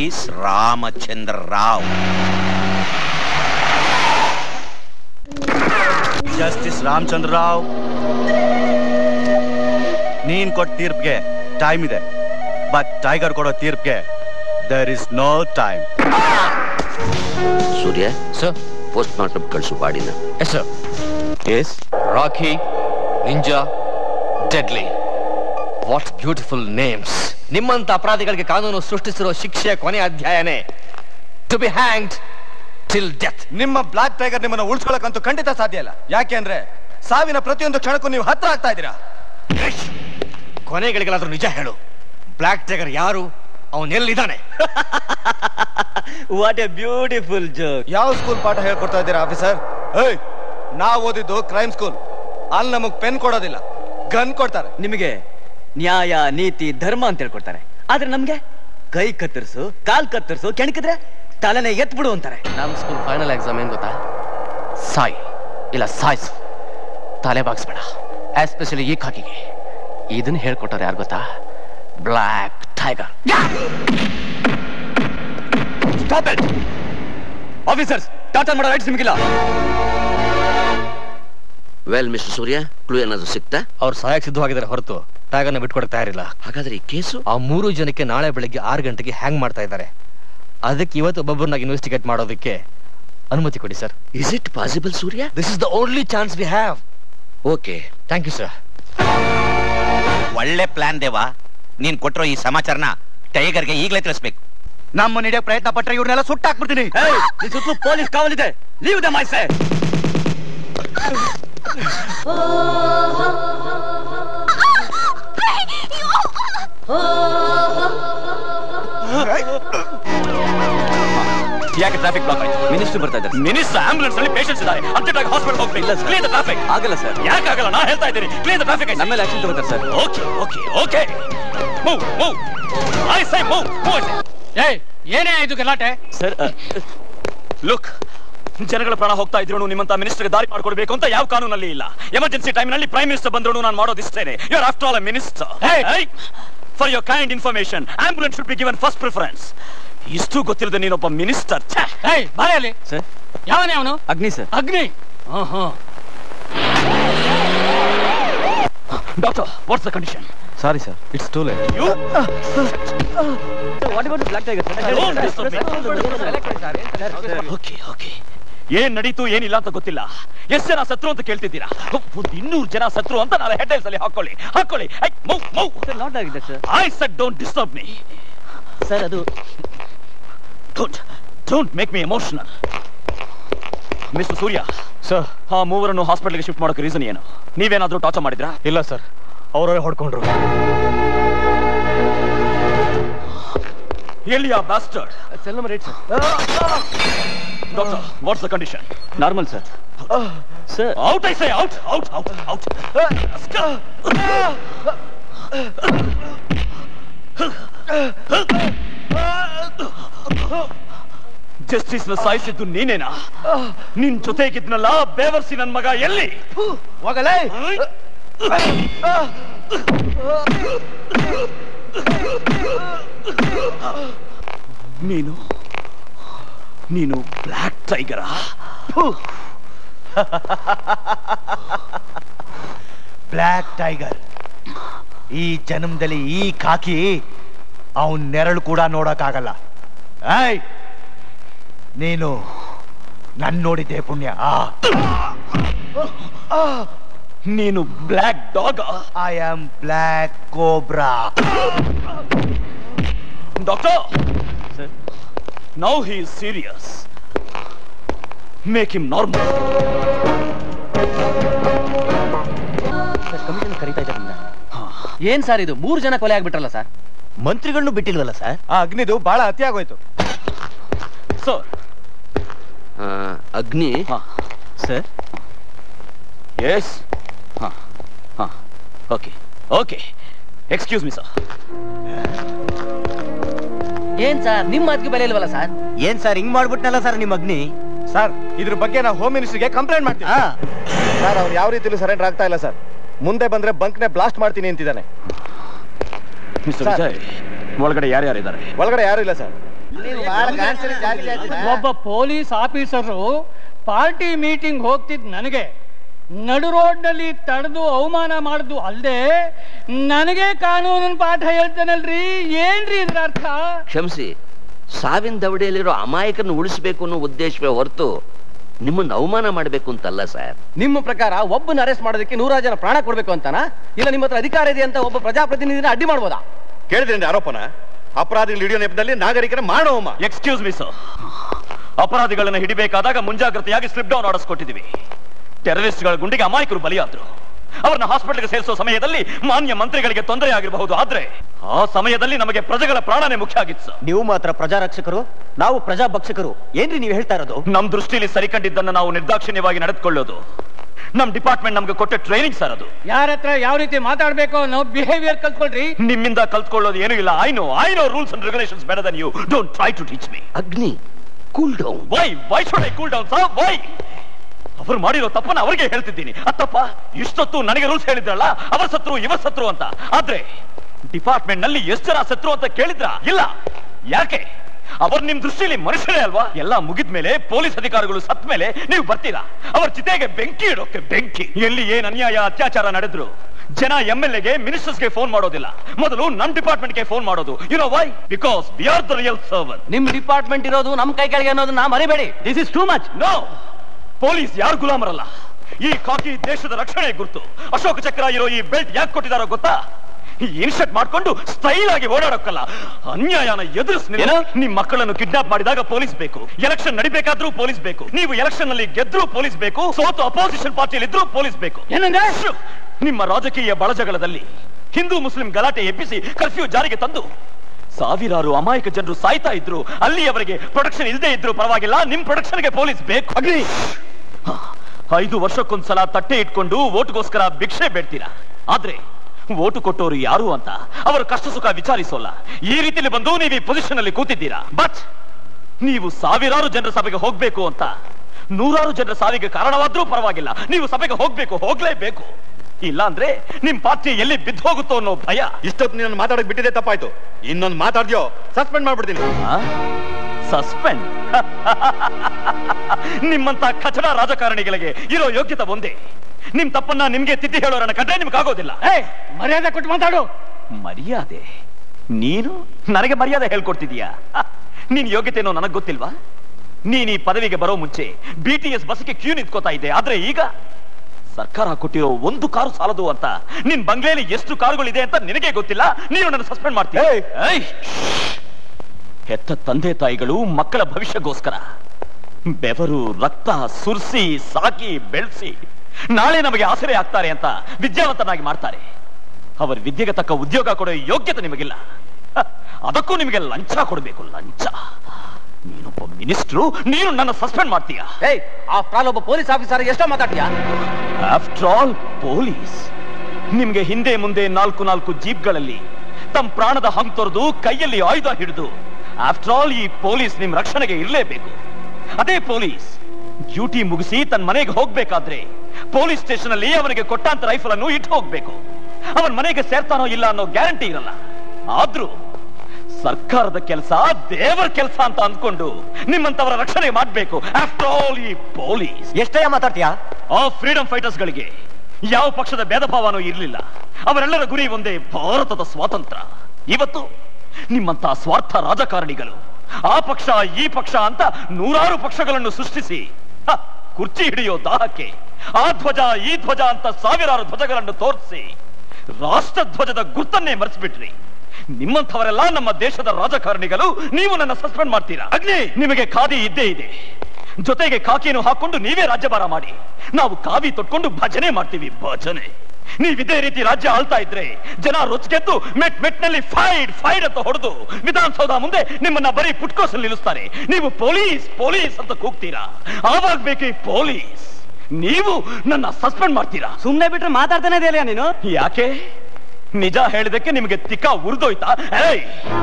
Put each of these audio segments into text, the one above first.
Justice Ramachandra Rao justice Ramachandra Rao ನೀನ್ ಕೊಟ್ಟ ತೀರ್ಪಿಗೆ ಟೈಮ್ ಇದೆ ಬಟ್ ಟೈಗರ್ ಕೊಡೋ ತೀರ್ಪಿಗೆ there is no time Surya sir post mortem ಕಳಿಸು ಬಾಡಿನ yes sir yes Rocky ninja deadly what beautiful names ನಿಮ್ಮಂತ ಅಪರಾಧಿಗಳಿಗೆ ಕಾನೂನು ಸೃಷ್ಟಿಸಿರೋ ಶಿಕ್ಷೆಯ ಕೊನೆ ಅಧ್ಯಾಯನೇ to be hanged till death ನಿಮ್ಮ ಬ್ಲಾಕ್ ಟೈಗರ್ ನಿಮ್ಮನ್ನ ಉಳಿಸ್ಕೊಳಕ್ಕಂತೂ ಖಂಡಿತ ಸಾಧ್ಯ ಇಲ್ಲ ಯಾಕೆ ಅಂದ್ರೆ ಸಾವಿನ ಪ್ರತಿಯೊಂದು ಕ್ಷಣಕ್ಕೂ ನೀವು ಹತ್ರ ಆಗ್ತಾ ಇದ್ದೀರಾ ಕೊನೆಗಳಿಗಾದ್ರೂ ನಿಜ ಹೇಳು ಬ್ಲ್ಯಾಕ್ ಟೈಗರ್ ಯಾರು ಅವನೆಲ್ಲಿದ್ದಾನೆ ವಾಟ್ ಎ ಬ್ಯೂಟಿಫುಲ್ ಜೋಕ್ ಯಾವ ಸ್ಕೂಲ್ ಪಾಠ ಹೇಳ್ಕೊಡ್ತಾ ಇದ್ದೀರಾ ಆಫೀಸರ್ ಏಯ್ ನಾವು ಓದಿದ್ದು ಕ್ರೈಮ್ ಸ್ಕೂಲ್ ಅಲ್ಲಿ ನಮಗ್ ಪೆನ್ ಕೊಡೋದಿಲ್ಲ ಗನ್ ಕೊಡ್ತಾರೆ ನಿಮಗೆ ನ್ಯಾಯ ನೀತಿ ಧರ್ಮ ಅಂತ ಹೇಳ್ಕೊಡ್ತಾರೆ ಆದ್ರೆ ನಮ್ಗೆ ಕೈ ಕತ್ತರಿಸು ಕಾಲ್ ಕತ್ತರಿಸು ಕೆಣಕಿದ್ರೆ ತಲೆನೇ ಎತ್ಬಿಡು ಅಂತಾರೆ ನಮ್ ಸ್ಕೂಲ್ ಫೈನಲ್ ಎಕ್ಸಾಮ್ ಏನ್ ಗೊತ್ತಾ ಸಾಯ್ ಇಲ್ಲ ಸಾಯ್ಸು ತಲೆ ಬಾಗಿಸ್ಬೇಡ ಎಸ್ಪೆಷಲಿ ಈ ಕಾಕಿಗೆ ಇದನ್ನ ಹೇಳ್ಕೊಟ್ಟಾರೆ ಯಾರು ಗೊತ್ತಾ black tiger stop it officers tata ಮಾಡೋ ರೈಟ್ಸ್ ನಿಮಗಿಲ್ಲ ವೆಲ್ ಮಿಸ್ಟರ್ ಸೂರ್ಯ ಕ್ಲೂ ಏನಾದ್ರು ಸಿಕ್ತಾ ಅವ್ರು ಸಹಾಯಕ್ಕೆ ಸಿದ್ಧವಾಗಿದ್ದಾರೆ ಹೊರತು ಟೈಗರ್ನ ಬಿಟ್ಕೊಡಕ್ ತಯಾರಿಲ್ಲ ಹಾಗಾದ್ರೆ ಈ ಕೇಸು ಆ ಮೂರು ಜನಕ್ಕೆ ನಾಳೆ ಬೆಳಿಗ್ಗೆ ಆರು ಗಂಟೆಗೆ ಹ್ಯಾಂಗ್ ಮಾಡ್ತಾ ಇದ್ದಾರೆ ಅದಕ್ಕೆ ಇವತ್ತು ಒಬ್ಬೊಬ್ಬರನ್ನಾಗಿ ಇನ್ವೆಸ್ಟಿಗೇಟ್ ಮಾಡೋದಕ್ಕೆ ಅನುಮತಿ ಕೊಡಿ sir is it possible Surya this is the only chance we have okay thank you sir ಒಳ್ಳೆ ಪ್ಲಾನ್ ದೇವಾ ನೀನ್ ಕೊಟ್ಟಿರೋ ಈ ಸಮಾಚಾರನ ಟೈಗರ್ಗೆ ಈಗಲೇ ತಿಳಿಸ್ಬೇಕು ನಮ್ಮ ಹಿಡಿಯೋ ಪ್ರಯತ್ನ ಪಟ್ರೆ ಇವ್ರನ್ನೆಲ್ಲ ಸುಟ್ಟಾಕ್ಬಿಡ್ತೀನಿ ಸುತ್ತಲೂ ಪೊಲೀಸ್ ಕಾವಲಿದೆ ಲೀವ್ ದ ಮೈ ಸೇ ಯಾಕೆ ಟ್ರಾಫಿಕ್ ಬ್ಲಾಕ್ ಆಯ್ತು ಮಿನಿಸ್ಟರ್ ಬರ್ತಾ ಇದ್ದಾರೆ ಮಿನಿಸ್ಟರ್ ಆಂಬುಲೆನ್ಸ್ ಅಲ್ಲಿ ಪೇಷಂಟ್ಸ್ ಇದ್ದಾರೆ ಅರ್ಜೆಂಟ್ ಆಗಿ ಹಾಸ್ಪಿಟಲ್ ಹೋಗ್ಬೇಕು ಇಲ್ಲ ಸರ್. ಕ್ಲಿಯರ್ ದ ಟ್ರಾಫಿಕ್ ಆಗಲ್ಲ ಸರ್ ಯಾಕೆ ಆಗಲ್ಲ ನಾ ಹೇಳ್ತಾ ಇದ್ದೀನಿ ಕ್ಲಿಯರ್ ದ ಟ್ರಾಫಿಕ್ ನಮ್ಮ ಮೇಲೆ ಆಕ್ಷನ್ ತಗೋತಾರೆ sir okay okay okay move move I say move move ಏಯ್ ಏನೇ ಇದು ಗಲಾಟೆ ಸರ್ ಲುಕ್ ಜನಗಳ ಪ್ರಾಣ ಹೋಗ್ತಾ ಇದ್ರು ನಿಮ್ಮಂತ ಮಿನಿಸ್ಟರ್ಗೆ ದಾರಿ ಮಾಡ್ಕೊಡ್ಬೇಕು ಅಂತ ಯಾವ ಕಾನೂನಲ್ಲಿ ಇಲ್ಲ ಎಮರ್ಜೆನ್ಸಿ ಟೈಮ್ನಲ್ಲಿ ಪ್ರೈಮ್ ಮಿನಿಸ್ಟರ್ ಬಂದ್ರು ನಾನು ಮಾಡೋದಿಷ್ಟೇನೆ you are after all minister for your kind information ambulance should be given first preference ಇಷ್ಟು ಗೊತ್ತಿಲ್ಲದೆ ನೀನೊಬ್ಬ ಮಿನಿಸ್ಟರ್ ಏಯ್ ಬಾರೆ ಅಲ್ಲಿ ಸರ್ ಯಾವನೇ ಅವನು Agni sir Agni hmm hmm doctor what's the condition sorry sir it's too late you what about black Don't disturb okay okay ಏನ್ ನಡೀತು ಏನಿಲ್ಲ ಅಂತ ಗೊತ್ತಿಲ್ಲ ಎಷ್ಟು ಜನ ಸತ್ರು ಅಂತ ಕೇಳ್ತಿದ್ದೀರಾ ಒಂದು ಇನ್ನೂರು ಜನ ಸತ್ರು ಅಂತ ನಾನು ಹೆಡ್ಲೈನ್ಸ್ ಅಲ್ಲಿ ಹಾಕೊಳ್ಳಿ ಹಾಕೊಳ್ಳಿ ಮೂವ್ ಮೂವ್ ಸರ್ ಲಾಟ್ ಆಗಿದೆ sir I said don't disturb me sir ಅದು don't don't make me emotional mister Surya sir ಆ ಮೂವರನ್ನು ಹಾಸ್ಪಿಟಲ್ಗೆ ಶಿಫ್ಟ್ ಮಾಡೋಕೆ ರೀಸನ್ ಏನು ನೀವೇನಾದ್ರೂ ಟಾರ್ಚರ್ ಮಾಡಿದ್ರಾ ಇಲ್ಲ ಸರ್ ಅವರೇ ಹೊಡ್ಕೊಂಡ್ರು ಎಲ್ಲಿ ಆ bastard cell number eight sir doctor what's the condition normal sir sir out I say out out out out justice ನ ಸಾಯಿಸಿದ್ದು ನೀನೇನಾ ನಿನ್ ಜೊತೆಗಿದ್ನಲ್ಲ ಬೇವರ್ಸಿ ನನ್ ಮಗ ಎಲ್ಲಿ ಹೋಗಲೇ ನೀನು ನೀನು ಬ್ಲ್ಯಾಕ್ ಟೈಗರಾ ಬ್ಲ್ಯಾಕ್ ಟೈಗರ್ ಈ ಜನ್ಮದಲ್ಲಿ ಈ ಕಾಕಿ ಅವನ್ ನೆರಳು ಕೂಡ ನೋಡಕ್ಕಾಗಲ್ಲ ಏಯ್ ನೀನು ನನ್ ನೋಡಿದ್ದೆ ಪುಣ್ಯ ನೀನು black dog I am black cobra doctor now he is serious make him normal commission ಕರೀತಾ ಇದ್ದಾರೆ ಏನ್ ಸರ್ ಇದು ಮೂರು ಜನ ಕೊಲೆ ಆಗ್ಬಿಟ್ರಲ್ಲ ಸರ್ ಮಂತ್ರಿಗಳನ್ನು ಬಿಟ್ಟಿಲ್ವಲ್ಲ ಸರ್ ಆ ಅಗ್ನಿದು ಬಹಳ ಅತಿ ಆಗೋಯ್ತು ಸರ್ ಅಗ್ನಿ ಸರ್ ಎಸ್ ಹಾ ಹಾ okay okay excuse me sir ಏನ್ ಸರ್ ನಿಮ್ ಮಾತಿಗೆ ಬೆಲೆ ಇಲ್ವಲ್ಲ ಸರ್ ಏನ್ ಸರ್ ಹಿಂಗ್ ಮಾಡ್ಬಿಟ್ನಲ್ಲ ಸರ್ ನಿಮ್ ಅಗ್ನಿ ಸರ್ ಇದ್ರ ಬಗ್ಗೆ ನಾವು ಹೋಮ್ ಮಿನಿಸ್ಟರ್ಗೆ ಕಂಪ್ಲೇಂಟ್ ಮಾಡ್ತೀವಿ ಹಾ ಸರ್ ಅವ್ರು ಯಾವ ರೀತಿಲೂ ಸರೆಂಡರ್ ಆಗ್ತಾ ಇಲ್ಲ ಸರ್ ಮುಂದೆ ಬಂದ್ರೆ ಬಂಕ್ನೆ ಬ್ಲಾಸ್ಟ್ ಮಾಡ್ತೀನಿ ಅಂತಿದ್ದಾನೆ ಮಿಸ್ಟರ್ Sir. ವಿಜಯ್ ಒಳಗಡೆ ಯಾರ್ಯಾರಿದ್ದಾರೆ ಒಳಗಡೆ ಯಾರು ಇಲ್ಲ ಸರ್ ಒಬ್ಬ ಪೊಲೀಸ್ ಆಫೀಸರು ಪಾರ್ಟಿ ಮೀಟಿಂಗ್ ಹೋಗ್ತಿದ್ ನನಗೆ ನಡು ರೋಡ್ನಲ್ಲಿ ತಡೆದು ಅವಮಾನ ಮಾಡುದು ಅಲ್ಲದೆ ನನಗೆ ಕಾನೂನಿನ ಪಾಠ ಹೇಳ್ತಾನಲ್ರಿ ಏನ್ರಿ ಇದ್ರ ಅರ್ಥ ಕ್ಷಮಿಸಿ ಸಾವಿನ ದವಡೆಯಲ್ಲಿರೋ ಅಮಾಯಕರನ್ನು ಉಳಿಸಬೇಕು ಅನ್ನೋ ಉದ್ದೇಶವೇ ಹೊರತು ನಿಮ್ಮನ್ನು ಅವಮಾನ ಮಾಡಬೇಕು ಅಂತಲ್ಲ ಸರ್ ನಿಮ್ಮ ಪ್ರಕಾರ ಒಬ್ಬನ ಅರೆಸ್ಟ್ ಮಾಡೋದಕ್ಕೆ ನೂರಾರು ಜನ ಪ್ರಾಣ ಕೊಡ್ಬೇಕು ಅಂತನಾ ಇಲ್ಲ ನಿಮ್ಮ ಹತ್ರ ಅಧಿಕಾರ ಇದೆ ಅಂತ ಒಬ್ಬ ಪ್ರಜಾಪ್ರತಿನಿಧಿನ ಅಡ್ಡಿ ಮಾಡ್ಬೋದಾ ಕೇಳಿದ್ರೇನ್ರಿ ಆರೋಪನ ಅಪರಾಧಿಗಳು ಹಿಡಿಯೋ ನೆಪದಲ್ಲಿ ನಾಗರಿಕರ ಮಾಡೋಮ ಎಕ್ಸ್ಕ್ಯೂಸ್ ಮಿ ಸರ್ ಅಪರಾಧಿಗಳನ್ನ ಹಿಡಿಬೇಕಾದಾಗ ಮುಂಜಾಗ್ರತೆಯಾಗಿ ಸ್ಲಿಪ್ ಡೌನ್ ಆರ್ಡರ್ಸ್ ಕೊಟ್ಟಿದ್ದೀವಿ ಟೆರರಿಸ್ಟ್ಗಳ ಗುಂಡಿಗೆ ಅಮಾಯಕರು ಬಲಿಯಾದ್ರು ಅವರನ್ನ ಹಾಸ್ಪಿಟಲ್ಗೆ ಸೇರಿಸೋ ಸಮಯದಲ್ಲಿ ಮಾನ್ಯ ಮಂತ್ರಿಗಳಿಗೆ ತೊಂದರೆ ಆಗಿರಬಹುದು ಆದ್ರೆ ಆ ಸಮಯದಲ್ಲಿ ನಮಗೆ ಪ್ರಜೆಗಳ ಪ್ರಾಣನೇ ಮುಖ್ಯ ಆಗಿತ್ತು ಸರ್ ನೀವು ಮಾತ್ರ ಪ್ರಜಾರಕ್ಷಕರು ನಾವು ಪ್ರಜಾಭಕ್ಷಕರು ಏನ್ರಿ ನೀವು ಹೇಳ್ತಾ ಇರೋದು ನಮ್ ದೃಷ್ಟಿಲಿ ಸರಿಕಂಡಿದ್ದನ್ನ ನಾವು ನಿರ್ದಾಕ್ಷಿಣ್ಯವಾಗಿ ನಡೆದುಕೊಳ್ಳೋದು ನಮ್ ಡಿಪಾರ್ಟ್ಮೆಂಟ್ ನಮ್ಗೆ ಕೊಟ್ಟ ಟ್ರೈನಿಂಗ್ ಸರ್ ಅದು ಯಾರ ಹತ್ರ ಯಾವ ರೀತಿ ಮಾತಾಡ್ಬೇಕು ಅನ್ನೋ ಬಿಹೇವಿಯರ್ ಕಲ್ತ್ಕೊಳ್ರಿ ನಿಮ್ಮಿಂದ ಕಲ್ತ್ಕೊಳ್ಳೋದು ಏನೂ ಇಲ್ಲ I know I know rules and regulations better than you don't try to teach me Agni cool down why why should I cool down sir why ಅವರು ಮಾಡಿರೋ ತಪ್ಪನ್ನ ಅವರಿಗೆ ಹೇಳ್ತಿದ್ದೀನಿ ಅತ್ತಪ್ಪ ಇಷ್ಟೊತ್ತು ನನಗೆ ರೂಲ್ಸ್ ಹೇಳಿದ್ರಲ್ಲ ಅವರ ಸತ್ರು ಇವರ ಸತ್ರು ಅಂತ ಆದ್ರೆ ಡಿಪಾರ್ಟ್ಮೆಂಟ್ ನಲ್ಲಿ ಎಷ್ಟು ಜನ ಸತ್ರು ಅಂತ ಕೇಳಿದ್ರ ಇಲ್ಲ ಯಾಕೆ ಅವ್ರು ನಿಮ್ ದೃಷ್ಟಿಯಲ್ಲಿ ಮನುಷ್ಯರೇ ಅಲ್ವಾ ಎಲ್ಲ ಮುಗಿದ ಮೇಲೆ ಪೊಲೀಸ್ ಅಧಿಕಾರಿಗಳು ಸತ್ ಮೇಲೆ ನೀವು ಬರ್ತೀರಾ ಅವ್ರ ಚಿತೆಗೆ ಬೆಂಕಿ ಇಡೋಕೆ ಬೆಂಕಿ ಎಲ್ಲಿ ಏನ್ ಅನ್ಯಾಯ ಅತ್ಯಾಚಾರ ನಡೆದ್ರು ಜನ ಎಂ ಎಲ್ ಎಗೆ ಮಿನಿಸ್ಟರ್ಸ್ಗೆ ಫೋನ್ ಮಾಡೋದಿಲ್ಲ ಮೊದಲು ನಮ್ ಡಿಪಾರ್ಟ್ಮೆಂಟ್ಗೆ ಫೋನ್ ಮಾಡೋದು you know why because we are the real server ನಿಮ್ ಡಿಪಾರ್ಟ್ಮೆಂಟ್ ಇರೋದು ನಮ್ ಕೈ ಕೆಳಗೆ ಅನ್ನೋದನ್ನ ಮರಿಬೇಡಿ this is too much no police ಯಾರು ಗುಲಾಮರಲ್ಲ ಈ ಕಾಕಿ ದೇಶದ ರಕ್ಷಣೆ ಗುರ್ತು ಅಶೋಕ ಚಕ್ರ ಇರೋ ಈ ಬೆಲ್ಟ್ ಯಾಕೆ ಕೊಟ್ಟಿದಾರೋ ಗೊತ್ತಾ ಈ ಇನ್ಶರ್ಟ್ ಮಾಡ್ಕೊಂಡು ಸ್ಟೈಲ್ ಆಗಿ ಓಡಾಡೋಕ್ಕಲ್ಲ ಅನ್ಯಾಯನ ಎದುರಿಸ್ ನಿಮ್ ಮಕ್ಕಳನ್ನು ಕಿಡ್ನಾಪ್ ಮಾಡಿದಾಗ ಪೊಲೀಸ್ ಬೇಕು ಎಲೆಕ್ಷನ್ ನಡಿಬೇಕಾದ್ರೂ ಪೊಲೀಸ್ ಬೇಕು ನೀವು ಎಲೆಕ್ಷನ್ ನಲ್ಲಿ ಗೆದ್ರೂ ಪೊಲೀಸ್ ಬೇಕು ಸೋತು ಅಪೋಸಿಷನ್ ಪಾರ್ಟಿಯಲ್ಲಿ ಇದ್ರೂ ಪೊಲೀಸ್ ಬೇಕು ಏನಂದ್ರೆ ಶ್ಶು! ನಿಮ್ಮ ರಾಜಕೀಯ ಬಳಜಗಳದಲ್ಲಿ ಹಿಂದೂ ಮುಸ್ಲಿಂ ಗಲಾಟೆ ಎಬ್ಬಿಸಿ ಕರ್ಫ್ಯೂ ಜಾರಿಗೆ ತಂದು ಸಾವಿರಾರು ಅಮಾಯಕ ಜನರು ಸಾಯ್ತಾ ಇದ್ರು ಅಲ್ಲಿ ಅವರಿಗೆ ಪ್ರೊಡಕ್ಷನ್ ಇಲ್ಲದೆ ಇದ್ರು ಪರವಾಗಿಲ್ಲ ನಿಮ್ ಪ್ರೊಡಕ್ಷನ್ಗೆ ಪೊಲೀಸ್ ಬೇಕು ಅಗ್ನಿ ಐದು ವರ್ಷಕ್ಕೊಂದ್ಸಲ ತಟ್ಟೆ ಇಟ್ಕೊಂಡು ಓಟ್ಗೋಸ್ಕರ ಭಿಕ್ಷೆ ಬೇಡ್ತೀರಾ ಆದ್ರೆ ಓಟು ಕೊಟ್ಟೋರು ಯಾರು ಅಂತ ಅವರ ಕಷ್ಟ ಸುಖ ವಿಚಾರಿಸೋಲ್ಲ ಈ ರೀತಿಯಲ್ಲಿ ಬಂದು ನೀವು ಈ ಪೊಸಿಷನ್ ಅಲ್ಲಿ ಕೂತಿದ್ದೀರಾ ಬಟ್ ನೀವು ಸಾವಿರಾರು ಜನರ ಸಭೆಗೆ ಹೋಗ್ಬೇಕು ಅಂತ ನೂರಾರು ಜನರ ಸಾವಿಗೆ ಕಾರಣವಾದ್ರೂ ಪರವಾಗಿಲ್ಲ ನೀವು ಸಭೆಗೆ ಹೋಗ್ಬೇಕು ಹೋಗ್ಲೇಬೇಕು ಇಲ್ಲ ಅಂದ್ರೆ ನಿಮ್ ಪಾರ್ಟಿ ಎಲ್ಲಿ ಬಿದ್ದು ಹೋಗುತ್ತೋ ಅನ್ನೋ ಭಯ ಇಷ್ಟೊತ್ತು ನೀನು ಮಾತಾಡಕ್ ಬಿಟ್ಟಿದೆ ತಪ್ಪಾಯ್ತು ಇನ್ನೊಂದು ಮಾತಾಡ್ದ್ಯೋ ಸಸ್ಪೆಂಡ್ ಮಾಡ್ಬಿಡ್ತೀನಿ ಸಸ್ಪೆಂಡ್ ನಿಮ್ಮಂತ ಕಚಡ ರಾಜಕಾರಣಿಗಳಿಗೆ ಇರೋ ಯೋಗ್ಯತೆ ಒಂದೇ ನಿಮ್ ತಪ್ಪನ್ನ ನಿಮ್ಗೆ ತಿದ್ದಿ ಹೇಳೋರನ್ನ ಕಂಡ್ರೆ ನಿಮ್ಗೆ ಆಗೋದಿಲ್ಲ ಏ ಮರ್ಯಾದೆ ಕೊಟ್ಟು ಮಾತಾಡು ಮರ್ಯಾದೆ ನೀನು ನನಗೆ ಮರ್ಯಾದೆ ಹೇಳ್ಕೊಡ್ತಿದೀಯಾ ಹ, ನೀನ್ ಯೋಗ್ಯತೆನೋ ನನಗ್ ಗೊತ್ತಿಲ್ವಾ ನೀನ್ ಈ ಪದವಿಗೆ ಬರೋ ಮುಂಚೆ ಬಿ ಟಿ ಎಸ್ ಬಸ್ಗೆ ಕ್ಯೂ ನಿಂತ್ಕೋತಾ ಇದ್ದೆ ಆದ್ರೆ ಈಗ ಸರ್ಕಾರ ಕೊಟ್ಟಿರೋ ಒಂದು ಕಾರು ಸಾಲದು ಅಂತ ನಿನ್ ಬಂಗ್ಲೆಯಲ್ಲಿ ಎಷ್ಟು ಕಾರುಗಳಿದೆ ಅಂತ ನಿನಗೆ ಗೊತ್ತಿಲ್ಲ ನೀನು ನನ್ನ ಸಸ್ಪೆಂಡ್ ಮಾಡ್ತೀಯ ಏಯ್! ಹೆತ್ತ ತಂದೆ ತಾಯಿಗಳು ಮಕ್ಕಳ ಭವಿಷ್ಯಕ್ಕೋಸ್ಕರ ಬೆವರು ರಕ್ತ ಸುರಿಸಿ ಸಾಕಿ ಬೆಳೆಸಿ ನಾಳೆ ನಮಗೆ ಆಸರೆ ಆಗ್ತಾರೆ ಅಂತ ವಿದ್ಯಾವಂತನಾಗಿ ಮಾಡ್ತಾರೆ ಅವರ ವಿದ್ಯೆಗೆ ತಕ್ಕ ಉದ್ಯೋಗ ಕೊಡೋ ಯೋಗ್ಯತೆ ನಿಮಗಿಲ್ಲ ಹ, ಅದಕ್ಕೂ ನಿಮಗೆ ಲಂಚ ಕೊಡಬೇಕು ಲಂಚ ನೀನೊಬ್ಬ ಮಿನಿಸ್ಟ್ರು ನೀನು ನನ್ನ ಸಸ್ಪೆಂಡ್ ಮಾಡ್ತೀಯಾ ಏಯ್ ಆಫ್ಟರ್ ಆಲ್ ಒಬ್ಬ ಪೊಲೀಸ್ ಆಫೀಸರ್ ಎಷ್ಟೋ ಮಾತಾಡ್ತೀಯಾ ಆಫ್ಟರ್ ಆಲ್ ಪೊಲೀಸ್ ನಿಮ್ಗೆ ಹಿಂದೆ ಮುಂದೆ ನಾಲ್ಕು ನಾಲ್ಕು ಜೀಪ್ಗಳಲ್ಲಿ ತಮ್ಮ ಪ್ರಾಣದ ಹಂಗ್ ತೊರೆದು ಕೈಯಲ್ಲಿ ಆಯುಧ ಹಿಡಿದು ಆಫ್ಟರ್ ಆಲ್ ಈ ಪೊಲೀಸ್ ನಿಮ್ ರಕ್ಷಣೆಗೆ ಇರಲೇಬೇಕು ಅದೇ ಪೊಲೀಸ್ ಡ್ಯೂಟಿ ಮುಗಿಸಿ ತನ್ನ ಮನೆಗೆ ಹೋಗ್ಬೇಕಾದ್ರೆ ಪೊಲೀಸ್ ಸ್ಟೇಷನ್ ಅಲ್ಲಿ ಅವನಿಗೆ ಕೊಟ್ಟಂತ ರೈಫಲ್ ಅನ್ನು ಇಟ್ಟು ಹೋಗ್ಬೇಕು ಅವನ್ ಮನೆಗೆ ಸೇರ್ತಾನೋ ಇಲ್ಲ ಅನ್ನೋ ಗ್ಯಾರಂಟಿ ಇರಲ್ಲ ಆದ್ರೂ ಸರ್ಕಾರದ ಕೆಲಸ ದೇವರ ಕೆಲಸ ಅಂತ ಅಂದ್ಕೊಂಡು ನಿಮ್ಮಂತವರ ರಕ್ಷಣೆ ಮಾಡ್ಬೇಕು ಆಫ್ಟರ್ ಆಲ್ ಈ ಪೊಲೀಸ್ ಎಷ್ಟೇ ಮಾತಾಡ್ತೀಯಾ ಆ ಫ್ರೀಡಂ ಫೈಟರ್ಸ್ ಗಳಿಗೆ ಯಾವ ಪಕ್ಷದ ಭೇದ ಭಾವನೂ ಇರಲಿಲ್ಲ ಅವರೆಲ್ಲರ ಗುರಿ ಒಂದೇ ಭಾರತದ ಸ್ವಾತಂತ್ರ್ಯ ಇವತ್ತು ನಿಮ್ಮಂತ ಸ್ವಾರ್ಥ ರಾಜಕಾರಣಿಗಳು ಆ ಪಕ್ಷ ಈ ಪಕ್ಷ ಅಂತ ನೂರಾರು ಪಕ್ಷಗಳನ್ನು ಸೃಷ್ಟಿಸಿ ಹ, ಕುರ್ಚಿ ಹಿಡಿಯೋ ದಾಹಕ್ಕೆ ಆ ಧ್ವಜ ಈ ಧ್ವಜ ಅಂತ ಸಾವಿರಾರು ಧ್ವಜಗಳನ್ನು ತೋರಿಸಿ ರಾಷ್ಟ್ರ ಧ್ವಜದ ಗುರ್ತನ್ನೇ ಮರೆಸಿಬಿಟ್ರಿ ನಿಮ್ಮಂಥವರೆಲ್ಲ ನಮ್ಮ ದೇಶದ ರಾಜಕಾರಣಿಗಳು ನೀವು ನನ್ನ ಸಸ್ಪೆಂಡ್ ಮಾಡ್ತೀರಾ ಅಗ್ನಿ ನಿಮಗೆ ಖಾದಿ ಇದ್ದೇ ಇದೆ ಜೊತೆಗೆ ಕಾಕಿಯನ್ನು ಹಾಕೊಂಡು ನೀವೇ ರಾಜ್ಯಭಾರ ಮಾಡಿ ನಾವು ಕಾವಿ ತೊಟ್ಕೊಂಡು ಭಜನೆ ಮಾಡ್ತೀವಿ ಭಜನೆ ನೀವ್ ಇದೇ ರೀತಿ ರಾಜ್ಯ ಆಳ್ತಾ ಇದ್ರೆ ಜನ ರೊಚ್ಗೆದ್ದು ಮೆಟ್ ಮೆಟ್ನಲ್ಲಿ ಫೈಡ್ ಫೈಡ್ ಅಂತ ಹೊಡೆದು ವಿಧಾನಸೌಧ ಮುಂದೆ ನಿಮ್ಮನ್ನ ಬರೀ ಪುಟ್ಕೋಸಲ್ಲಿ ನಿಲ್ಲಿಸ್ತಾರೆ ನೀವು ಪೊಲೀಸ್ ಪೊಲೀಸ್ ಅಂತ ಕೂಗ್ತೀರಾ ಆವಾಗ ಬೇಕು ಈ ಪೊಲೀಸ್ ನೀವು ನನ್ನ ಸಸ್ಪೆಂಡ್ ಮಾಡ್ತೀರಾ ಸುಮ್ನೆ ಬಿಟ್ರೆ ಮಾತಾಡ್ತಾನೆ ಇದೆಯಲ್ಲ ನೀನು ಯಾಕೆ ನಿಜ ಹೇಳಿದಕ್ಕೆ ನಿಮಗೆ ತಿಕ್ಕ ಉರಿದೋಯ್ತಾ ಏಯ್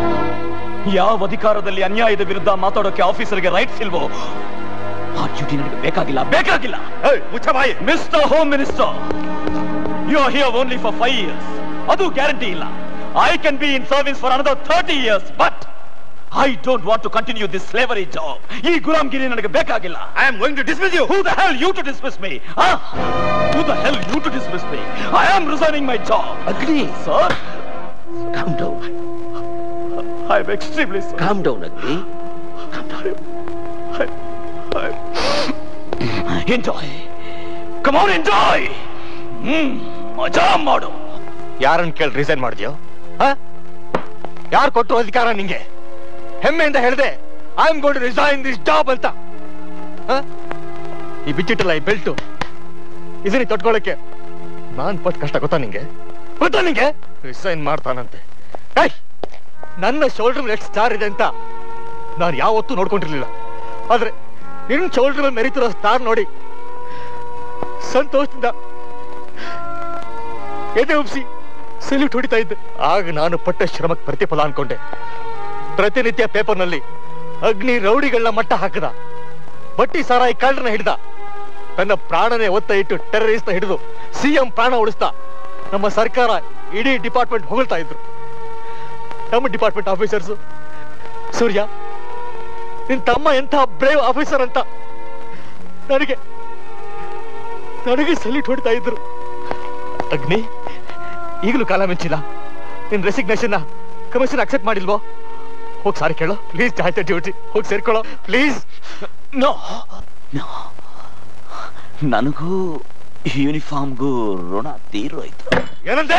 ಯಾವ ಅಧಿಕಾರದಲ್ಲಿ ಅನ್ಯಾಯದ ವಿರುದ್ಧ ಮಾತಾಡೋಕೆ ಆಫೀಸರ್ಗೆ ರೈಟ್ಸ್ ಇಲ್ವೋ ಆ ಡ್ಯೂಟಿ ನನಗೆ ಬೇಕಾಗಿಲ್ಲ ಬೇಕಾಗಿಲ್ಲ ಮುಚ್ಚ ಬಾಯಿ mister home minister you are here only for five years ಅದು ಗ್ಯಾರಂಟಿ ಇಲ್ಲ I can be in service for another 30 years, but I don't want to continue this slavery job. ಈ ಗುಲಾಮ್ಗಿರಿ ನನಗೆ ಬೇಕಾಗಿಲ್ಲ I am going to dismiss you Who the hell you to dismiss me? Huh? Who the hell you to dismiss me? I am resigning my job. Agni Sir, calm down I'm extremely sorry. Calm down Agni Enjoy. Come on, enjoy. Hmm ಮಜಾ ಮಾಡು ಯಾರನ್ನ ಕೇಳಿ resign ಮಾಡಿದ್ಯೋ ಯಾರು ಕೊಟ್ಟರು ಅಧಿಕಾರ ನಿಂಗೆ ಹೆಮ್ಮೆಯಿಂದ ಹೇಳಿದೆ ಐ ಆಮ್ ಗೋಡ್ ರಿಸೈನ್ ದಿಸ್ ಜಾಬ್ ಅಂತ ಹ? ಈ ಬಿಚ್ಚಿಟ್ಟಲ್ಲ ಈ ಬೆಲ್ಟು ಇದನ್ನ ತೊಟ್ಕೊಳ್ಳಕ್ಕೆ ನಾನ್ ಪಟ್ ಕಷ್ಟ ಗೊತ್ತಾ ನಿಂಗೆ ಗೊತ್ತಾ ನಿಂಗೆ ರಿಸೈನ್ ಮಾಡ್ತಾನಂತೆ ಏಯ್ ನನ್ನ ಶೋಲ್ಡರ್ ಎಷ್ಟು ಸ್ಟಾರ್ ಇದೆ ಅಂತ ನಾನು ಯಾವತ್ತೂ ನೋಡ್ಕೊಂಡಿರ್ಲಿಲ್ಲ ಆದ್ರೆ ನಿನ್ನ ಶೋಲ್ಡರ್ ಮೇಲೆ ಮೆರಿತಿರೋ ಸ್ಟಾರ್ ನೋಡಿ ಸಂತೋಷದಿಂದ ಎದೆ ಉಬ್ಸಿ ಸಲ್ಯೂಟ್ ಹೊಡಿತಾ ಇದ್ದೆ ಆಗ ನಾನು ಪಟ್ಟ ಶ್ರಮಕ್ಕೆ ಪ್ರತಿಫಲ ಅನ್ಕೊಂಡೆ ಪ್ರತಿನಿತ್ಯ ಪೇಪರ್ನಲ್ಲಿ ಅಗ್ನಿ ರೌಡಿಗಳನ್ನ ಮಟ್ಟ ಹಾಕದ ಬಟ್ಟಿ ಸಾರಾಯಿ ಕಳ್ಳರನ್ನ ಹಿಡ್ದ ತನ್ನ ಪ್ರಾಣನೇ ಒತ್ತ ಇಟ್ಟು ಟೆರರಿಸ್ಟ್ ಹಿಡಿದು ಸಿಎಂ ಪ್ರಾಣ ಉಳಿಸ್ತಾ ನಮ್ಮ ಸರ್ಕಾರ ಇಡೀ ಡಿಪಾರ್ಟ್ಮೆಂಟ್ ಹೊಗಳ್ತಾ ಇದ್ರು ನಮ್ಮ ಡಿಪಾರ್ಟ್ಮೆಂಟ್ ಆಫೀಸರ್ಸ್ ಸೂರ್ಯ ನಿನ್ ತಮ್ಮ ಎಂಥ ಬ್ರೇವ್ ಆಫೀಸರ್ ಅಂತ ನನಗೆ ನನಗೆ ಸಲ್ಯೂಟ್ ಹೊಡಿತಾ ಇದ್ರು ಅಗ್ನಿ ಈಗಲೂ ಕಾಲ ಮಿಂಚಿಲ್ಲ ನಿನ್ ರೆಸಿಗ್ನೇಷನ್ ಕಮಿಷನ್ ಅಕ್ಸೆಪ್ಟ್ ಮಾಡಿಲ್ವೋ ಹೋಗಿ ಸಾರಿ ಕೇಳೋ ಪ್ಲೀಸ್ ಜಾಯ್ತ ಡ್ಯೂಟಿ ಹೋಗಿ ಸೇರ್ಕೊಳ್ಳೋ ಪ್ಲೀಸ್ ನೋ ನೋ ನನಗೂ ಯೂನಿಫಾರ್ಮ್ಗೂ ಋಣ ತೀರೋಯ್ತು ಏನಂತೆ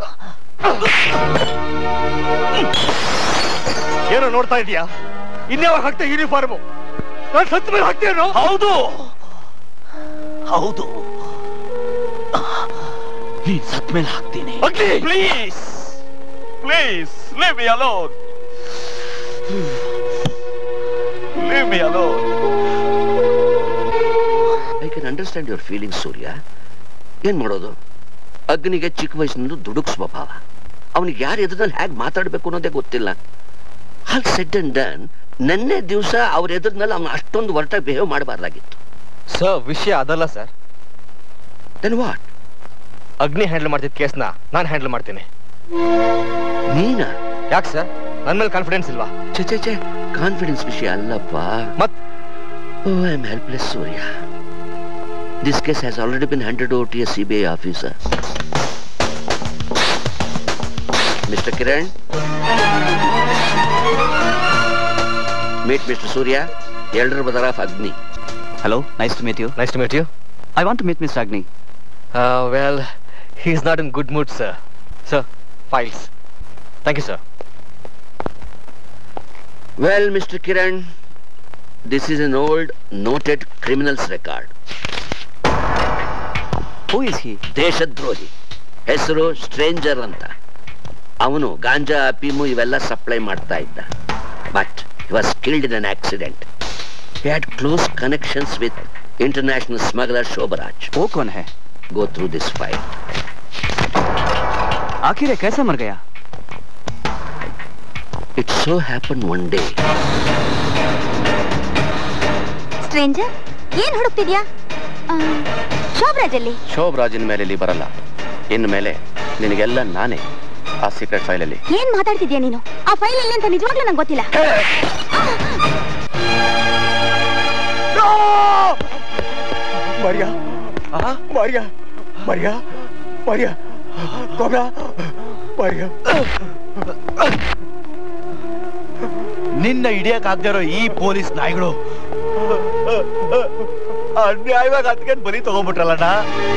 ಏನೋ ನೋಡ್ತಾ ಇದೀಯಾ ಇನ್ಯಾವಾಗ ಹಾಕ್ತಾ ಯೂನಿಫಾರ್ಮು ನಾನು ಸತ್ತ ಮೇಲೆ ಹಾಕ್ತೇನೋ ಹೌದು ಹೌದು ನೀನ್ ಸತ್ ಮೇಲೆ ಹಾಕ್ತೀನಿ Agni! Please please leave me alone leave me alone I can understand your feeling Surya ಏನ್ ಮಾಡೋದು ಅಗ್ನಿಗೆ ಚಿಕ್ಕ ವಯಸ್ಸಿನಿಂದ ದುಡುಕ್ ಸ್ವಭಾವ ಅವನಿಗೆ ಯಾರ ಎದುರಲ್ಲಿ ಹೇಗೆ ಮಾತಾಡ್ಬೇಕು ಅನ್ನೋದೇ ಗೊತ್ತಿಲ್ಲ ಹಾಲ್ ಸೆಡ್ ಅಂಡ್ ಡನ್ ನೆನ್ನೆ ದಿವಸ ಅವ್ರ ಎದುರಿನಲ್ಲಿ ಅವನು ಅಷ್ಟೊಂದು ಹೊರಟಾಗಿ ಬಿಹೇವ್ ಮಾಡಬಾರ್ದಾಗಿತ್ತು ಸರ್ ವಿಷಯ ಅದಲ್ಲ sir then what Agni handle ಮಾಡ್ತಿದ್ದ ಕೇಸ್ನ ನಾನು ಹ್ಯಾಂಡಲ್ ಮಾಡ್ತೀನಿ ನೀನಾ ಯಾಕೆ ಸರ್ ನನ್ನ ಮೇಲೆ ಕಾನ್ಫಿಡೆನ್ಸ್ ಇಲ್ವಾ ಚೆ ಚೆ ಚೆ ಕಾನ್ಫಿಡೆನ್ಸ್ ವಿಷಯ ಅಲ್ಲಪ್ಪ ಮತ್ oh I am helpless Surya this case has already been handed over to a C B I officer mister Kiran meet mister Surya elder brother of Agni hello nice to meet you nice to meet you I want to meet mister Agni well he is not in good mood sir sir files thank you sir well mister Kiran this is an old noted criminals record who is he ದೇಶದ್ರೋಹಿ ಹೆಸರು stranger ಅಂತ ಅವನು ಗಾಂಜಾ ಅಫೀಮು ಇವೆಲ್ಲ supply ಮಾಡ್ತಾ ಇದ್ದ but he was killed in an accident he had close connections with international smuggler Shobhraj वो कौन है ಗೋ ಥ್ರೂ ದಿಸ್ ಫೈಲ್ आखिर ये कैसे मर गया it so happen one day stranger ಏನ್ ಹುಡುಕ್ತಿದ್ಯಾ ಆ, ಶೋಭರಾಜಲ್ಲಿ ಶೋಭರಾಜನ್ ಮೇಲೆ ಇಲ್ಲಿ ಬರಲ್ಲ ಇನ್ನು ಮೇಲೆ ನಿನಗೆಲ್ಲ ನಾನೇ ಆ ಸೀಕ್ರೆಟ್ ಫೈಲಲ್ಲಿ ಏನ್ ಮಾತಾಡ್ತಿದ್ಯಾ ನೀನು ಆ ಫೈಲ್ ಎಲ್ಲಿ ಅಂತ ನಿಜವಾಗ್ಲೂ ನಂಗೆ ಗೊತ್ತಿಲ್ಲ Maria! Maria! Maria! Maria! Cobra! Maria! ನಿನ್ನ ಹಿಡಿಯಕ್ ಆಗದೆ ಇರೋ ಈ ಪೊಲೀಸ್ ನಾಯಿಗಳು ಅನ್ಯಾಯವಾಗಿ ಹತ್ಕೊಂಡು ಬಲಿ ತಗೊಂಡ್ಬಿಟ್ರಲ್ಲಣ್ಣ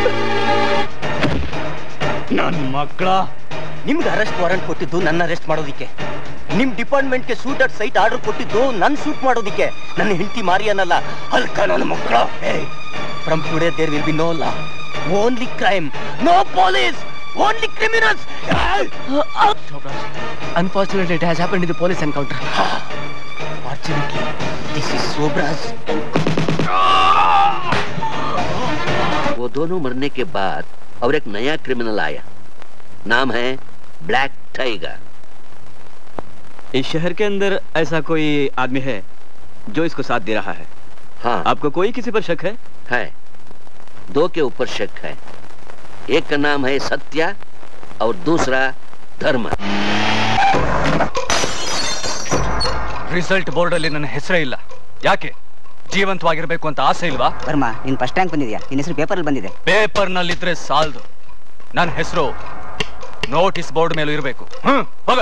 ನನ್ ಮಕ್ಕಳ ನಿಮ್ಗೆ ಅರೆಸ್ಟ್ ವಾರೆಂಟ್ ಕೊಟ್ಟಿದ್ದು ನನ್ನ ಅರೆಸ್ಟ್ ಮಾಡೋದಿಕ್ಕೆ ನಿಮ್ ಡಿಪಾರ್ಟ್ಮೆಂಟ್ಗೆ ಸೂಟೆಡ್ ಸೈಟ್ ಆರ್ಡರ್ ಕೊಟ್ಟಿದ್ದು ನನ್ ಶೂಟ್ ಮಾಡೋದಿಕ್ಕೆ ನನ್ನ ಹೆಂಡತಿ ಮಾರಿಯನಲ್ಲ ಅಲ್ಕ ನನ್ನ ಮಕ್ಕಳ from today there will be no law only crime no police only criminals unfortunately it has happen in the police encounter fortunately this is Sobhraj वो दोनों मरने के बाद और एक नया क्रिमिनल आया नाम है ब्लैक टाइगर इस शहर के अंदर ऐसा कोई आदमी है जो इसको साथ दे रहा है हाँ आपको कोई किसी पर शक है है दो के ऊपर शक है एक का नाम है सत्या और दूसरा धर्म ರಿಸಲ್ಟ್ ಬೋರ್ಡ್ ಅಲ್ಲಿ ನನ್ನ ಹೆಸರೇ ಇಲ್ಲ ಯಾಕೆ ಜೀವಂತವಾಗಿರ್ಬೇಕು ಅಂತ ಆಸೆ ಇಲ್ವಾ ವರ್ಮ ನೀನ್ ಫಸ್ಟ್ ರ್ಯಾಂಕ್ ಬಂದಿದ್ಯಾ ನಿನ್ನ ಹೆಸರು ಪೇಪರಲ್ಲಿ ಬಂದಿದೆ ಪೇಪರ್ ನಲ್ಲಿದ್ರೆ ಸಾಲದು ನನ್ನ ಹೆಸರು ನೋಟಿಸ್ ಬೋರ್ಡ್ ಮೇಲೂ ಇರಬೇಕು ಹ್ಮ್ ಹೋಗ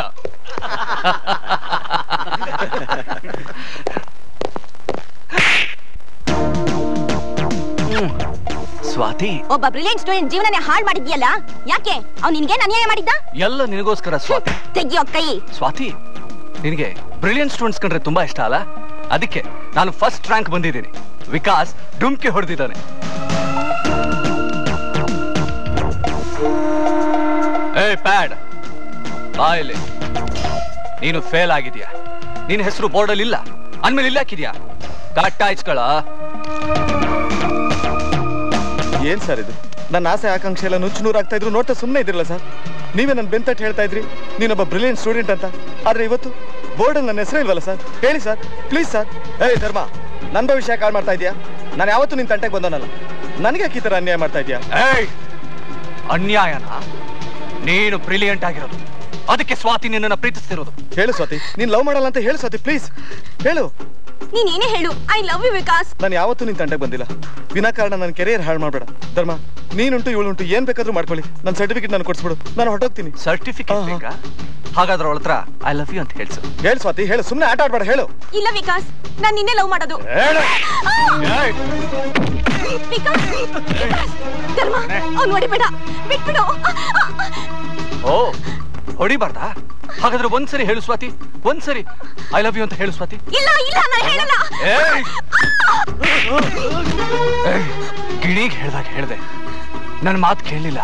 ಹ್ಮ್. ಸ್ವಾತಿ ಒಬ್ಬ ಬ್ರಿಲಿಯಂಟ್ ಸ್ಟೂಡೆಂಟ್ ಜೀವನನೇ ಹಾಳು ಮಾಡಿದ್ಯಲ್ಲ ಯಾಕೆ ಅವ್ನು ನಿನ್ಗೇನ್ ಅನ್ಯಾಯ ಮಾಡಿದ್ದ ಎಲ್ಲ ನಿನಗೋಸ್ಕರ ಸ್ವಾತಿ ತೆಗಿಯೋ ಕೈ ಸ್ವಾತಿ ನಿನಗೆ ಬ್ರಿಲಿಯಂಟ್ ಸ್ಟೂಡೆಂಟ್ಸ್ ಕಂಡ್ರೆ ತುಂಬಾ ಇಷ್ಟ ಅಲ್ಲ ಅದಕ್ಕೆ ನಾನು ಫಸ್ಟ್ ರ್ಯಾಂಕ್ ಬಂದಿದ್ದೀನಿ ವಿಕಾಸ್ ಡುಮ್ಕಿ ಹೊಡೆದಿದ್ದಾನೆ ಏ ಪ್ಯಾಡ್ ಬಾ ಇಲ್ಲಿ ನೀನು ಫೇಲ್ ಆಗಿದ್ಯಾ ನಿನ್ನ ಹೆಸರು ಬೋರ್ಡಲ್ಲಿ ಇಲ್ಲ ಅಂದ್ಮೇಲೆ ಇಲ್ಲ ಹಾಕಿದ್ಯಾ ಕಟ್ಟ ಹಚ್ಕೊಳ ಏನ್ ಸರ್ ಇದು ನನ್ನ ಆಸೆ ಆಕಾಂಕ್ಷೆ ಎಲ್ಲ ನುಚ್ಚು ನೂರು ಆಗ್ತಾ ಇದ್ರು ನೋಡ್ತಾ ಸುಮ್ಮನೆ ಇದ್ರಲ್ಲ ಸರ್ ನೀವೇ ನನ್ನ ಬೆಂತಟ್ಟು ಹೇಳ್ತಾ ಇದ್ರಿ ನೀನೊಬ್ಬ ಬ್ರಿಲಿಯಂಟ್ ಸ್ಟೂಡೆಂಟ್ ಅಂತ ಆದ್ರೆ ಇವತ್ತು ಬೋರ್ಡಲ್ಲಿ ನನ್ನ ಹೆಸರು ಇಲ್ವಲ್ಲ ಸರ್ ಹೇಳಿ ಸರ್ ಪ್ಲೀಸ್ ಸರ್ ಏಯ್ ಧರ್ಮ ನನ್ನ ಭವಿಷ್ಯ ಕಾಲ್ ಮಾಡ್ತಾ ಇದೀಯಾ ನಾನು ಯಾವತ್ತೂ ನಿನ್ ತಂಟೆಗೆ ಬಂದವನಲ್ಲ ನನಗೆ ಯಾಕೆ ಈ ಥರ ಅನ್ಯಾಯ ಮಾಡ್ತಾ ಇದೀಯಾ ಏಯ್ ಅನ್ಯಾಯನ ನೀನು ಬ್ರಿಲಿಯಂಟ್ ಆಗಿರೋದು ಅದಕ್ಕೆ ಸ್ವಾತಿ ನಿನ್ನನ್ನು ಪ್ರೀತಿಸ್ತಿರೋದು ಹೇಳು ಸ್ವಾತಿ ನೀನ್ ಲವ್ ಮಾಡಲ್ಲ ಅಂತ ಹೇಳು ಸ್ವಾತಿ ಪ್ಲೀಸ್ ಹೇಳು ನೀನ್ ಏನೇ ಹೇಳು ಐ ಲವ್ ಯು ವಿಕಾಸ್ ನಾನು ಯಾವತ್ತೂ ನಿನ್ ತಂಟೆಗೆ ಬಂದಿಲ್ಲ ವಿನಾಕಾರಣ ನನ್ನ ಕೆರಿಯರ್ ಹಾಳು ಮಾಡಬೇಡ ಧರ್ಮ ನೀನುಂಟು ಇವಳುಂಟು ಏನ್ ಬೇಕಾದ್ರೂ ಮಾಡ್ಕೊಳ್ಳಿ ನನ್ನ ಸರ್ಟಿಫಿಕೇಟ್ ನಾನು ಕೊಡ್ಸ್ಬಿಡು ನಾನು ಹೊರಟೋಗ್ತೀನಿ ಸರ್ಟಿಫಿಕೇಟ್ ಬೇಕಾ ಹಾಗಾದ್ರೆ ಅವಳ ಹತ್ರ ಐ ಲವ್ ಯು ಅಂತ ಹೇಳ್ಸು ಹೇಳು ಸ್ವಾತಿ ಹೇಳು ಸುಮ್ಮನೆ ಆಟ ಆಡ್ಬೇಡ ಹೇಳು ಇಲ್ಲ ವಿಕಾಸ್ ನಾನ್ ನಿನ್ನೆ ಲವ್ ಮಾಡೋದು ಹೇಳು ವಿಕಾಸ್ ವಿಕಾಸ್, ಧರ್ಮ ಅವ್ನು ಹೊಡಿಬೇಡ ಬಿಟ್ಬಿಡು ಓ ಹೊಡಿಬಾರ್ದಾ ಹಾಗಾದ್ರೆ ಒಂದ್ಸರಿ ಹೇಳು ಸ್ವಾತಿ ಒಂದ್ಸರಿ ಐ ಲವ್ ಯು ಅಂತ ಹೇಳು ಸ್ವಾತಿ ಇಲ್ಲ ಇಲ್ಲ ನಾನು ಹೇಳಲ್ಲ ಏಯ್! ಏಯ್, ಗಿಣಿಗ್ ಹೇಳ್ದಾಗ ಹೇಳ್ದೆ ನನ್ನ ಮಾತು ಕೇಳಲಿಲ್ಲ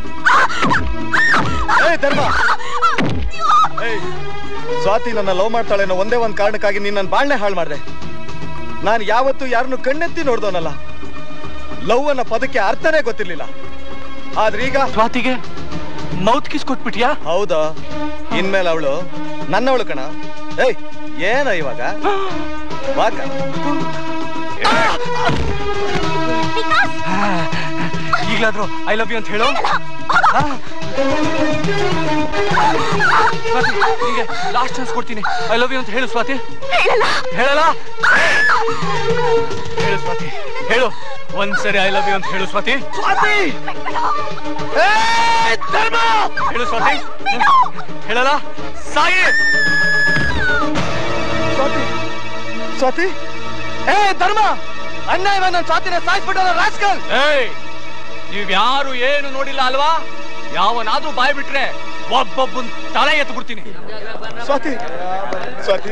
ಏಯ್ ಧರ್ಮ ಏಯ್ ಸ್ವಾತಿ ನನ್ನ ಲವ್ ಮಾಡ್ತಾಳೆ ಅನ್ನೋ ಒಂದೇ ಒಂದ್ ಕಾರಣಕ್ಕಾಗಿ ನೀನ್ ನನ್ನ ಬಾಳ್ನೆ ಹಾಳು ಮಾಡ್ದೆ ನಾನು ಯಾವತ್ತೂ ಯಾರನ್ನು ಕಣ್ಣೆತ್ತಿ ನೋಡ್ದವನಲ್ಲ ಲವ್ ಅನ್ನೋ ಪದಕ್ಕೆ ಅರ್ಥನೇ ಗೊತ್ತಿರ್ಲಿಲ್ಲ ಆದ್ರೆ ಈಗ ಸ್ವಾತಿಗೆ ಮೌತ್ ಕಿಸ್ ಕೊಟ್ಬಿಟ್ಯಾ ಹೌದಾ ಇನ್ಮೇಲೆ ಅವಳು ನನ್ನವಳು ಕಣ ಏಯ್ ಏನ ಇವಾಗ ವಾಕ ಈಗಲಾದ್ರೂ ಐ ಲವ್ ಯು ಅಂತ ಹೇಳು ಹಾ? ಸ್ವಾತಿ ನಿಂಗೆ ಲಾಸ್ಟ್ ಚಾನ್ಸ್ ಕೊಡ್ತೀನಿ ಐ ಲವ್ ಯು ಅಂತ ಹೇಳು ಸ್ವಾತಿ ಹೇಳಲ್ಲ ಹೇಳು ಸ್ವಾತಿ ಹೇಳು ಒಂದ್ಸರಿ ಐ ಲವ್ ಯು ಅಂತ ಹೇಳು ಸ್ವಾತಿ ಸ್ವಾತಿ ಧರ್ಮ ಹೇಳು ಸ್ವಾತಿ ಹೇಳಲ್ಲ ಸಾಯಿ ಸ್ವಾತಿ ಸ್ವಾತಿ ಏ ಧರ್ಮ ಅನ್ಯಾಯ ನನ್ನ ಸ್ವಾತಿನ ಸಾಯಿಸ್ಬಿಟ್ಟು ರಾಸ್ಕಲ್ ಏಯ್ ನೀವ್ ಯಾರು ಏನು ನೋಡಿಲ್ಲ ಅಲ್ವಾ ಯಾವನಾದ್ರೂ ಬಾಯ್ ಬಿಟ್ರೆ ಒಬ್ಬೊಬ್ಬನ್ ತಲೆ ಎತ್ತು ಬಿಡ್ತೀನಿ ಸ್ವಾತಿ ಸ್ವಾತಿ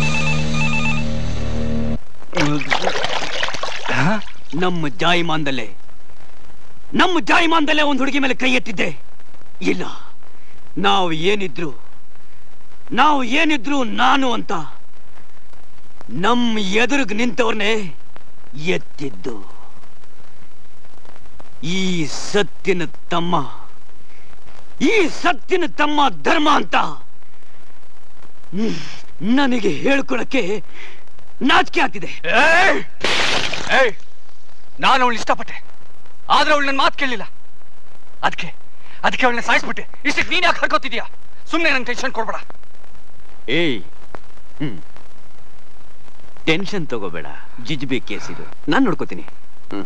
ನಮ್ಮ ಜಾಯಿಮಾನ್ದಲ್ಲೇ ನಮ್ಮ ಜಾಯಿಮಾನ್ದಲ್ಲೇ ಒಂದು ಹುಡುಗಿ ಮೇಲೆ ಕೈ ಎತ್ತಿದ್ದೆ ಇಲ್ಲ ನಾವು ಏನಿದ್ರು ನಾವು ಏನಿದ್ರು ನಾನು ಅಂತ ನಮ್ಮ ಎದುರಿಗೆ ನಿಂತವ್ರನ್ನೇ ಎತ್ತಿದ್ದು ಈ ಸತ್ತಿನ ತಮ್ಮ ಈ ಸತ್ತಿನ ತಮ್ಮ ಧರ್ಮ ಅಂತ ಹ್ಮ್, ನನಗೆ ಹೇಳ್ಕೊಳಕ್ಕೆ ನಾಚಿಕೆ ಆಗ್ತಿದೆ ಏಯ್! ಏಯ್ ನಾನು ಅವಳು ಇಷ್ಟಪಟ್ಟೆ ಆದ್ರೆ ಅವಳು ನನ್ನ ಮಾತು ಕೇಳಲಿಲ್ಲ ಅದಕ್ಕೆ ಅದಕ್ಕೆ ಅವಳನ್ನ ಸಾಯಿಸ್ಬಿಟ್ಟೆ ಇಷ್ಟಕ್ಕೆ ನೀನ್ ಯಾಕೆ ಹರ್ಕೋತಿದ್ಯಾ ಸುಮ್ಮನೆ ನಂಗೆ ಟೆನ್ಷನ್ ಕೊಡ್ಬೇಡ ಏಯ್ ಹ್ಮ್ ಟೆನ್ಷನ್ ತಗೋಬೇಡ ಜಿಜ್ಬಿ ಕೇಸ್ ಇದು ನಾನು ನೋಡ್ಕೋತೀನಿ ಹ್ಮ್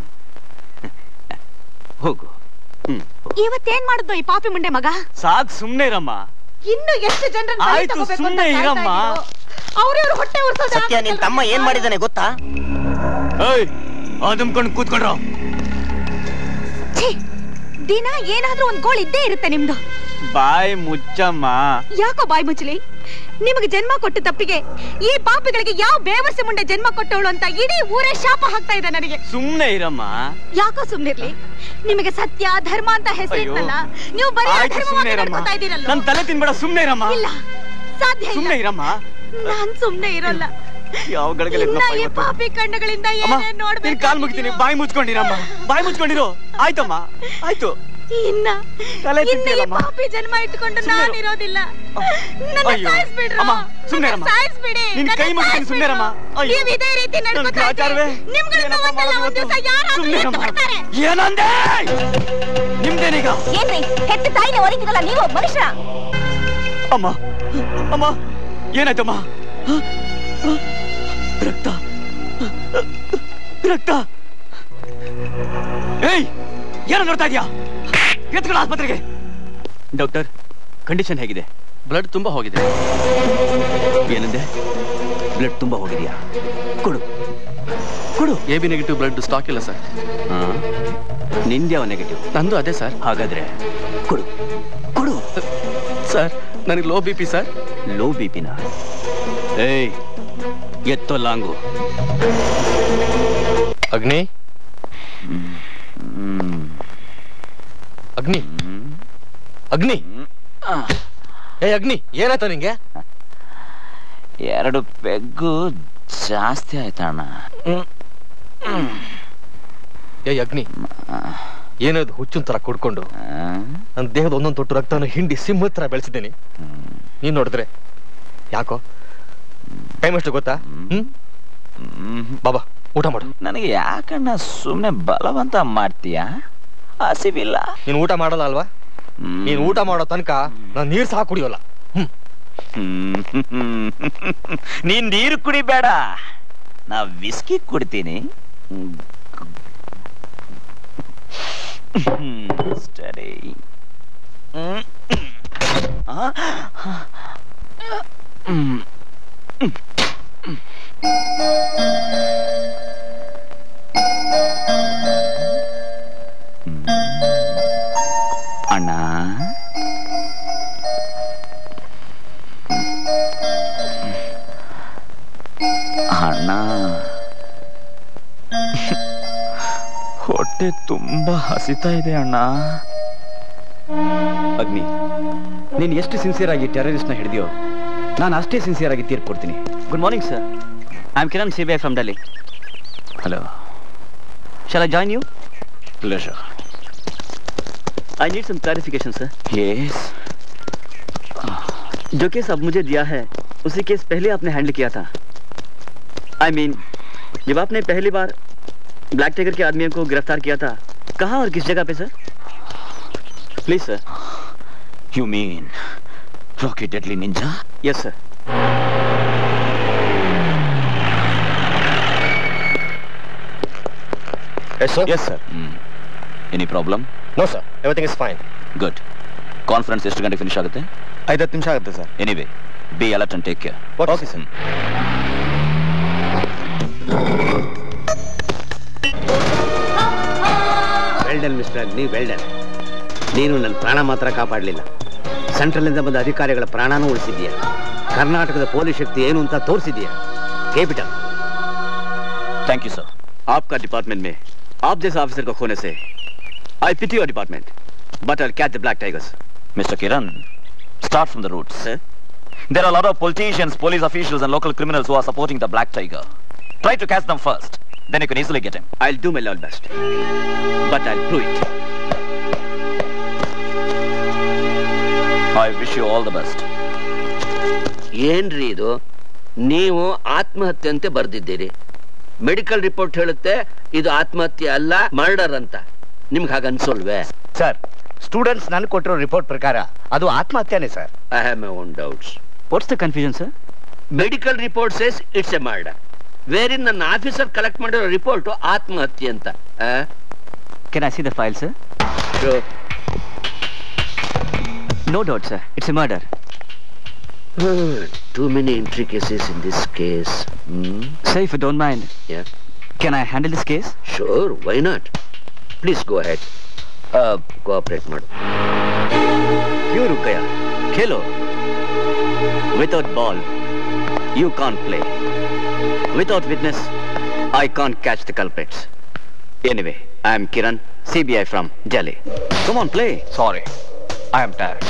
ಹೋಗು ಹ್ಮ್ ಇವತ್ತೇನ್ ಮಾಡಿದ್ದು ಈ ಪಾಪಿ ಮುಂಡೆ ಮಗ ಸಾಕ್ ಸುಮ್ನೆ ಇರಮ್ಮ ಇನ್ನು ಎಷ್ಟು ಜನರ ಆಯ್ತು, ಸುಮ್ನೆ ಇರಮ್ಮ. ಅವ್ರವ್ರ ಹೊಟ್ಟೆ ಉರ್ಸೋದು ಸತ್ಯ ನಿನ್ ತಮ್ಮ ಏನ್ ಮಾಡಿದಾನೆ ಗೊತ್ತಾ ಏಯ್ ಅದಂಕೊಂಡು ಕೂತ್ಕೊಂಡ್ರ ಛೀ, ದಿನ ಏನಾದ್ರೂ ಒಂದ್ ಗೋಳ್ ಇದ್ದೇ ಇರುತ್ತೆ ನಿಮ್ದು ಬಾಯ್ ಮುಚ್ಚಮ್ಮ ಯಾಕೋ ಬಾಯ್ ಮುಚ್ಚಲಿ ನಿಮಗೆ ಜನ್ಮ ಕೊಟ್ಟ ತಪ್ಪಿಗೆ ಈ ಪಾಪಿಗಳಿಗೆ ಯಾವ ಬೇವರ್ಸಿ ಮುಂಡೆ ಜನ್ಮ ಕೊಟ್ಟವಳು ಅಂತ ಇಡೀ ಊರೇ ಶಾಪ ಹಾಕ್ತಾ ಇದೆ ನನಗೆ ಸುಮ್ನೆ ಇರಮ್ಮ ಯಾಕೋ ಸುಮ್ನಿರ್ಲಿ ನಿಮಗೆ ಸತ್ಯ ಧರ್ಮ ಅಂತ ಹೆಸರಿತ್ತಲ್ಲ ನೀವು ಬರೀ ಆಯ್ತು ಸುಮ್ನೆ ಅಧರ್ಮವಾಗಿ ಇರಮ್ಮ ನಡ್ಕೊತಾ ಇದ್ದೀರಲ್ಲ ನನ್ ತಲೆ ತಿನ್ಬೇಡ ಸುಮ್ನೆ ಇರಮ್ಮ ಇಲ್ಲ ಸಾಧ್ಯ ಸುಮ್ನೆ ಇಲ್ಲ ಇರಮ್ಮ ನಾನ್ ಸುಮ್ನೆ ಇರಲ್ಲ ಯಾವ ಗಳಗಲೆ ಇನ್ನ ಈ ಪಾಪಿ ಕಣ್ಣುಗಳಿಂದ ಅಮ್ಮ ಏನೇನ್ ನಿನ್ ನೋಡ್ಬೇಕು ಕಾಲ್ ಮುಗಿತೀನಿ ಬಾಯಿ ಮುಚ್ಕೊಂಡಿರಮ್ಮ ಬಾಯಿ ಮುಚ್ಕೊಂಡಿರೋ ಆಯ್ತಮ್ಮ ಆಯ್ತು ಇನ್ನ ತಲೆ ಇನ್ನ ಈ ತಿಂತೀಯಲ್ಲಮ್ಮ? ಪಾಪಿ ಜನ್ಮ ಇಟ್ಕೊಂಡು ಸುಮ್ನೆ ಇರು. ನಾನಿರೋದಿಲ್ಲ ನನ್ನ ಅಯ್ಯೋ. ಸಾಯಿಸ್ಬಿಡ್ರು ಅಮ್ಮ, ಸುಮ್ನೆ ಇರಮ್ಮ. ನನ್ನ ಸಾಯಿಸ್ಬಿಡಿ ನಿನ್ ನನ್ನ ಕೈ ಮುಗಿತೀನಿ, ಸುಮ್ನೆ ಇರಮ್ಮ. ಸಾಯಿಸ್ಬಿಡ್ರು. ಅಯ್ಯೋ. ನೀವ್ ಇದೇ ರೀತಿ ನನ್ ನಡ್ಕೊತಾ ಗ್ರಾಚಾರವೇ? ಇದ್ರೆ ನಿಮ್ಗಳನ್ನ ಏನಪ್ಪ ಒಂದಲ್ಲ ಒಂದ್ ಮಾಡೋದು ದಿವಸ ಯಾರಾದ್ರೂ ಸುಮ್ನೆ ಎತ್ತು ಇರಮ್ಮ. ಬಿಡ್ತಾರೆ. ಏನಂದೆ ನಿಮ್ದೇನೀಗ ಏನ್ರಿ ಹೆತ್ತ ತಾಯಿನ ಹೊರಿತಿರಲ್ಲ ನೀವು ಮನುಷ್ಯ ಅಮ್ಮ ಅಮ್ಮ ಏನಾಯ್ತಮ್ಮ ಹ? ರಕ್ತ ರಕ್ತ ಏಯ್ ಏನು ನೋಡ್ತಾ ಇದೀಯಾ ಎತ್ಕೊಳ್ಳ ಆಸ್ಪತ್ರೆಗೆ ಡಾಕ್ಟರ್ ಕಂಡೀಷನ್ ಹೇಗಿದೆ ಬ್ಲಡ್ ತುಂಬಾ ಹೋಗಿದೆ ಏನಂದೆ ಬ್ಲಡ್ ತುಂಬಾ ಹೋಗಿದೆಯಾ ಕೊಡು ಕೊಡು A B negative blood stock ಇಲ್ಲ ಸರ್ ನಿಂದ್ಯಾವ ನೆಗೆಟಿವ್ ನಂದು ಅದೇ ಸರ್ ಹಾಗಾದ್ರೆ ಕೊಡು ಕೊಡು ಸರ್ ನನಗೆ low B P sir low B ಪಿನ ಏಯ್ ಎತ್ತೋ ಲಾಂಗು ಅಗ್ನಿ ಅಗ್ನಿ ಅಗ್ನಿ ಏ ಅಗ್ನಿ ಏನಾಯ್ತು ನಿಂಗೆ ಎರಡು ಪೆಗ್ಗು ಜಾಸ್ತಿ ಆಯ್ತಣ್ಣ ಏ ಅಗ್ನಿ ಏನದು ಹುಚ್ಚಿನ ತರ ಕುಡ್ಕೊಂಡು ನನ್ನ ದೇಹದ ಒಂದೊಂದು ತೊಟ್ಟು ರಕ್ತವನ್ನು ಹಿಂಡಿ ಸಿಂಹದ ತರ ಬೆಳೆಸಿದ್ದೀನಿ ನೀನ್ ನೋಡಿದ್ರೆ ಯಾಕೋ ಟೈಮ್ ಎಷ್ಟು ಗೊತ್ತಾ ಹ್ಮ್ ಬಾಬಾ ಊಟ ಮಾಡು ನನಗೆ ಯಾಕಣ್ಣ ಸುಮ್ನೆ ಬಲವಂತ ಮಾಡ್ತೀಯಾ ಹಸಿವಿಲ್ಲ ನೀನ್ ಊಟ ಮಾಡಲ್ಲ ಅಲ್ವಾ ನೀನ್ ಊಟ ಮಾಡೋ ತನಕ ನಾನು ನೀರ್ ಸಹ ಕುಡಿಯೋಲ್ಲ ನೀನ್ ನೀರು ಕುಡಿಬೇಡ ನಾ ವಿಸ್ಕಿ ಕುಡಿತೀನಿ ಸ್ಟಡಿ ಅಣ್ಣ ಅಣ್ಣ ಹೊಟ್ಟೆ ತುಂಬಾ ಹಸಿತಾ ಇದೆ ಅಣ್ಣ ಅಗ್ನಿ ನೀನು ಎಷ್ಟು ಸಿನ್ಸಿಯರ್ ಆಗಿ ಟೆರರಿಸ್ಟ್ನ ಹಿಡಿದಿಯೋ ನಾನು ಅಷ್ಟೇ ಸಿನ್ಸಿಯರ್ ಆಗಿ ತೀರ್ಪು ಕೊಡ್ತೀನಿ good morning sir I am Kiran C B I from Delhi hello shall I join you pleasure I need some clarification sir yes जो केस अब मुझे दिया है उसी केस पहले आपने हैंडल किया था आई I मीन mean, जब आपने पहली बार ब्लैक टाइगर के आदमियों को गिरफ्तार किया था कहाँ और किस जगह पे sir please sir you mean Rocky deadly ninja yes sir yes sir yes sir any problem no sir everything is fine good conference ಎಷ್ಟು ಗಂಟೆ ಫಿನಿಶ್ ಆಗುತ್ತೆ ಐದತ್ತು ನಿಮಿಷ ಆಗುತ್ತೆ sir anyway be alert and take care okay sir well done mister Agni well done ನೀನು ನನ್ನ ಪ್ರಾಣ ಮಾತ್ರ ಕಾಪಾಡಲಿಲ್ಲ ಸೆಂಟ್ರಲ್ನಿಂದ ಬಂದ ಅಧಿಕಾರಿಗಳ ಪ್ರಾಣನೂ ಉಳಿಸಿದ್ಯಾ ಕರ್ನಾಟಕದ ಪೊಲೀಸ್ ಶಕ್ತಿ ಏನು ಅಂತ ತೋರಿಸಿದ್ಯಾ ಕೇಪಿಟಲ್ थैंक यू सर आपका डिपार्टमेंट में आप जैसे ऑफिसर को खोने से I pity your department but I catch the black tigers Mr. Kiran, start from the roots. Sir? There are a lot of politicians, police officials, and local criminals who are supporting the Black Tiger. Try to catch them first. Then you can easily get him. I'll do my level best. But I'll prove it. I wish you all the best. ಏನ್ರಿ ಇದು ನೀವು ಆತ್ಮಹತ್ಯೆ ಅಂತ ಬರ್ದಿದ್ದೀರಿ medical report ಹೇಳುತ್ತೆ ಇದು ಆತ್ಮಹತ್ಯೆ ಅಲ್ಲ murder ಅಂತ ನಿಮ್ಗೆ ಹಾಗೆ ಅನ್ಸೋಲ್ವೇ ಸರ್ ಸ್ಟೂಡೆಂಟ್ಸ್ ನನ್ ಕೊಟ್ಟಿರೋ ರಿಪೋರ್ಟ್ ಪ್ರಕಾರ ಅದು ಆತ್ಮಹತ್ಯೆನೇ sir I have my own doubts What's the confusion, sir? Medical report says it's a murder ವೇರಿನ್ ನನ್ನ ಆಫೀಸರ್ ಕಲೆಕ್ಟ್ ಮಾಡಿರೋ ರಿಪೋರ್ಟ್ ಆತ್ಮಹತ್ಯೆ ಅಂತ Can I see the file, sir? No doubt, sir. It's a murder. Too many intricacies in this case Sir, if you don't mind, Yeah. can I handle this case? Sure why not please go head cooperate ಮಾಡು क्यों रुक गया खेलो without ball you can't play without witness I can't catch the culprits anyway i am kiran cbi from delhi come on play sorry I am tired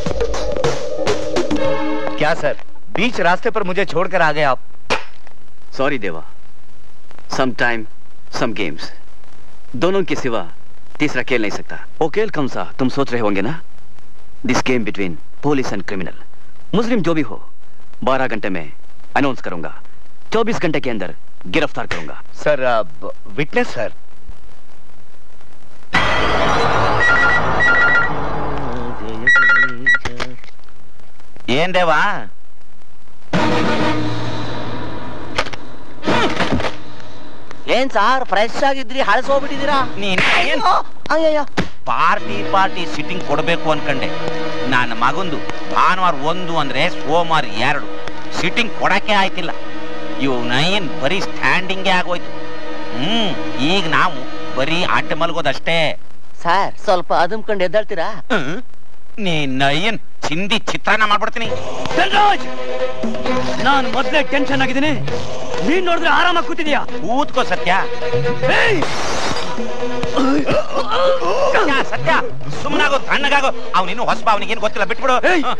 क्या sir बीच रास्ते पर मुझे छोड़कर आ गए आप सॉरी देवा सम टाइम सम गेम्स दोनों के सिवा तीसरा खेल नहीं सकता वो खेल कौन सा तुम सोच रहे होंगे ना this game between police and criminal मुस्लिम जो भी हो बारह घंटे में अनाउंस करूंगा चौबीस घंटे के अंदर गिरफ्तार करूंगा सर विटनेस सर ಏನ್ ದೇವಾ ಏನ್ ಸಾರ್ ಫ್ರೆಶ್ ಆಗಿದ್ರಿ ಹಳಸೋಗ್ಬಿಟ್ಟಿದ್ದೀರಾ ನೀನ್ ಏನ್ ಅಯ್ಯಯ್ಯ ಪಾರ್ಟಿ ಪಾರ್ಟಿ ಸಿಟ್ಟಿಂಗ್ ಕೊಡಬೇಕು ಅನ್ಕಂಡೆ ನನ್ನ ಮಗಂದು ಭಾನುವಾರ ಒಂದು ಅಂದ್ರೆ ಸೋಮವಾರ ಎರಡು ಸಿಟ್ಟಿಂಗ್ ಕೊಡಕ್ಕೆ ಆಯ್ತಿಲ್ಲ ಇವು ನೈನ್ ಬರೀ ಸ್ಟ್ಯಾಂಡಿಂಗೇ ಆಗೋಯ್ತು ಹ್ಮ್ ಈಗ ನಾವು ಬರೀ ಅಡ್ಡ ಮಲ್ಗೋದಷ್ಟೇ ಸರ್ ಸ್ವಲ್ಪ ಅದುಮ್ಕೊಂಡು ಎದ್ದಾಳ್ತೀರಾ ಹ್ಮ್? ನೀ ನಯನ್ ಚಿಂದಿ ಚಿತ್ರಾನ್ನ ಮಾಡ್ಬಿಡ್ತೀನಿ ಧನರಾಜ್ ನಾನು ಮೊದ್ಲೇ ಟೆನ್ಷನ್ ಆಗಿದ್ದೀನಿ ನೀನ್ ನೋಡಿದ್ರೆ ಆರಾಮಾಗಿ ಕೂತಿದ್ಯಾ ಕೂತ್ಕೋ ಸತ್ಯ ಸತ್ಯ ಸತ್ಯ ಸುಮ್ಮನಾಗೋ ತಣ್ಣಗಾಗೋ ಅವನಿನ್ನು ಹೊಸಬ ಅವನಿಗೇನು ಗೊತ್ತಿಲ್ಲ ಬಿಟ್ಬಿಡು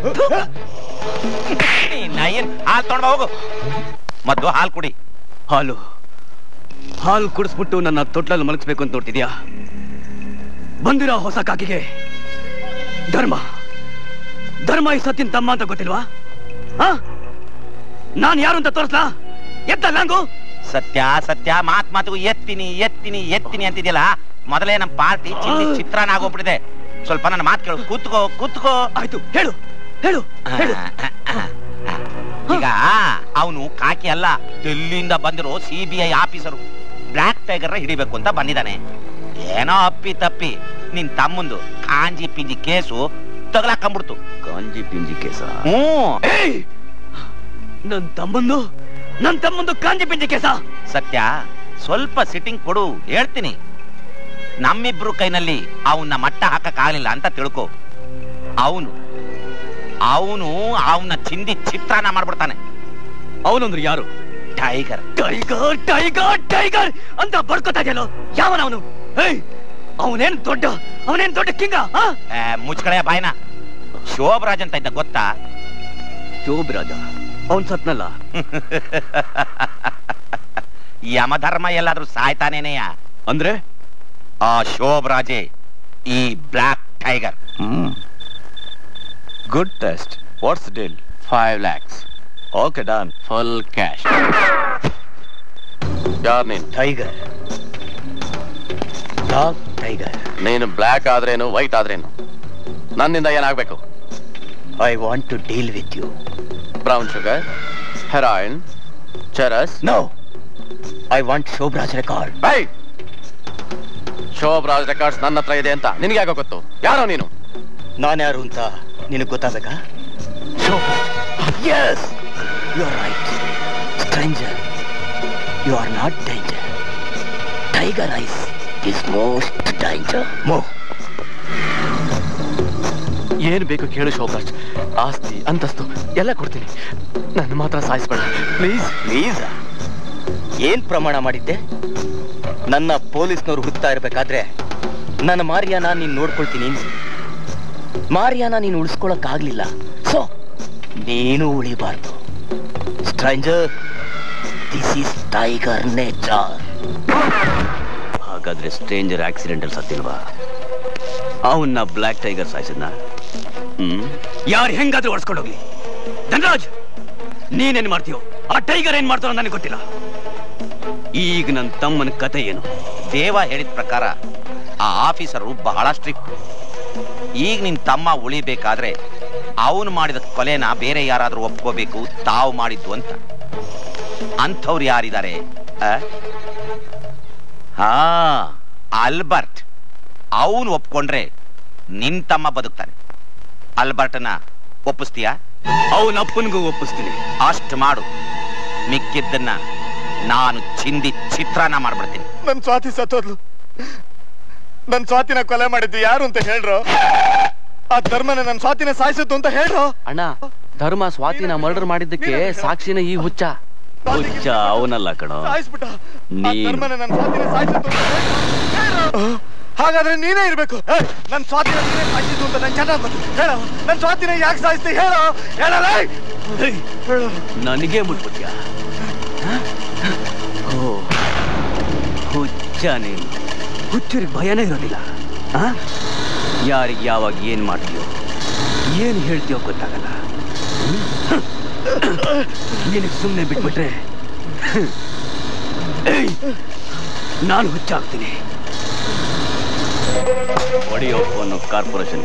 ನೀ ನಯನ್ ಹಾಲು ತೊಗೊಂಡ್ ಬಾ ಹೋಗು ಮದ್ದು ಹಾಲು ಕುಡಿ ಹಾಲು ಹಾಲು ಕುಡಿಸ್ಬಿಟ್ಟು ನನ್ನ ತೊಟ್ಲಲ್ಲಿ ಮಲಗಿಸ್ಬೇಕು ಅಂತ ನೋಡ್ತಿದ್ಯಾ ಬಂದಿರೋ ಹೊಸ ಕಾಕಿಗೆ ಧರ್ಮ ಧರ್ಮ ಈ ಸತ್ತಿನ ತಮ್ಮ ಅಂತ ಗೊತ್ತಿಲ್ವಾ ಹಾ ನಾನ್ ಯಾರು ಅಂತ ತೋರಿಸ್ಲಾ ಎತ್ತ ಲಾಂಗು ಸತ್ಯ ಸತ್ಯ ಮಾತ್ ಮಾತಿಗೂ ಎತ್ತೀನಿ ಎತ್ತೀನಿ ಎತ್ತೀನಿ ಅಂತಿದ್ಯಲ್ಲ ಮೊದಲೇ ನಮ್ಮ ಪಾರ್ಟಿ ಚಿಲ್ಲಿ ಚಿತ್ರಾನ್ನ ಆಗೋಗ್ಬಿಟ್ಟಿದೆ ಸ್ವಲ್ಪ ನನ್ನ ಮಾತು ಕೇಳು ಕೂತ್ಕೋ ಕೂತ್ಕೋ ಆಯ್ತು ಹೇಳು ಹೇಳು ಹೇಳು ಈಗ ಅವನು ಕಾಕಿ ಅಲ್ಲ ಡೆಲ್ಲಿಯಿಂದ ಬಂದಿರೋ C B I officer black tiger ಹಿಡಿಬೇಕು ಅಂತ ಬಂದಿದ್ದಾನೆ ಏನೋ ಅಪ್ಪಿ ತಪ್ಪಿ ನಿನ್ ತಮ್ಮಂದು ಕಾಂಜಿ ಪಿಂಜಿ ಕೇಸು ತಗಲಾಕೊಂಡ್ಬಿಡ್ತು ಕಾಂಜಿ ಪಿಂಜಿ ಕೇಸ ಹ್ಮ್ ನನ್ ತಮ್ಮಂದು ನನ್ ತಮ್ಮಂದು ಕಾಂಜಿ ಪಿಂಜಿ ಕೇಸ ಸತ್ಯ ಸ್ವಲ್ಪ ಸಿಟ್ಟಿಂಗ್ ಕೊಡು ಹೇಳ್ತೀನಿ ನಮ್ಮಿಬ್ರು ಕೈನಲ್ಲಿ ಅವನ್ನ ಮಟ್ಟ ಹಾಕಕ್ಕಾಗಲಿಲ್ಲ ಅಂತ ತಿಳ್ಕೊ ಅವನು ಅವನು ಅವನ ಚಿಂದಿ ಚಿತ್ರಾನ್ನ ಮಾಡ್ಬಿಡ್ತಾನೆ ಅವನಂದ್ರೆ ಯಾರು ಟೈಗರ್ ಟೈಗರ್ ಟೈಗರ್ ಟೈಗರ್ ಅಂತ ಬಡ್ಕೋತಾ ಇದೆಯಲ್ಲ ಯಾವನವನು ಹೇಯ್ ಅವನೇನ್ ದೊಡ್ಡ ಅವನೇನ್ ದೊಡ್ಡ ಕಿಂಗ ಮುಚ್ಕಳೆ ಬಾಯ್ನ ಶೋಭರಾಜ್ ಅಂತ ಇದ್ದ ಗೊತ್ತಾ ಶೋಭರಾಜ ಅವನ್ ಸತ್ನಲ್ಲ ಯಮಧರ್ಮ ಎಲ್ಲಾದ್ರೂ ಸಾಯ್ತಾನೇನೆಯ ಅಂದ್ರೆ ಆ ಶೋಭರಾಜೆ ಈ black tiger good test what's deal five lakhs okay done full cash ಯಾರ್ ನೀನ್ ಟೈಗರ್ ಡಾಗ್ ಟೈಗರ್ ನೀನು ಬ್ಲ್ಯಾಕ್ ಆದ್ರೇನು ವೈಟ್ ಆದ್ರೇನು ನನ್ನಿಂದ ಏನಾಗ್ಬೇಕು I want to deal with you brown sugar heroin charas no I want Shobhraj record by Shobhraj records ನನ್ನ ಹತ್ರ ಇದೆ ಅಂತ ನಿನಗೆ ಯಾಕೆ ಗೊತ್ತು ಯಾರೋ ನೀನು ನಾನ್ಯಾರು ಅಂತ ನಿನಗೆ ಗೊತ್ತಾಗಬೇಕಾ yes you are right stranger you are not danger tiger is is most danger ಮೋ ಏನು ಬೇಕು ಕೇಳು ಶೋಭರಾಜ್ ಆಸ್ತಿ ಅಂತಸ್ತು ಎಲ್ಲ ಕೊಡ್ತೀನಿ ನನ್ನ ಮಾತ್ರ ಸಾಯಿಸ್ಬೇಡ ಪ್ಲೀಸ್ ಪ್ಲೀಸ್ ಏನ್ ಪ್ರಮಾಣ ಮಾಡಿದ್ದೆ ನನ್ನ ಪೊಲೀಸ್ನವ್ರು ಹುಡುಕ್ತಾ ಇರ್ಬೇಕಾದ್ರೆ ನನ್ನ ಮಾರಿಯಾನ ನೀನ್ ನೋಡ್ಕೊಳ್ತೀನಿ ಅಂದ್ರು. ಮಾರಿಯಾನ ನೀನು ಉಳಿಸ್ಕೊಳಕ್ಕಾಗ್ಲಿಲ್ಲ ಸೊ ನೀನು ಉಳಿಬಾರ್ದು stranger this is tiger nature ಹಾಗಾದ್ರೆ ಸ್ಟ್ರೇಂಜರ್ ಆಕ್ಸಿಡೆಂಟ್ ಅಲ್ಲಿ ಸತ್ತಿಲ್ವಾ ಅವನ್ನ ಬ್ಲ್ಯಾಕ್ ಟೈಗರ್ ಸಾಯಿಸಿದ್ನ ಹ್ಮ್ ಯಾರು ಹೆಂಗಾದ್ರೂ ಓಡಿಸ್ಕೊಂಡು ಹೋಗ್ಲಿ ಧನರಾಜ್ ನೀನೇನ್ ಮಾಡ್ತೀಯೋ ಆ ಟೈಗರ್ ಏನ್ ಮಾಡ್ತಾರೋ ನನಗೆ ಗೊತ್ತಿಲ್ಲ ಈಗ ನನ್ನ ತಮ್ಮನ ಕತೆ ಏನು ದೇವ ಹೇಳಿದ ಪ್ರಕಾರ ಆ ಆಫೀಸರು ಬಹಳ ಸ್ಟ್ರಿಕ್ಟ್ ಈಗ ನಿನ್ ತಮ್ಮ ಉಳಿಬೇಕಾದ್ರೆ ಅವನು ಮಾಡಿದ ಕೊಲೆನ ಬೇರೆ ಯಾರಾದ್ರೂ ಒಪ್ಕೋಬೇಕು ತಾವು ಮಾಡಿದ್ದು ಅಂತ ಅಂಥವ್ರು ಯಾರಿದ್ದಾರೆ ಆ? ಹಾ ಅಲ್ಬರ್ಟ್ ಅವನು ಒಪ್ಕೊಂಡ್ರೆ ನಿನ್ ತಮ್ಮ ಬದುಕ್ತಾನೆ ಅಲ್ಬರ್ಟ್ನ ಒಪ್ಪಿಸ್ತೀಯಾ ಅವನ ಅಪ್ಪನಿಗೂ ಒಪ್ಪಿಸ್ತೀನಿ ಅಷ್ಟು ಮಾಡು ಮಿಕ್ಕಿದ್ದನ್ನ ನಾನು ಚಿಂದಿ ಚಿತ್ರಾನ್ನ ಮಾಡ್ಬಿಡ್ತೀನಿ ನನ್ ಸ್ವಾತಿ ಸತ್ತೋದ್ಲು ನನ್ ಸ್ವಾತಿನ ಕೊಲೆ ಮಾಡಿದ್ದು ಯಾರು ಅಂತ ಹೇಳ್ರು ಆ ಧರ್ಮನ ನನ್ ಸ್ವಾತಿನ ಸಾಯಿಸಿದ್ದು ಅಂತ ಹೇಳ್ರು ಅಣ್ಣ ಧರ್ಮ ಸ್ವಾತಿನ ಮರ್ಡರ್ ಮಾಡಿದ್ದಕ್ಕೆ ಸಾಕ್ಷಿನ ಈ ಹುಚ್ಚ ಹುಚ್ಚ ಅವನಲ್ಲ ಕಣೋ ಸಾಯಿಸ್ಬಿಟ್ಟ ಆ ನೀನು. ಧರ್ಮನ ನನ್ ಸ್ವಾತಿನ ಸಾಯಿಸಿದ್ದು ಅಂತ ಹೇಳ್ರು. ಹೇಳ್ರು. ಹಾಗಾದ್ರೆ ನೀನೇ ಇರ್ಬೇಕು ಏ, ನನ್ ಸ್ವಾತಿನ ನೀನೇ ಸಾಯಿಸಿದ್ದು ಅಂತ ನನ್ ಚೆನ್ನಾಗ್ ಗೊತ್ತು ಹೇಳು ನನ್ ಸ್ವಾತಿನ ಯಾಕೆ ಸಾಯಿಸ್ತಿ ಹೇಳು ಹೇಳಲ್ಲ ಹೇಳು ನನಗೆ ಮುಟ್ಬಿಟ್ಯ ಓ ಹುಚ್ಚ ನೀನು ಹುಚ್ಚರಿಗೆ ಭಯನೇ ಇರೋದಿಲ್ಲ ಯಾರಿಗೆ ಯಾವಾಗ ಏನ್ ಮಾಡ್ತೀಯೋ ಏನ್ ಹೇಳ್ತೀಯೋ ಗೊತ್ತಾಗಲ್ಲ ನಿನಗೆ ಸುಮ್ಮನೆ ಬಿಟ್ಬಿಟ್ರೆ ಏಯ್, ನಾನು ಹುಚ್ಚಾಗ್ತೀನಿ ಹೊಡೆಯೋ ಅನ್ನೋ ಕಾರ್ಪೊರೇಷನ್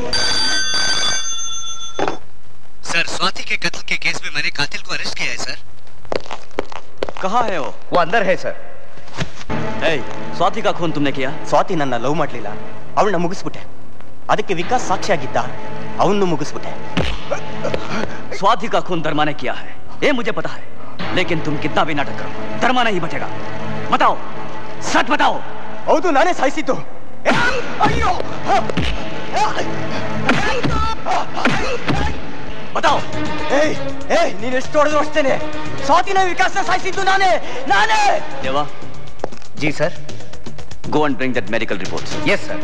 सर स्वाति के कत्ल के केस में मैंने कातिल को अरेस्ट किया है सर कहा है वो वो अंदर है सर ಏಯ್ ಸ್ವಾತಿ ಕಾ ಖೂನ್ ತುಮ್ನೆ ಕಿಯಾ ಸ್ವಾತಿ ನನ್ನ ಲವ್ ಮಾಡ್ಲಿಲ್ಲ ಅವಳನ್ನ ಮುಗಿಸ್ಬಿಟ್ಟೆ ಅದಕ್ಕೆ ವಿಕಾಸ್ ಸಾಕ್ಷಿಯಾಗಿದ್ದ ಅವನ್ನು ಮುಗಿಸ್ಬಿಟ್ಟೆ स्वाति का खून धर्मा ने किया है ये मुझे पता है लेकिन तुम कितना भी नाटक करो धर्मा नहीं बचेगा बताओ सच बताओ ಹೌದು ನಾನೇ ಸಾಯಿಸಿದ್ದು ಅಯ್ಯೋ बताओ ಏಯ್ ಏಯ್ ನೀನು ಎಷ್ಟು ಹೊಡೆದ್ರು ಅಷ್ಟೇನೆ ಸ್ವಾತಿನ ವಿಕಾಸ ಸಾಯಿಸಿದ್ದು ನಾನೇ ನಾನೇ Deva ji sir go and bring that medical reports yes sir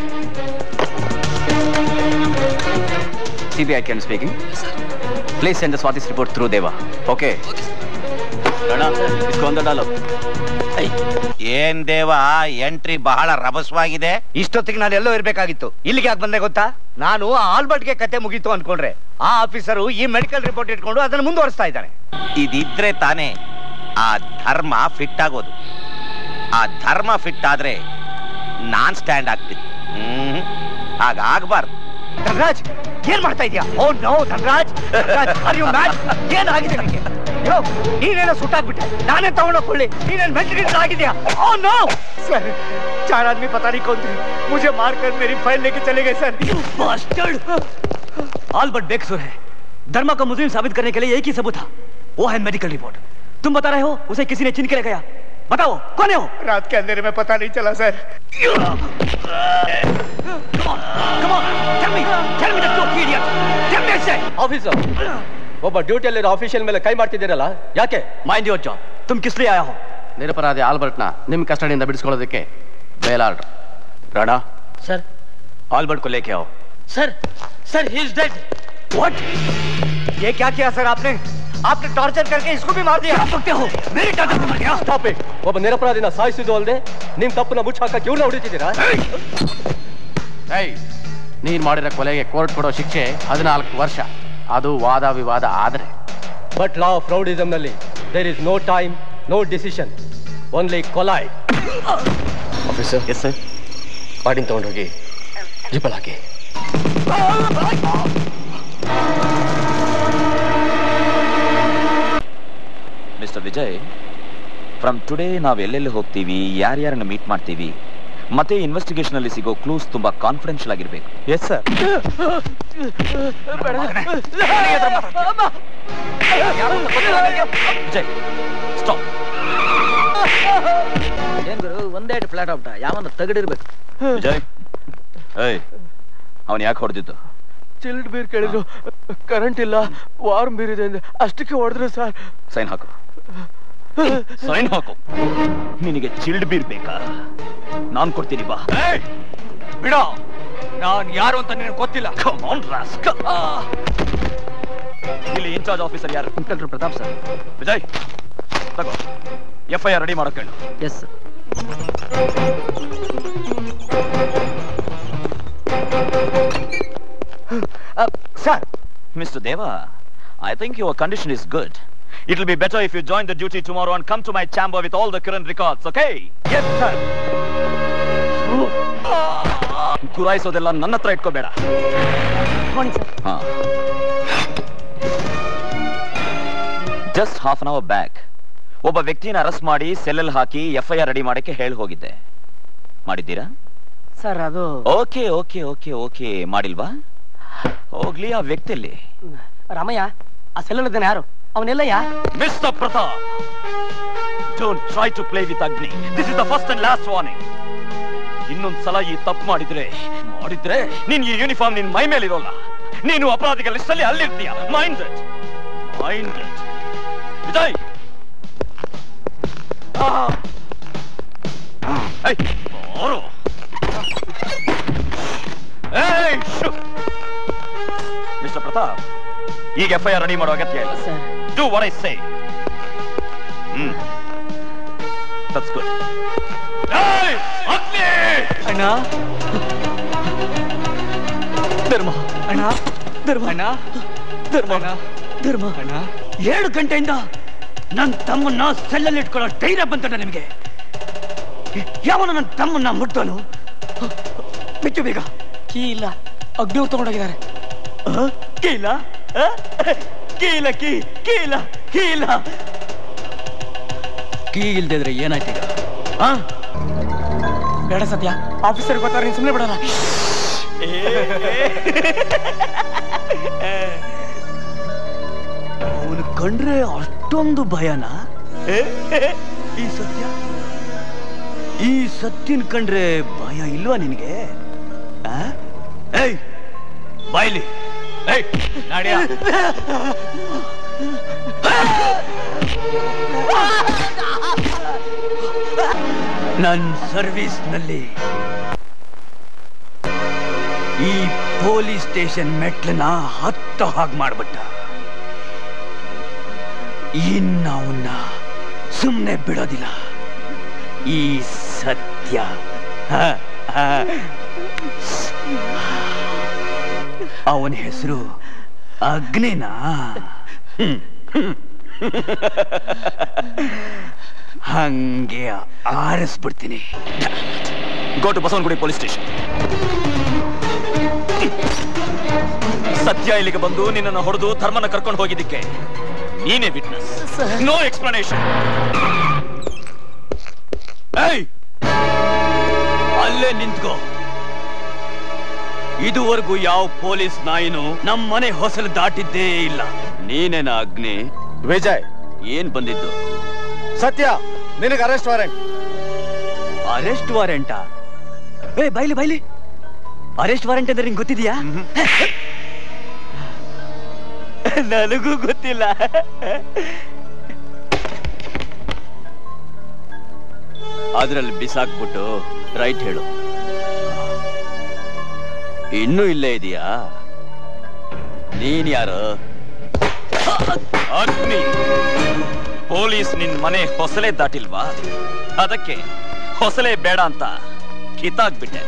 CBI can speaking please send the Swati's report through Deva okay Rana इसको अंदर डालो ಏನ್ ದೇವ ಎಂಟ್ರಿ ಬಹಳ ರಭಸವಾಗಿದೆ ಇಷ್ಟೊತ್ತಿಗೆ ನಾನು ಎಲ್ಲೋ ಇರ್ಬೇಕಾಗಿತ್ತು ಇಲ್ಲಿಗೆ ಯಾಕೆ ಬಂದೆ ಗೊತ್ತಾ ನಾನು ಆ ಆಲ್ಬರ್ಟ್ಗೆ ಕತೆ ಮುಗೀತು ಅನ್ಕೊಂಡ್ರೆ ಆ ಆಫೀಸರು ಈ ಮೆಡಿಕಲ್ ರಿಪೋರ್ಟ್ ಇಟ್ಕೊಂಡು ಅದನ್ನು ಮುಂದುವರಿಸ್ತಾ ಇದ್ದಾನೆ ಇದಿದ್ರೆ ತಾನೇ ಆ ಧರ್ಮ ಫಿಟ್ ಆಗೋದು ಆ ಧರ್ಮ ಫಿಟ್ ಆದ್ರೆ ನಾನ್ ಸ್ಟ್ಯಾಂಡ್ ಆಗ್ತೀನಿ ಹ್ಮ್ ಹಾಗಾಗ್ಬಾರ್ದು ಧನರಾಜ್ ಏನ್ ಮಾಡ್ತಾ ಇದೀಯಾ oh no Dhanraj are you mad ಏನಾಗಿದೆ ನಿನಗೆ ಯೋ ನೀನೇನೋ ಸುಟ್ಟಾಗ್ಬಿಟ್ಟೆ ನಾನೇ ತಗೊಂಡೋಗ್ಕೊಳ್ಳಿ ನೀನೇನ್ ಮೆಂಟಲ್ ಆಗಿದ್ಯಾ ಓ ನೋ सर चार आदमी पता नहीं कौन थे मुझे मारकर मेरी फाइल लेके चले गए सर bastard आल्बर्ट बेकसुर है धर्मा को मुजरिम साबित करने के लिए एक ही सबूत था वो है मेडिकल रिपोर्ट तुम बता रहे हो उसे किसी ने चिन के ले गया बताओ कौन है वो रात के अंधेरे में पता नहीं चला sir Come on, tell me, tell me the truth, idiot. Tell me, I say. Officer ಒಬ್ಬ ಡ್ಯೂಟಿಯಲ್ಲಿರೋ ಆಫೀಷಿಯಲ್ ಮೇಲೆ ಕೈ ಮಾಡ್ತಿದ್ದೀರಲ್ಲ ಯಾಕೆ Mind your job. तुम किस लिए आया हो ನಿರಪರಾಧಿ ಆಲ್ಬರ್ಟ್ನ ನಿಮ್ಮ ಕಸ್ಟಡಿಯಿಂದ ಬಿಡಿಸ್ಕೊಳ್ಳೋದಕ್ಕೆ ಬೇಲ್ ಆರ್ಡರ್ ರಾಡಾ सर आल्बर्ट को लेके आओ sir sir he is dead What? ये क्या किया सर आपने आपने टॉर्चर करके इसको भी मार दिया क्या बकते हो मेरी टाटा को मार गया ಸ್ಟಾಪ್ ಇಟ್ ಒಬ್ಬ ನಿರಪರಾಧಿನ ಸಾಯಿಸಿದ್ದು ಅಲ್ಲದೆ ನಿಮ್ ತಪ್ಪನ್ನ ಮುಚ್ಚಾಕಕ್ಕೆ ಇವ್ರನ್ನ ಹೊಡಿತಿದ್ದೀರಾ ಏಯ್ ನೀನ್ ಮಾಡಿರೋ ಕೊಲೆಗೆ ಕೋರ್ಟ್ ಕೊಡೋ ಶಿಕ್ಷೆ ಹದಿನಾಲ್ಕು ವರ್ಷ ಅದು ವಾದ ವಿವಾದ ಆದ್ರೆ ಬಟ್ ಲಾ ಆಫ್ ರೌಡಿಸಮ್ ನಲ್ಲಿ there is no time no decision only ಕೊಲಾಯ್ ಆಫೀಸರ್ ಎಸ್ ಸರ್ ಬಾಡಿನ ತಗೊಂಡೋಗಿ ಜಿಪಲ್ ಹಾಕಿ ಮಿಸ್ಟರ್ ವಿಜಯ್ ಫ್ರಮ್ ಟುಡೇ ನಾವು ಎಲ್ಲೆಲ್ಲಿ ಹೋಗ್ತೀವಿ ಯಾರ್ಯಾರನ್ನ ಮೀಟ್ ಮಾಡ್ತೀವಿ ಮತ್ತೆ ಇನ್ವೆಸ್ಟಿಗೇಷನ್ ಅಲ್ಲಿ ಸಿಗೋ ಕ್ಲೂಸ್ ತುಂಬಾ ಕಾನ್ಫಿಡೆನ್ಷಿಯಲ್ ಆಗಿರ್ಬೇಕು ಎಸ್ ಸರ್ ವಿಜಯ್ ಸ್ಟಾಪ್ ಏನ್ ಗುರು ಒಂದೇ ಫ್ಲಾಟ್ ಔಟ ಯಾವನ್ನ ತಗಡಿರ್ಬೇಕು ವಿಜಯ್ ಏಯ್ ಅವನ್ ಯಾಕೆ ಹೊಡೆದಿದ್ದು ಚಿಲ್ಡ್ ಬೀರ್ ಕೇಳಿದ್ರು ಕರೆಂಟ್ ಇಲ್ಲ ವಾರ್ಮ್ ಬೀರ್ ಇದೆ ಅಂದ್ರೆ ಅಷ್ಟಕ್ಕೆ ಹೊಡೆದ್ರು ಸರ್ ಸೈನ್ ಹಾಕು ಸೈನ್ ಹಾಕು ನಿನಗೆ ಚಿಲ್ಡ್ ಬೀರ್ ಬೇಕಾ ನಾನ್ ಕೊಡ್ತೀನಿ ಬಾ ಬಿಡ ನಾನ್ ಯಾರು ಅಂತ ನಿನಗೆ ಗೊತ್ತಿಲ್ಲ Come on, rascal. ಇಲ್ಲಿ ಇನ್ಚಾರ್ಜ್ ಆಫೀಸರ್ ಯಾರು ಇನ್ಸ್ಪೆಕ್ಟರ್ ಪ್ರತಾಪ್ ಸರ್ ವಿಜಯ್ ತಗೋ ಎಫ್ ಐ ಆರ್ ರೆಡಿ ಮಾಡೋಕೆ ಹೇಳು yes sir Mr. Deva, I think your condition is good. It'll be better if you join the duty tomorrow and come to my chamber with all the current records, okay? Yes sir ಗುರಾಯಿಸೋದೆಲ್ಲ ನನ್ನ ಹತ್ರ ಇಟ್ಕೋಬೇಡ ಹಾ just half an hour back ಒಬ್ಬ ವ್ಯಕ್ತಿನ arrest ಮಾಡಿ ಸೆಲ್ಲಲ್ಲಿ ಹಾಕಿ ಎಫ್ ಐ ಆರ್ ರೆಡಿ ಮಾಡಕ್ಕೆ ಹೇಳಿ ಹೋಗಿದ್ದೆ ಮಾಡಿದ್ದೀರಾ ಸರ್ ಅದು ಓಕೆ ಓಕೆ ಓಕೆ ಓಕೆ ಮಾಡಿಲ್ವಾ ಹೋಗ್ಲಿ ಆ ವ್ಯಕ್ತಿಯಲ್ಲಿ ರಾಮಯ್ಯ ಆ ಸೆಲ್ಲಲ್ಲಿದ್ದಾನೆ ಯಾರು ಅವನೆಲ್ಲಯ್ಯ mister Pratap don't try to play with Agni this is the first and last warning ಇನ್ನೊಂದ್ ಸಲ ಈ ತಪ್ಪು ಮಾಡಿದ್ರೆ ಮಾಡಿದ್ರೆ ನೀನ್ ಈ ಯೂನಿಫಾರ್ಮ್ ನಿನ್ ಮೈ ಮೇಲೆ ಇರೋಲ್ಲ ನೀನು ಅಪರಾಧಿಗಳ ಲಿಸ್ಟಲ್ಲಿ ಅಲ್ಲಿರ್ತೀಯ ಮೈಂಡ್ ಮೈಂಡ್ ವಿಜಯ್ ಬಾರೋ ಮಿಸ್ಟರ್ ಪ್ರತಾಪ್ ಈಗ ಎಫ್ ಐ ಆರ್ ರೆಡಿ ಮಾಡೋ ಅಗತ್ಯ ಇಲ್ಲ sir Do what I say. Hmm. That's good. Hey! Agni! ಅಣ್ಣ ಧರ್ಮ ಅಣ್ಣ ಧರ್ಮ ಅಣ್ಣ ಧರ್ಮ ಧರ್ಮ ಅಣ್ಣ ಏಳು ಗಂಟೆಯಿಂದ ನನ್ನ ತಮ್ಮನ್ನ ಸೆಲ್ಲಲ್ಲಿ ಇಟ್ಕೊಳ್ಳೋ ಧೈರ್ಯ ಬಂತಣ್ಣ ನಿಮಗೆ ಯಾವನ ನನ್ನ ತಮ್ಮನ್ನ ಮುಟ್ಟೋನು ಬಿಚ್ಚು ಬೇಗ ಕೀ ಇಲ್ಲ ಅಗ್ನಿವ್ರು ತಗೊಂಡೋಗಿದ್ದಾರೆ ಕೀ ಇಲ್ಲ ಆ? ಕೀ ಇಲ್ಲ ಕೀ ಕೀ ಇಲ್ಲ ಕೀ ಇಲ್ಲ ಕೀ ಇಲ್ದಿದ್ರೆ ಏನಾಯ್ತೀಗ ಆ ಬೇಡ ಸತ್ಯ ಆಫೀಸರ್ ಗೊತ್ತಾರ ನೀನ್ ಸುಮ್ಮನೆ ಬಿಡಲ್ಲ ಅವನು ಕಂಡ್ರೆ ಅಷ್ಟೊಂದು ಭಯನ ಈ ಸತ್ಯ ಈ ಸತ್ಯನ್ ಕಂಡ್ರೆ ಭಯ ಇಲ್ವಾ ನಿನಗೆ ಆ? ಏಯ್ ಬಾಯ್ಲಿ ಏಯ್ ನಾಡ್ಯಾ ನನ್ನ ಸರ್ವಿಸ್ನಲ್ಲಿ ಈ ಪೊಲೀಸ್ ಸ್ಟೇಷನ್ ಮೆಟ್ಲನ್ನ ಹತ್ತ ಹಾಗೆ ಮಾಡ್ಬಿಟ್ಟ ಇನ್ನ ಅವನ್ನ ಸುಮ್ಮನೆ ಬಿಡೋದಿಲ್ಲ ಈ ಸತ್ಯ ಅವನ ಹೆಸರು ಅಗ್ನಿನಾ ಹ್ಮ್. ಹಂಗೆ ಆರಿಸ್ಬಿಡ್ತೀನಿ go to Basavanagudi police station Sathya ಇಲ್ಲಿಗೆ ಬಂದು ನಿನ್ನನ್ನು ಹೊಡೆದು ಧರ್ಮನ ಕರ್ಕೊಂಡು ಹೋಗಿದ್ದಕ್ಕೆ ನೀನೇ ವಿಟ್ನೆಸ್ ನೋ ಎಕ್ಸ್ಪ್ಲನೇಷನ್ ಏಯ್ ಅಲ್ಲೇ ನಿಂತ್ಕೋ ಇದುವರೆಗೂ ಯಾವ ಪೊಲೀಸ್ ನಾಯಿನೂ ನಮ್ಮ ಮನೆ ಹೊಸಲು ದಾಟಿದ್ದೇ ಇಲ್ಲ ನೀನೇನ ಅಗ್ನಿ ವಿಜಯ್ ಏನ್ ಬಂದಿದ್ದು ಸತ್ಯ ನಿನಗೆ ಅರೆಸ್ಟ್ ವಾರೆಂಟ್ ಅರೆಸ್ಟ್ ವಾರೆಂಟಾ ಏ ಬೈಲಿ ಬೈಲಿ ಅರೆಸ್ಟ್ ವಾರೆಂಟ್ ಅಂದ್ರೆ ನಿಂಗೆ ಗೊತ್ತಿದ್ಯಾ ನನಗೂ ಗೊತ್ತಿಲ್ಲ ಅದ್ರಲ್ಲಿ ಬಿಸಾಕ್ಬಿಟ್ಟು ರೈಟ್ ಹೇಳು ಇನ್ನೂ ಇಲ್ಲೇ ಇದೆಯಾ ನೀನ್ ಯಾರು ಅಗ್ನಿ ಪೊಲೀಸ್ ನಿನ್ ಮನೆ ಹೊಸಲೇ ದಾಟಿಲ್ವಾ ಅದಕ್ಕೆ ಹೊಸಲೇ ಬೇಡ ಅಂತ ಕಿತ್ತಾಕ್ಬಿಟ್ಟೆ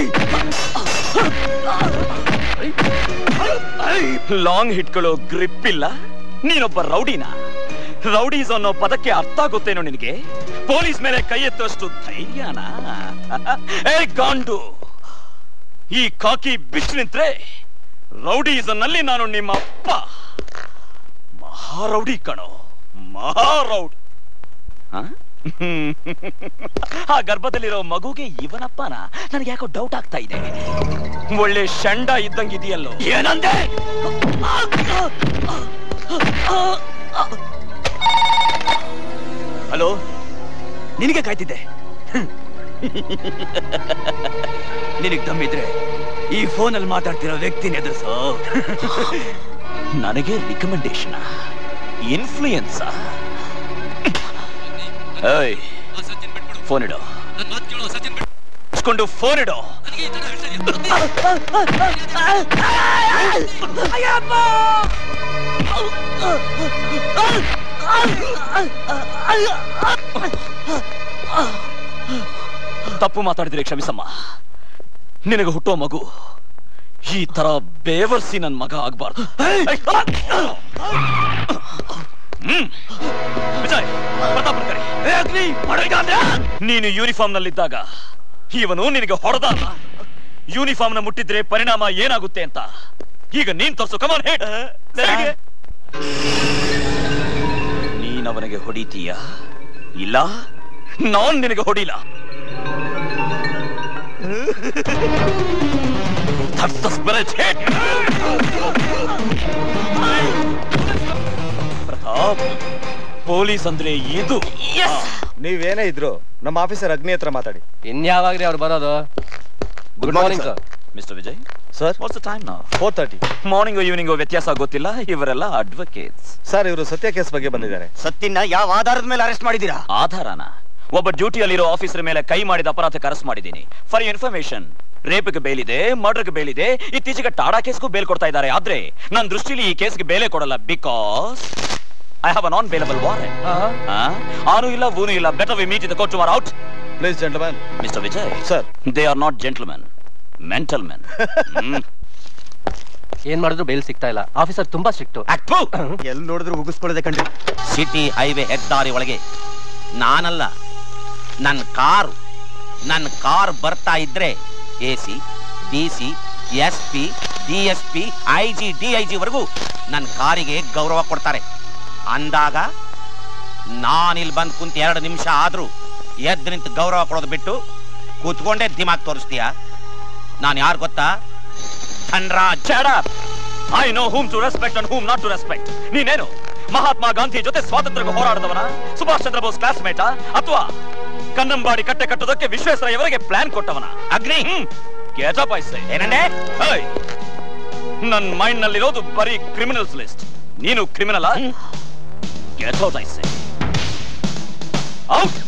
ಲಾಂಗ್ ಹಿಟ್ಗಳು ಗ್ರಿಪ್ ಇಲ್ಲ ನೀನೊಬ್ಬ ರೌಡಿನ ರೌಡೀಸ್ ಅನ್ನೋ ಪದಕ್ಕೆ ಅರ್ಥ ಗೊತ್ತೇನೋ ನಿನಗೆ ಪೊಲೀಸ್ ಮೇಲೆ ಕೈ ಎತ್ತುವಷ್ಟು ಧೈರ್ಯನಾ ಏ ಗಾಂಡು ಈ ಕಾಕಿ ಬಿಟ್ಟು ನಿಂತ್ರೆ ರೌಡೀಸನ್ನಲ್ಲಿ ನಾನು ನಿಮ್ಮ ಅಪ್ಪ ಮಹಾರೌಡಿ ಕಣೋ ಮಹಾರೌಡಿ ಆ? ಆ ಗರ್ಭದಲ್ಲಿರೋ ಮಗುಗೆ ಇವನಪ್ಪನ ನನಗೆ ಯಾಕೋ ಡೌಟ್ ಆಗ್ತಾ ಇದೆ ಒಳ್ಳೆ ಶಂಡ ಇದ್ದಂಗಿದೆಯಲ್ಲೋ ಏನಂದೆ ಹಲೋ ನಿನಗೆ ಕಾಯ್ತಿದ್ದೆ ನಿನಗ್ ದಮ್ಮಿದ್ರೆ ಈ ಫೋನಲ್ಲಿ ಮಾತಾಡ್ತಿರೋ ವ್ಯಕ್ತಿನ ಎದುರಿಸೋ ನನಗೆ ರಿಕಮೆಂಡೇಶನ್ ಇನ್ಫ್ಲೂಯೆನ್ಸ್ ಏಯ್ ಫೋನ್ ಇಡು ಇಸ್ಕೊಂಡು ಫೋನ್ ಇಡು ತಪ್ಪು ಮಾತಾಡಿದ್ರೆ ಕ್ಷಮಿಸಮ್ಮ ನಿನಗೆ ಹುಟ್ಟೋ ಮಗು ಈ ತರ ಬೇವರ್ಸಿ ನನ್ ಮಗ ಆಗ್ಬಾರ್ದು ಹ್ಮ್. ವಿಜಯ್, ಪ್ರತಾಪ್ ಬರ್ತಾರೆ. ಏ, ಅಗ್ನಿ, ಮಾಡು ಈಗ ಅಂದ್ರೆ. ನೀನು ಯೂನಿಫಾರ್ಮ್ ನಲ್ಲಿದ್ದಾಗ ಇವನು ನಿನಗೆ ಹೊಡೆದ ಅಲ್ಲ ಯೂನಿಫಾರ್ಮ್ ನ ಮುಟ್ಟಿದ್ರೆ ಪರಿಣಾಮ ಏನಾಗುತ್ತೆ ಅಂತ ಈಗ ನೀನ್ ತೋರ್ಸು ಕಮಾನ್ ಹೇಟ್ ನೀನ್ ಅವನಿಗೆ ಹೊಡಿತೀಯ ಇಲ್ಲ ನಾನ್ ನಿನಗೆ ಹೊಡಿಲ್ಲ That's the spirit. Hit! Pratap police ಅಂದ್ರೆ ಇದು ನೀವೇನೇ ಇದ್ರು ನಮ್ಮ ಆಫೀಸರ್ ಅಗ್ನಿ ಹತ್ರ ಮಾತಾಡಿ ಇನ್ಯಾವಾಗ್ರಿ ಅವ್ರು ಬರೋದು good morning sir mister Vijay sir what's time ನಾವು ಫೋರ್ ತರ್ಟಿ ಮಾರ್ನಿಂಗ್ ಈವ್ನಿಂಗ್ ವ್ಯತ್ಯಾಸ ಗೊತ್ತಿಲ್ಲ ಇವರೆಲ್ಲ ಅಡ್ವೊಕೇಟ್ಸ್ ಸರ್ ಇವರು ಸತ್ಯ ಕೇಸ್ ಬಗ್ಗೆ ಬಂದಿದ್ದಾರೆ ಸತ್ತಿನ ಯಾವ ಆಧಾರದ ಮೇಲೆ ಅರೆಸ್ಟ್ ಮಾಡಿದ್ದೀರಾ ಆಧಾರನ ಒಬ್ಬ ಡ್ಯೂಟಿಯಲ್ಲಿರೋ ಆಫೀಸರ್ ಮೇಲೆ ಕೈ ಮಾಡಿದ ಅಪರಾಧಕ್ಕೆ ಅರೆಸ್ಟ್ ಮಾಡಿದ್ದೀನಿ ಫಾರ್ ಇನ್ಫಾರ್ಮೇಶನ್ ರೇಪ್ಗೆ ಬೇಲಿದೆ ಮರ್ಡರ್ಗೆ ಬೇಲಿದೆ ಇತ್ತೀಚೆಗೆ ಟಾಡಾ ಕೇಸ್ಗೂ ಬೇಲ್ ಕೊಡ್ತಾ ಇದ್ದಾರೆ ಆದ್ರೆ ನನ್ನ ದೃಷ್ಟಿಲಿ ಈ ಕೇಸ್ಗೆ ಬೇಲೆ ಕೊಡಲ್ಲ because I have a non bailable warrant ಆನು ಇಲ್ಲ ಊನು ಇಲ್ಲ better we meet in the court tomorrow out please gentleman mister Vijay sir they are not gentlemen mental men ಏನ್ ಮಾಡಿದ್ರು ಬೇಲ್ ಸಿಗ್ತಾ ಇಲ್ಲ ಆಫೀಸರ್ ತುಂಬಾ ಸ್ಟ್ರಿಕ್ಟ್ ಎಲ್ಲಿ ನೋಡಿದ್ರು ಉಗಿಸ್ಕೊಳ್ಳದೆ ಕಂಡ್ರಿ ಸಿಟಿ ಹೈವೇ ಹೆದ್ದಾರಿ ಒಳಗೆ ನಾನಲ್ಲ ನನ್ನ ಕಾರು ನನ್ನ ಕಾರ್ ಬರ್ತಾ ಇದ್ರೆ A C D C S P D S P I G D I ಜಿವರೆಗೂ ನನ್ನ ಕಾರಿಗೆ ಗೌರವ ಕೊಡ್ತಾರೆ ಅಂದಾಗ ನಾನಿಲ್ಲಿ ಬಂದು ಕುಂತ ಎರಡು ನಿಮಿಷ ಆದ್ರೂ ಎದ್ದು ನಿಂತು ಗೌರವ ಕೊಡೋದು ಬಿಟ್ಟು ಕೂತ್ಕೊಂಡೇ ದಿಮಾಗ್ ತೋರಿಸ್ತೀಯ ನಾನು ಯಾರು ಗೊತ್ತಾ Dhanraj I know whom to respect and whom not to respect ನೀನೇನು ಮಹಾತ್ಮ ಗಾಂಧಿ ಜೊತೆ ಸ್ವಾತಂತ್ರ್ಯ ಹೋರಾಡಿದವನ ಸುಭಾಷ್ ಚಂದ್ರ ಬೋಸ್ ಕ್ಲಾಸ್ಮೇಟ ಅಥವಾ ಕನ್ನಂಬಾಡಿ ಕಟ್ಟೆ ಕಟ್ಟೋದಕ್ಕೆ ವಿಶ್ವೇಶ್ವರಯ್ಯವರಿಗೆ ಪ್ಲಾನ್ ಕೊಟ್ಟವನ ಅಗ್ನಿ ಗೆಟಪ್ ಐಸೆ ಏನಂದೆ ಏಯ್ ನನ್ ಮೈಂಡ್ ನಲ್ಲಿರೋದು ಬರೀ ಕ್ರಿಮಿನಲ್ಸ್ ಲಿಸ್ಟ್ ನೀನು ಕ್ರಿಮಿನಲ್ ಗೆಟ್ ಔಟ್ ಐಸೆ ಔಟ್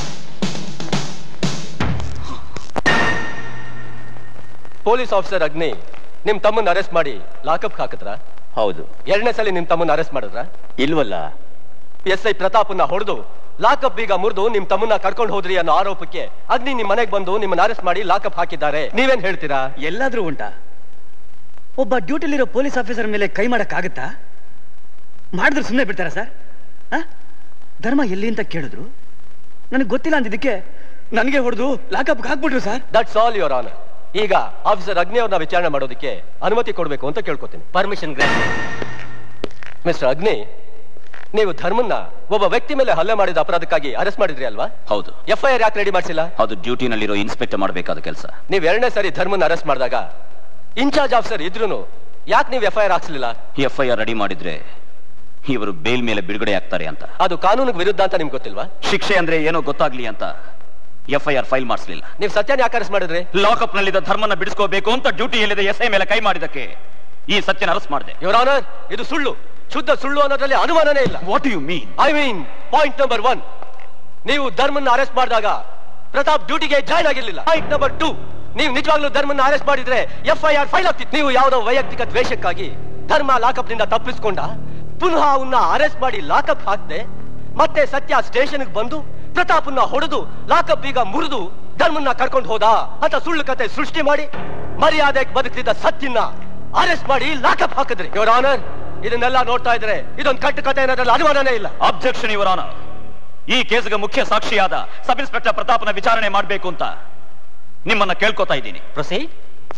ಪೊಲೀಸ್ ಆಫೀಸರ್ ಅಗ್ನಿ ನಿಮ್ ತಮ್ಮನ್ನ ಅರೆಸ್ಟ್ ಮಾಡಿ ಲಾಕಪ್ ಹಾಕಿದ್ರ ಹೌದು ಎರಡನೇ ಸಲ ನಿಮ್ ತಮ್ಮನ್ನ ಅರೆಸ್ಟ್ ಮಾಡಿದ್ರ ಇಲ್ವಲ್ಲ ಎಸ್ ಐ ಪ್ರತಾಪನ್ನ ಹೊಡೆದು ಲಾಕಪ್ ಬೀಗ ಮುರಿದು ನಿಮ್ ತಮ್ಮನ್ನ ಕರ್ಕೊಂಡು ಹೋದ್ರಿ ಅನ್ನೋ ಆರೋಪಕ್ಕೆ ಅಗ್ನಿ ನಿಮ್ ಮನೆಗೆ ಬಂದು ನಿಮ್ಮನ್ನ ಅರೆಸ್ಟ್ ಮಾಡಿ ಲಾಕಪ್ ಹಾಕಿದ್ದಾರೆ ನೀವೇನ್ ಹೇಳ್ತೀರಾ ಎಲ್ಲಾದ್ರೂ ಉಂಟಾ ಒಬ್ಬ ಡ್ಯೂಟಿಲಿರೋ ಪೊಲೀಸ್ ಆಫೀಸರ್ ಮೇಲೆ ಕೈ ಮಾಡಕ್ಕಾಗತ್ತಾ ಮಾಡಿದ್ರೆ ಸುಮ್ಮನೆ ಬಿಡ್ತಾರಾ ಸರ್ ಆ? ಧರ್ಮ ಎಲ್ಲಿ ಅಂತ ಕೇಳಿದ್ರು ನನಗೆ ಗೊತ್ತಿಲ್ಲ ಅಂದಿದ್ದಕ್ಕೆ ನನಗೆ ಹೊಡೆದು ಲಾಕಪ್ ಹಾಕ್ಬಿಟ್ರು sir that's all your honour ಈಗ ಆಫೀಸರ್ ಅಗ್ನಿ ಅವ್ರನ್ನ ವಿಚಾರಣೆ ಮಾಡೋದಕ್ಕೆ ಅನುಮತಿ ಕೊಡಬೇಕು ಅಂತ ಕೇಳ್ಕೊತೀನಿ ಪರ್ಮಿಷನ್ ಮಿಸ್ಟರ್ ಅಗ್ನಿ ನೀವು ಧರ್ಮನ್ನ ಒಬ್ಬ ವ್ಯಕ್ತಿ ಮೇಲೆ ಹಲ್ಲೆ ಮಾಡಿದ ಅಪರಾಧಕ್ಕಾಗಿ ಅರೆಸ್ಟ್ ಮಾಡಿದ್ರಿ ಅಲ್ವಾ ಹೌದು ಎಫ್ ಐ ಆರ್ ಯಾಕೆ ರೆಡಿ ಮಾಡಿಸಿಲ್ಲ ಅದು ಡ್ಯೂಟಿನಲ್ಲಿರೋ ಇನ್ಸ್ಪೆಕ್ಟರ್ ಮಾಡಬೇಕಾದ ಕೆಲಸ ನೀವ್ ಎರಡನೇ ಸಾರಿ ಧರ್ಮನ್ನ ಅರೆಸ್ಟ್ ಮಾಡಿದಾಗ ಇನ್ಚಾರ್ಜ್ ಆಫೀಸರ್ ಇದ್ರೂನು ಯಾಕೆ ನೀವು ಎಫ್ ಐ ಆರ್ ಹಾಕ್ಸ್ಲಿಲ್ಲ ಎಫ್ ಐ ಆರ್ ರೆಡಿ ಮಾಡಿದ್ರೆ ಇವರು ಬೇಲ್ ಮೇಲೆ ಬಿಡುಗಡೆ ಆಗ್ತಾರೆ ಅಂತ ಅದು ಕಾನೂನಿಗೆ ವಿರುದ್ಧ ಅಂತ ನಿಮ್ಗೆ ಗೊತ್ತಿಲ್ವಾ ಶಿಕ್ಷೆ ಅಂದ್ರೆ ಏನೋ ಗೊತ್ತಾಗ್ಲಿ ಅಂತ ಎಫ್ ಐ ಆರ್ ಫೈಲ್ ಮಾಡಿಸ್ಲಿಲ್ಲ ನೀವು ಸತ್ಯನ ಯಾಕೆ ಅರೆಸ್ಟ್ ಮಾಡಿದ್ರಿ ಲಾಕಪ್ ನಲ್ಲಿದ್ದ ಧರ್ಮನ ಬಿಡಿಸ್ಕೋಬೇಕು ಅಂತ ಡ್ಯೂಟಿಯಲ್ಲಿದ್ದ ಎಸ್ ಐ ಮೇಲೆ ಕೈ ಮಾಡಿದಕ್ಕೆ ಈ ಸತ್ಯನ ಅರೆಸ್ಟ್ ಮಾಡಿದೆ ಯುವರ್ ಆನರ್ ಇದು ಸುಳ್ಳು ಶುದ್ಧ ಸುಳ್ಳು ಅನ್ನೋದ್ರಲ್ಲಿ ಅನುಮಾನನೇ ಇಲ್ಲ what you mean I mean point number one ನೀವು ಧರ್ಮನ್ನ ಅರೆಸ್ಟ್ ಮಾಡಿದಾಗ ಪ್ರತಾಪ್ ಡ್ಯೂಟಿಗೆ ಜಾಯ್ನ್ ಆಗಿರ್ಲಿಲ್ಲ ಪಾಯಿಂಟ್ ನಂಬರ್ ಟೂ ನೀವು ನಿಜವಾಗ್ಲೂ ಧರ್ಮನ್ನ ಅರೆಸ್ಟ್ ಮಾಡಿದ್ರೆ ಎಫ್ ಐ ಆರ್ ಫೈಲ್ ಆಗ್ತಿತ್ತು ನೀವು ಯಾವುದೋ ವೈಯಕ್ತಿಕ ದ್ವೇಷಕ್ಕಾಗಿ ಧರ್ಮ ಲಾಕಪ್ ನಿಂದ ತಪ್ಪಿಸ್ಕೊಂಡ ಪುನಃ ಅವನ್ನ ಅರೆಸ್ಟ್ ಮಾಡಿ ಲಾಕಪ್ ಹಾಕ್ದೆ ಮತ್ತೆ ಸತ್ಯ ಸ್ಟೇಷನ್ಗೆ ಬಂದು ಪ್ರತಾಪನ್ನ ಹೊಡೆದು ಲಾಕಪ್ ಈಗ ಮುರಿದು ಧರ್ಮನ್ನ ಕರ್ಕೊಂಡು ಹೋದ ಅಂತ ಸುಳ್ಳು ಕತೆ ಸೃಷ್ಟಿ ಮಾಡಿ ಮರ್ಯಾದೆಗೆ ಬದುಕ್ತಿದ್ದ ಸತ್ಯನ್ನ ಅರೆಸ್ಟ್ ಮಾಡಿ ಲಾಕಪ್ ಹಾಕಿದ್ರಿ ಯುವರ್ ಆನರ್ ಇದನ್ನೆಲ್ಲ ನೋಡ್ತಾ ಇದ್ರೆ ಇದೊಂದು ಕಟ್ಟು ಕತೆ ಅನ್ನೋದ್ರಲ್ಲಿ ಅನುಮಾನನೇ ಇಲ್ಲ ಅಬ್ಜೆಕ್ಷನ್ ಇವರ ಈ ಕೇಸ್ಗೆ ಮುಖ್ಯ ಸಾಕ್ಷಿಯಾದ ಸಬ್ ಇನ್ಸ್ಪೆಕ್ಟರ್ ಪ್ರತಾಪ್ನ ವಿಚಾರಣೆ ಮಾಡಬೇಕು ಅಂತ ನಿಮ್ಮನ್ನ ಕೇಳ್ಕೊತಾ ಇದ್ದೀನಿ ಪ್ರೊಸೀಡ್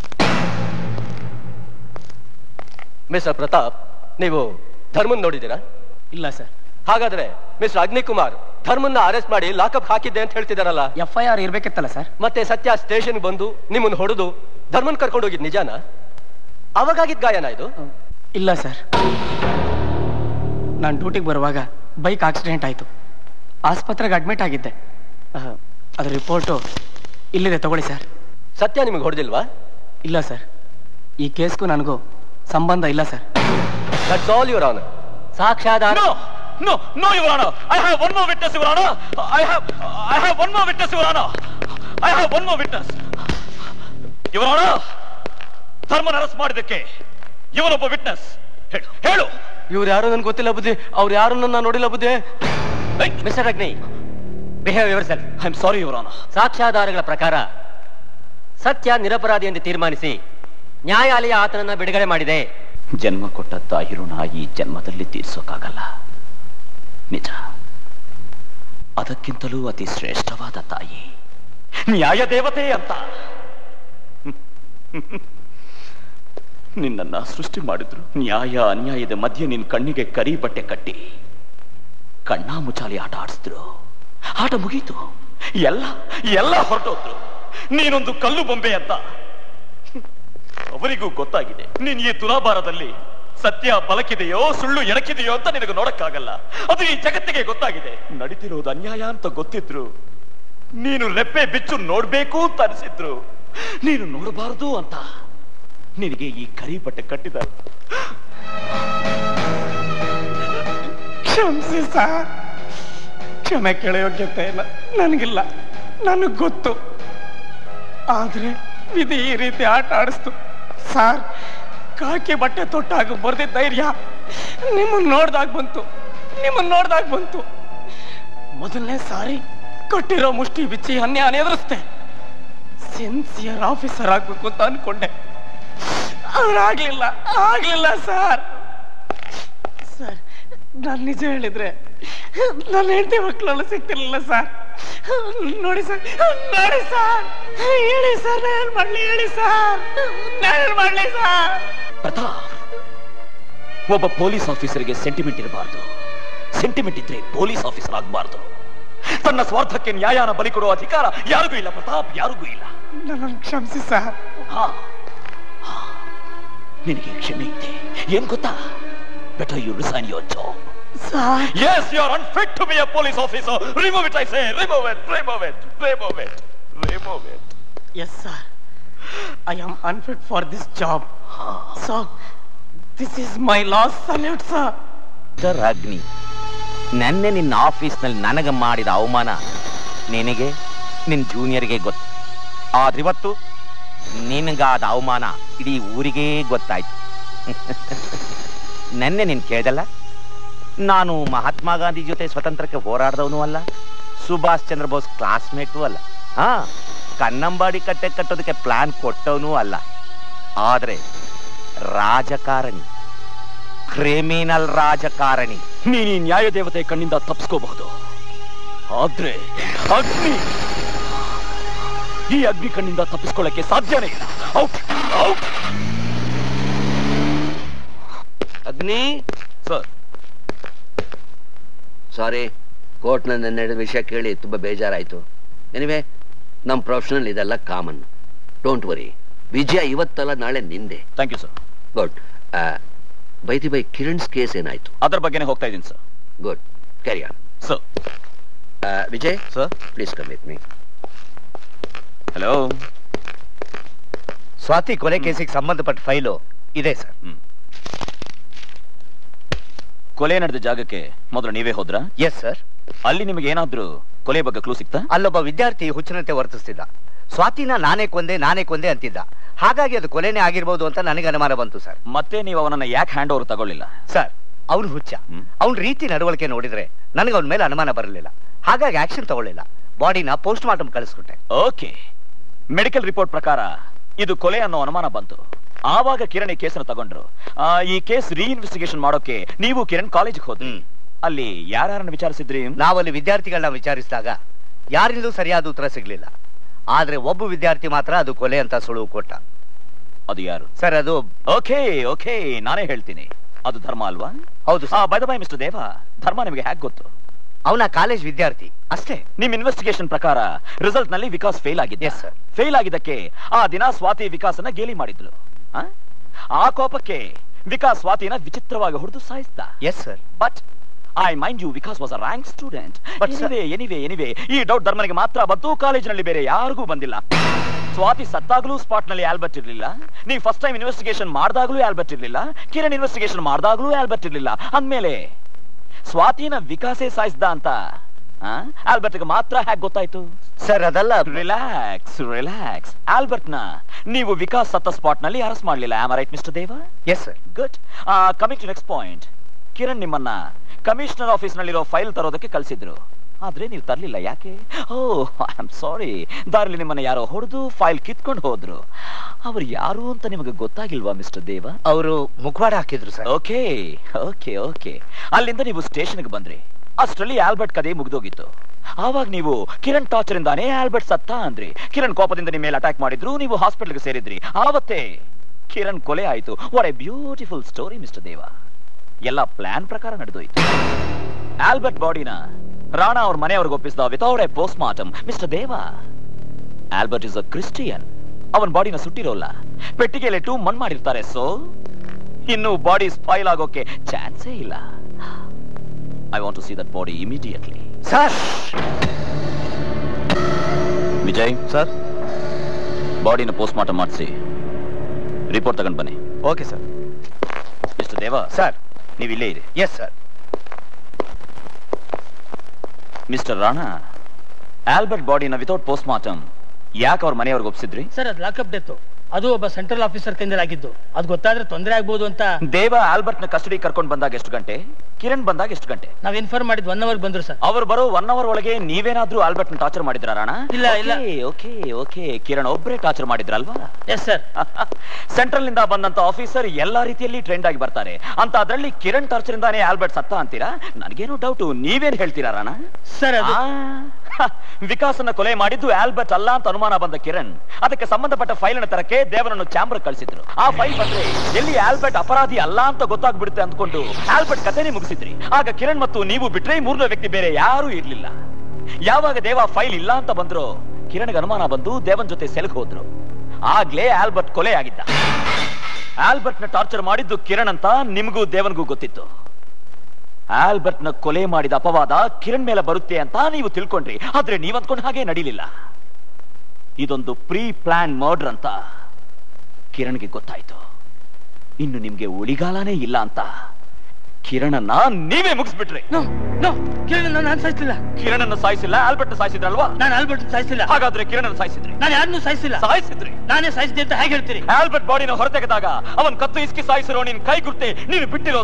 ಮಿಸ್ಟರ್ ಪ್ರತಾಪ್ ನೀವು ಧರ್ಮನ್ ನೋಡಿದ್ದೀರಾ ಇಲ್ಲ ಸರ್ ಹಾಗಾದ್ರೆ ಮಿಸ್ಟರ್ ಅಗ್ನಿಕುಮಾರ್ ಧರ್ಮನ್ನ ಅರೆಸ್ಟ್ ಮಾಡಿ ಲಾಕಪ್ ಹಾಕಿದ್ದೆ ಅಂತ ಹೇಳ್ತಿದಾರಲ್ಲ ಎಫ್ ಐ ಆರ್ ಇರ್ಬೇಕಿತ್ತಲ್ಲ ಸರ್ ಮತ್ತೆ ಸತ್ಯ ಸ್ಟೇಷನ್ ಬಂದು ನಿಮ್ಮನ್ನ ಹೊಡೆದು ಧರ್ಮನ್ ಕರ್ಕೊಂಡು ಹೋಗಿದ್ ನಿಜಾನ ಅವಾಗಾಗಿದ್ ಗಾಯನ ಇದು ಇಲ್ಲ ಸರ್ ನಾನು ಡ್ಯೂಟಿಗೆ ಬರುವಾಗ ಬೈಕ್ ಆಕ್ಸಿಡೆಂಟ್ ಆಯಿತು ಆಸ್ಪತ್ರೆಗೆ ಅಡ್ಮಿಟ್ ಆಗಿದ್ದೆ ಅಹ್, ಅದ್ರ ರಿಪೋರ್ಟು ಇಲ್ಲಿದೆ ತಗೊಳ್ಳಿ ಸರ್ ಸತ್ಯ ನಿಮಗೆ ಹೊಡೆದಿಲ್ವಾ ಇಲ್ಲ ಸರ್ ಈ ಕೇಸ್ಗೂ ನನಗೂ ಸಂಬಂಧ ಇಲ್ಲ sir that's all your honour ಸಾಕ್ಷ್ಯಾಧಾರ No, no, no, Your Honor. I have one more witness, Your Honor. I have, I have one more witness, Your Honor. I have one more witness. Your Honor, ಧರ್ಮನ arrest ಮಾಡಿದ್ದಕ್ಕೆ ಇವನೊಬ್ಬ witness ಹೇಳು ಹೇಳು ಇವ್ರು ಯಾರು ನನ್ಗೆ ಗೊತ್ತಿಲ್ಲ ಬುದ್ಧಿ ಅವ್ರು ಯಾರು ನನ್ನ ನೋಡಿಲ್ಲ ಬುದ್ಧಿ mister Agni behave yourself I am sorry your honour ಸಾಕ್ಷ್ಯಾಧಾರಗಳ ಪ್ರಕಾರ ಸತ್ಯ ನಿರಪರಾಧಿ ಎಂದು ತೀರ್ಮಾನಿಸಿ ನ್ಯಾಯಾಲಯ ಆತನನ್ನ ಬಿಡುಗಡೆ ಮಾಡಿದೆ ಜನ್ಮ ಕೊಟ್ಟ ತಾಯಿ ಋಣ ಈ ಜನ್ಮದಲ್ಲಿ ತೀರ್ಸೋಕ್ಕಾಗಲ್ಲ ನಿಜ ಅದಕ್ಕಿಂತಲೂ ಅತಿ ಶ್ರೇಷ್ಠವಾದ ತಾಯಿ ನ್ಯಾಯ ದೇವತೆ ಅಂತ ನಿನ್ನನ್ನ ಸೃಷ್ಟಿ ಮಾಡಿದ್ರು ನ್ಯಾಯ ಅನ್ಯಾಯದ ಮಧ್ಯೆ ನಿನ್ ಕಣ್ಣಿಗೆ ಕರಿ ಬಟ್ಟೆ ಕಟ್ಟಿ ಕಣ್ಣಾ ಮುಚಾಲಿ ಆಟ ಆಡಿಸಿದ್ರು ಆಟ ಮುಗೀತು ಎಲ್ಲ ಎಲ್ಲ ಹೊರಟೋದ್ರು ನೀನೊಂದು ಕಲ್ಲು ಬೊಂಬೆ ಅಂತ ಅವರಿಗೂ ಗೊತ್ತಾಗಿದೆ ನೀನ್ ಈ ತುಲಾಭಾರದಲ್ಲಿ ಸತ್ಯ ಬಲಕಿದೆಯೋ ಸುಳ್ಳು ಎಣಕಿದೆಯೋ ಅಂತ ನಿನಗೆ ನೋಡಕ್ಕಾಗಲ್ಲ ಅದು ಈ ಜಗತ್ತಿಗೆ ಗೊತ್ತಾಗಿದೆ ನಡೀತಿರೋದು ಅನ್ಯಾಯ ಅಂತ ಗೊತ್ತಿದ್ರು ನೀನು ರೆಪ್ಪೆ ಬಿಚ್ಚು ನೋಡ್ಬೇಕು ಅಂತ ಅನಿಸಿದ್ರು ನೀನು ನೋಡಬಾರದು ಅಂತ ನಿನಗೆ ಈ ಕರಿ ಬಟ್ಟೆ ಕಟ್ಟಿದ್ದಾರೆ ಕ್ಷಮಿಸಿ ಸರ್ ಕ್ಷಮೆ ಕೇಳೋ ಯೋಗ್ಯತೆ ಇಲ್ಲ ನನಗಿಲ್ಲ ನನಗೆ ಗೊತ್ತು ಆದ್ರೆ ವಿಧಿ ಈ ರೀತಿ ಆಟ ಆಡಿಸ್ತು ಸಾರ್ ಕಾಕಿ ಬಟ್ಟೆ ತೊಟ್ಟಾಗ ಬರ್ದಿದ್ದ ಧೈರ್ಯ ನಿಮ್ಮನ್ನ ನೋಡ್ದಾಗ ಬಂತು ನಿಮ್ಮನ್ನ ನೋಡ್ದಾಗ ಬಂತು ಮೊದಲನೇ ಸಾರಿ ಕಟ್ಟಿರೋ ಮುಷ್ಟಿ ಬಿಚ್ಚಿ ಅನ್ಯಾಯ ಎದುರಿಸ್ದೆ ಸಿನ್ಸಿಯರ್ ಆಫೀಸರ್ ಆಗ್ಬೇಕು ಅಂತ ಅನ್ಕೊಂಡೆ ಆಗ್ಲಿಲ್ಲ ಆಗ್ಲಿಲ್ಲ ಸರ್ ಸರ್ ನಾನು ನಿಜ ಹೇಳಿದ್ರೆ ನನ್ನ ಹೆಂಡತಿ ಮಕ್ಕಳೆಲ್ಲ ಸಿಗ್ತಿರ್ಲಿಲ್ಲ ಸರ್ ನೋಡಿ ಸರ್ ನೋಡಿ ಸರ್ ಹೇಳಿ ಸರ್ ನಾನು ಮಾಡ್ಲಿ ಹೇಳಿ ಸರ್ ನಾನು ಮಾಡ್ಲಿ ಸರ್ ಪ್ರತಾಪ್ ಒಬ್ಬ ಪೊಲೀಸ್ ಆಫೀಸರ್ಗೆ ಸೆಂಟಿಮೆಂಟ್ ಇರಬಾರ್ದು ಸೆಂಟಿಮೆಂಟ್ ಇದ್ರೆ ಪೊಲೀಸ್ ಆಫೀಸರ್ ಆಗಬಾರ್ದು ತನ್ನ ಸ್ವಾರ್ಥಕ್ಕೆ ನ್ಯಾಯನ ಬಲಿ ಕೊಡುವ ಅಧಿಕಾರ ಯಾರಿಗೂ ಇಲ್ಲ ಪ್ರತಾಪ್ ಯಾರಿಗೂ ಇಲ್ಲ ನನ್ನನ್ನು ಕ್ಷಮಿಸಿ ಸರ್ ಹಾ ಹಾ. ನಿನಗೆ ಕ್ಷಮೆ ಇದೆ ಏನ್ ಗೊತ್ತಾ better you resign your job sir Yes, you are unfit to be a police officer. Remove it, I say. Remove it. Remove it. Remove it. Remove it. Yes, sir. I am unfit for this job. So, this is my last salute, sir. Sir Agni ನೆನ್ನೆ ನಿನ್ನ ಆಫೀಸ್ನಲ್ಲಿ ನನಗೆ ಮಾಡಿದ ಅವಮಾನ ನಿನಗೆ ನಿನ್ನ ಜೂನಿಯರ್ಗೆ ಗೊತ್ತು ಆದ್ರಿವತ್ತು ನಿನಗಾದ ಅವಮಾನ ಇಡೀ ಊರಿಗೇ ಗೊತ್ತಾಯ್ತು ನೆನ್ನೆ ನೀನು ಕೇಳ್ದಲ್ಲ ನಾನು ಮಹಾತ್ಮ ಗಾಂಧಿ ಜೊತೆ ಸ್ವತಂತ್ರಕ್ಕೆ ಹೋರಾಡ್ದವನು ಅಲ್ಲ ಸುಭಾಷ್ ಚಂದ್ರ ಬೋಸ್ ಕ್ಲಾಸ್ಮೇಟು ಅಲ್ಲ ಹಾ ಕನ್ನಂಬಾಡಿ ಕಟ್ಟೆ ಕಟ್ಟೋದಕ್ಕೆ ಪ್ಲಾನ್ ಕೊಟ್ಟವನೂ ಅಲ್ಲ ಆದ್ರೆ ರಾಜಕಾರಣಿ ಕ್ರಿಮಿನಲ್ ರಾಜಕಾರಣಿ ನೀನು ಈ ನ್ಯಾಯ ದೇವತೆ ಕಣ್ಣಿಂದ ತಪ್ಪಿಸ್ಕೋಬಹುದು ಆದ್ರೆ ಅಗ್ನಿ ಈ ಅಗ್ನಿ ಕಣ್ಣಿಂದ ತಪ್ಪಿಸ್ಕೊಳ್ಳಕ್ಕೆ ಸಾಧ್ಯನೇ ಇಲ್ಲ out out Agni sir sorry ಕೋರ್ಟ್ನ ನಡೆದ ವಿಷಯ ಕೇಳಿ ತುಂಬಾ ಬೇಜಾರಾಯ್ತು ಎನಿವೆ ನಮ್ಮ ಪ್ರೊಫೆಷನಲ್ ಇದೆಲ್ಲ ಕಾಮನ್ ಡೋಂಟ್ ವರಿ ವಿಜಯ ಇವತ್ತಲ್ಲ ನಾಳೆ ನಿಂದೆ thank you sir good by the by Kiran's case ಏನಾಯ್ತು ಅದ್ರ ಬಗ್ಗೆನೇ ಹೋಗ್ತಾ ಇದ್ದೀನಿ sir good carry on sir Vijay sir please come with me hello Swathi ಕೊಲೆ ಕೇಸಿಗೆ ಸಂಬಂಧಪಟ್ಟ ಫೈಲು ಇದೆ ಸರ್ ಕೊಲೆ ನಡೆದ ಜಾಗಕ್ಕೆ ಮೊದಲು ನೀವೇ ಹೋದ್ರಾ ಎಸ್ ಸರ್ ಅಲ್ಲಿ ನಿಮಗೆ ಏನಾದ್ರೂ ಕೊಲೆ ಬಗ್ಗೆ ಕ್ಲೂ ಸಿಕ್ತಾ ಅಲ್ಲೊಬ್ಬ ವಿದ್ಯಾರ್ಥಿ ಹುಚ್ಚನಂತೆ ವರ್ತಿಸ್ತಿದ್ದ ಸ್ವಾತಿನ ನಾನೇ ಕೊಂದೆ ನಾನೇ ಕೊಂದೆ ಅಂತಿದ್ದ ಹಾಗಾಗಿ ಅದು ಕೊಲೆನೇ ಆಗಿರ್ಬೋದು ಅಂತ ನನಗೆ ಅನುಮಾನ ಬಂತು ಸರ್ ಮತ್ತೆ ನೀವು ಅವನನ್ನ ಯಾಕೆ ಹ್ಯಾಂಡ್ ಓವರ್ ತಗೊಳ್ಳಿಲ್ಲ ಸರ್ ಅವ್ನು ಹುಚ್ಚ ಅವ್ನ ರೀತಿ ನಡವಳಿಕೆ ನೋಡಿದ್ರೆ ನನಗೆ ಅವನ ಮೇಲೆ ಅನುಮಾನ ಬರಲಿಲ್ಲ ಹಾಗಾಗಿ ಆಕ್ಷನ್ ತಗೊಳ್ಳಿಲ್ಲ ಬಾಡಿನ ಪೋಸ್ಟ್ ಮಾರ್ಟಮ್ ಕಳಿಸ್ಕೊಟ್ಟೆ ಓಕೆ ಮೆಡಿಕಲ್ ರಿಪೋರ್ಟ್ ಪ್ರಕಾರ ಇದು ಕೊಲೆ ಅನ್ನೋ ಅನುಮಾನ ಬಂತು ಆವಾಗ ಕಿರಣ್ ಈ ಕೇಸನ್ನು ತಗೊಂಡ್ರು ಆ, ಈ ಕೇಸ್ ರೀಇನ್ವೆಸ್ಟಿಗೇಷನ್ ಮಾಡೋಕೆ ನೀವು ಕಿರಣ್ ಕಾಲೇಜಿಗೆ ಹೋದ್ರಿ ಅಲ್ಲಿ ಯಾರನ್ನ ವಿಚಾರಿಸಿದ್ರಿ ನಾವಲ್ಲಿ ವಿದ್ಯಾರ್ಥಿಗಳನ್ನ ವಿಚಾರಿಸಿದಾಗ ಯಾರಿಂದಲೂ ಸರಿಯಾದ ಉತ್ತರ ಸಿಗ್ಲಿಲ್ಲ ಆದ್ರೆ ಒಬ್ಬ ವಿದ್ಯಾರ್ಥಿ ಮಾತ್ರ ಅದು ಕೊಲೆ ಅಂತ ಸುಳುವು ಕೊಟ್ಟ ಅದು ಯಾರು ಸರ್ ಅದು ಓಕೆ ಓಕೆ ನಾನೇ ಹೇಳ್ತೀನಿ ಅದು ಧರ್ಮ ಅಲ್ವಾ ಹೌದು ಬೈ ಬಾಯ್ ಮಿಸ್ಟರ್ ದೇವ ಧರ್ಮ ನಿಮಗೆ ಹ್ಯಾಕ್ ಗೊತ್ತು ಅವನ ಕಾಲೇಜ್ ವಿದ್ಯಾರ್ಥಿ ಅಷ್ಟೇ ನಿಮ್ ಇನ್ವೆಸ್ಟಿಗೇಷನ್ ಪ್ರಕಾರ ರಿಸಲ್ಟ್ ನಲ್ಲಿ ವಿಕಾಸ್ ಫೇಲ್ ಆಗಿದೆ Yes, sir. ಫೇಲ್ ಆಗಿದ್ದಕ್ಕೆ ಆ ದಿನ ಸ್ವಾತಿ ವಿಕಾಸನ ಗೇಲಿ ಮಾಡಿದ್ಲು ಆ? ಆ ಕೋಪಕ್ಕೆ ವಿಕಾಸ್ ಸ್ವಾತಿನ ವಿಚಿತ್ರವಾಗಿ ಹೊಡೆದು ಸಾಯಿಸ್ದ yes sir but I mind you Vikas was a rank student But sir- anyway anyway anyway ಈ ಡೌಟ್ ಧರ್ಮನಿಗೆ ಮಾತ್ರ ಬಂತು ಕಾಲೇಜಿನಲ್ಲಿ ಬೇರೆ ಯಾರಿಗೂ ಬಂದಿಲ್ಲ ಸ್ವಾತಿ ಸತ್ತಾಗ್ಲೂ ಸ್ಪಾಟ್ ನಲ್ಲಿ ಆಲ್ಬರ್ಟ್ ಇರ್ಲಿಲ್ಲ ನೀವು ಫಸ್ಟ್ ಟೈಮ್ ಇನ್ವೆಸ್ಟಿಗೇಷನ್ ಮಾಡಿದಾಗ್ಲೂ ಆಲ್ಬರ್ಟ್ ಇರ್ಲಿಲ್ಲ ಕಿರಣ್ ಇನ್ವೆಸ್ಟಿಗೇಷನ್ ಮಾಡಿದಾಗ್ಲೂ ಆಲ್ಬರ್ಟ್ ಇರ್ಲಿಲ್ಲ ಅಂದ್ಮೇಲೆ ಸ್ವಾತಿನ ವಿಕಾಸೇ ಸಾಯಿಸ್ದ ಅಂತ ಆಲ್ಬರ್ಟ್ಗೆ ಮಾತ್ರ ಹ್ಯಾಕ್ ಗೊತ್ತಾಯ್ತು ಸರ್ ಅದಲ್ಲ ರಿಲ್ಯಾಕ್ಸ್ ರಿಲ್ಯಾಕ್ಸ್ ಆಲ್ಬರ್ಟ್ ನ ನೀವು ವಿಕಾಸ್ ಸತ್ತ ಸ್ಪಾಟ್ ನಲ್ಲಿ ಅರೆಸ್ಟ್ ಮಾಡಲಿಲ್ಲ am right mister Deva yes sir good coming to next point Kiran ನಿಮ್ಮನ್ನ ಕಮಿಷನರ್ ಆಫೀಸ್ ನಲ್ಲಿರೋ ಫೈಲ್ ತರೋದಕ್ಕೆ ಕಳಿಸಿದ್ರು ಆದ್ರೆ ನೀವು ತರ್ಲಿಲ್ಲ ಯಾಕೆ ಓ ಐ ಆಮ್ ಸಾರಿ ದಾರಿಲಿ ನಿಮ್ಮನ್ನ ಯಾರೋ ಹೊಡೆದು ಫೈಲ್ ಕಿತ್ಕೊಂಡು ಹೋದ್ರು ಅವ್ರು ಯಾರು ಅಂತ ನಿಮಗೆ ಗೊತ್ತಾಗಿಲ್ವಾ ಮಿಸ್ಟರ್ ದೇವ ಅವರು ಮುಖವಾಡ ಹಾಕಿದ್ರು ಸರ್ ಓಕೆ ಓಕೆ ಓಕೆ ಅಲ್ಲಿಂದ ನೀವು ಸ್ಟೇಷನ್ಗೆ ಬಂದ್ರಿ ಅಷ್ಟರಲ್ಲಿ ಆಲ್ಬರ್ಟ್ ಕದೆ ಮುಗ್ದೋಗಿತ್ತು ಆವಾಗ ನೀವು ಕಿರಣ್ ಟಾರ್ಚರ್ ಇಂದಾನೇ ಆಲ್ಬರ್ಟ್ ಸತ್ತ ಅಂದ್ರಿ ಕಿರಣ್ ಕೋಪದಿಂದ ನಿಮ್ಮ ಮೇಲೆ ಅಟ್ಯಾಕ್ ಮಾಡಿದ್ರು ನೀವು ಹಾಸ್ಪಿಟಲ್ಗೆ ಸೇರಿದ್ರಿ ಆವತ್ತೇ ಕಿರಣ್ ಕೊಲೆ ಆಯ್ತು what a beautiful story mister Deva ಎಲ್ಲ ಪ್ಲಾನ್ ಪ್ರಕಾರ ನಡೆದೋಯ್ತು ಆಲ್ಬರ್ಟ್ ಬಾಡಿನ ರಾಣಾ ಅವ್ರ ಮನೆಯವ್ರಿಗೆ ಒಪ್ಪಿಸಿದ without a post mortem mister Deva Albert is a Christian ಅವನ್ ಬಾಡಿನ ಸುಟ್ಟಿರೋಲ್ಲ ಪೆಟ್ಟಿಗೆಲಿಟ್ಟು ಮಣ್ ಮಾಡಿರ್ತಾರೆ ಸೊ ಇನ್ನು ಬಾಡಿ ಸ್ಪಾಯ್ಲ್ ಆಗೋಕೆ ಚಾನ್ಸೇ ಇಲ್ಲ I want to see that body immediately sir Vijay sir ಬಾಡಿನ ಪೋಸ್ಟ್ ಮಾರ್ಟಮ್ ಮಾಡಿಸಿ ರಿಪೋರ್ಟ್ ತಗೊಂಡ್ ಬನ್ನಿ okay sir mister Deva sir ನೀವು ಇಲ್ಲೇ ಇರಿ yes sir mister Rana Albert ಬಾಡಿನ ವಿತೌಟ್ ಪೋಸ್ಟ್ ಮಾರ್ಟಮ್ ಯಾಕೆ ಅವ್ರ ಮನೆಯವ್ರಿಗೆ ಒಪ್ಸಿದ್ರಿ ಸರ್ ಅದು ಲಾಕಪ್ ಡೆತ್ತು ಅದು ಒಬ್ಬ ಸೆಂಟ್ರಲ್ ಆಫೀಸರ್ ಕೈಂದಲಾಗಿದ್ದು ಅದು ಗೊತ್ತಾದ್ರೆ ತೊಂದರೆ ಆಗ್ಬೋದು ಅಂತ ದೇವ ಆಲ್ಬರ್ಟ್ ನ ಕಸ್ಟಡಿ ಕರ್ಕೊಂಡು ಬಂದಾಗ ಎಷ್ಟು ಗಂಟೆ ಕಿರಣ್ ಬಂದಾಗ ಎಷ್ಟು ಗಂಟೆ ನಾವ್ ಇನ್ಫಾರ್ಮ್ ಮಾಡಿದ್ ಒನ್ ಅವರ್ ಬಂದ್ರು ಸರ್ ಅವ್ರು ಬರೋ ಒನ್ ಅವರ್ ಒಳಗೆ ನೀವೇನಾದ್ರೂ ಆಲ್ಬರ್ಟ್ ನ ಟಾರ್ಚರ್ ಮಾಡಿದ್ರ ರಾಣ ಇಲ್ಲ, ಇಲ್ಲ. ಓಕೆ ಓಕೆ ಕಿರಣ್ ಒಬ್ಬರೇ ಟಾರ್ಚರ್ ಮಾಡಿದ್ರಲ್ವಾ ಎಸ್ ಸರ್ ಸೆಂಟ್ರಲ್ ನಿಂದ ಬಂದಂತ ಆಫೀಸರ್ ಎಲ್ಲಾ ರೀತಿಯಲ್ಲಿ ಟ್ರೆಂಡ್ ಆಗಿ ಬರ್ತಾರೆ ಅಂತ ಅದ್ರಲ್ಲಿ ಕಿರಣ್ ಟಾರ್ಚರ್ ಇಂದಾನೇ ಆಲ್ಬರ್ಟ್ ಸತ್ತ ಅಂತೀರಾ ನನಗೇನು ಡೌಟ್ ನೀವೇನ್ ಹೇಳ್ತೀರಾ ರಾಣ ಸರ್ ಅದು ವಿಕಾಸನ ಕೊಲೆ ಮಾಡಿದ್ದು ಆಲ್ಬರ್ಟ್ ಅಲ್ಲ ಅಂತ ಅನುಮಾನ ಬಂದ ಕಿರಣ್ ಅದಕ್ಕೆ ಸಂಬಂಧಪಟ್ಟ ಫೈಲ್ ಅನ್ನು ತರಕ್ಕೆ ದೇವರನ್ನು ಚಾಂಬರ್ ಕಳಿಸಿದ್ರು ಆ ಫೈಲ್ ಬಂದ್ರೆ ಎಲ್ಲಿ ಆಲ್ಬರ್ಟ್ ಅಪರಾಧಿ ಅಲ್ಲ ಅಂತ ಗೊತ್ತಾಗ್ಬಿಡುತ್ತೆ ಅಂದ್ಕೊಂಡು ಆಲ್ಬರ್ಟ್ ಕಥೆನೇ ಮುಗಿಸಿದ್ರಿ ಆಗ ಕಿರಣ್ ಮತ್ತು ನೀವು ಬಿಟ್ರೆ ಮೂರನೇ ವ್ಯಕ್ತಿ ಬೇರೆ ಯಾರೂ ಇರ್ಲಿಲ್ಲ ಯಾವಾಗ ದೇವ ಫೈಲ್ ಇಲ್ಲ ಅಂತ ಬಂದ್ರು ಕಿರಣ್ಗೆ ಅನುಮಾನ ಬಂದು ದೇವನ್ ಜೊತೆ ಸೆಲ್ಗ್ ಹೋದ್ರು ಆಗ್ಲೇ ಆಲ್ಬರ್ಟ್ ಕೊಲೆ ಆಗಿದ್ದ ಆಲ್ಬರ್ಟ್ ನ ಟಾರ್ಚರ್ ಮಾಡಿದ್ದು ಕಿರಣ್ ಅಂತ ನಿಮಗೂ ದೇವನ್ಗೂ ಗೊತ್ತಿತ್ತು ಆಲ್ಬರ್ಟ್ ನ ಕೊಲೆ ಮಾಡಿದ ಅಪವಾದ ಕಿರಣ್ ಮೇಲೆ ಬರುತ್ತೆ ಅಂತ ನೀವು ತಿಳ್ಕೊಂಡ್ರಿ ಆದ್ರೆ ನೀವ್ ಅಂದ್ಕೊಂಡ್ ಹಾಗೆ ನಡೀಲಿಲ್ಲ ಇದೊಂದು ಪ್ರೀ ಪ್ಲಾನ್ ಮರ್ಡರ್ ಅಂತ ಕಿರಣ್ಗೆ ಗೊತ್ತಾಯ್ತು ಇನ್ನು ನಿಮ್ಗೆ ಉಳಿಗಾಲನೇ ಇಲ್ಲ ಅಂತ ಕಿರಣನ್ನ ನೀವೇ ಮುಗಿಸ್ಬಿಟ್ರಿ ಕಿರಣ್ ನಾನು ಸಾಯಿಸಿಲ್ಲ ಕಿರಣನ್ನ ಸಾಯಿಸಿಲ್ಲ ಆಲ್ಬರ್ಟ್ ಸಾಯಿಸಿದ್ರಲ್ವಾ ನಾನು ಆಲ್ಬರ್ಟ್ ಸಾಯಿಸಿಲ್ಲ ಹಾಗಾದ್ರೆ ಕಿರಣನ್ನ ಸಾಯಿಸಿದ್ರಿ ನಾನು ಯಾರನ್ನೂ ಸಾಯಿಸಿಲ್ಲ ಸಾಯಿಸಿದ್ರಿ ನಾನೇ ಸಾಯಿಸಿದೆ ಅಂತ ಹೇಗೆ ಹೇಳ್ತೀರಿ ಆಲ್ಬರ್ಟ್ ಬಾಡಿನ ಹೊರತೆಗೆದಾಗ ಅವನ್ ಕತ್ತು ಇಸ್ಕಿ ಸಾಯಿಸಿರೋ ನಿನ್ ಕೈ ಗುರ್ತೆ ನೀನು ಬಿಟ್ಟಿರೋ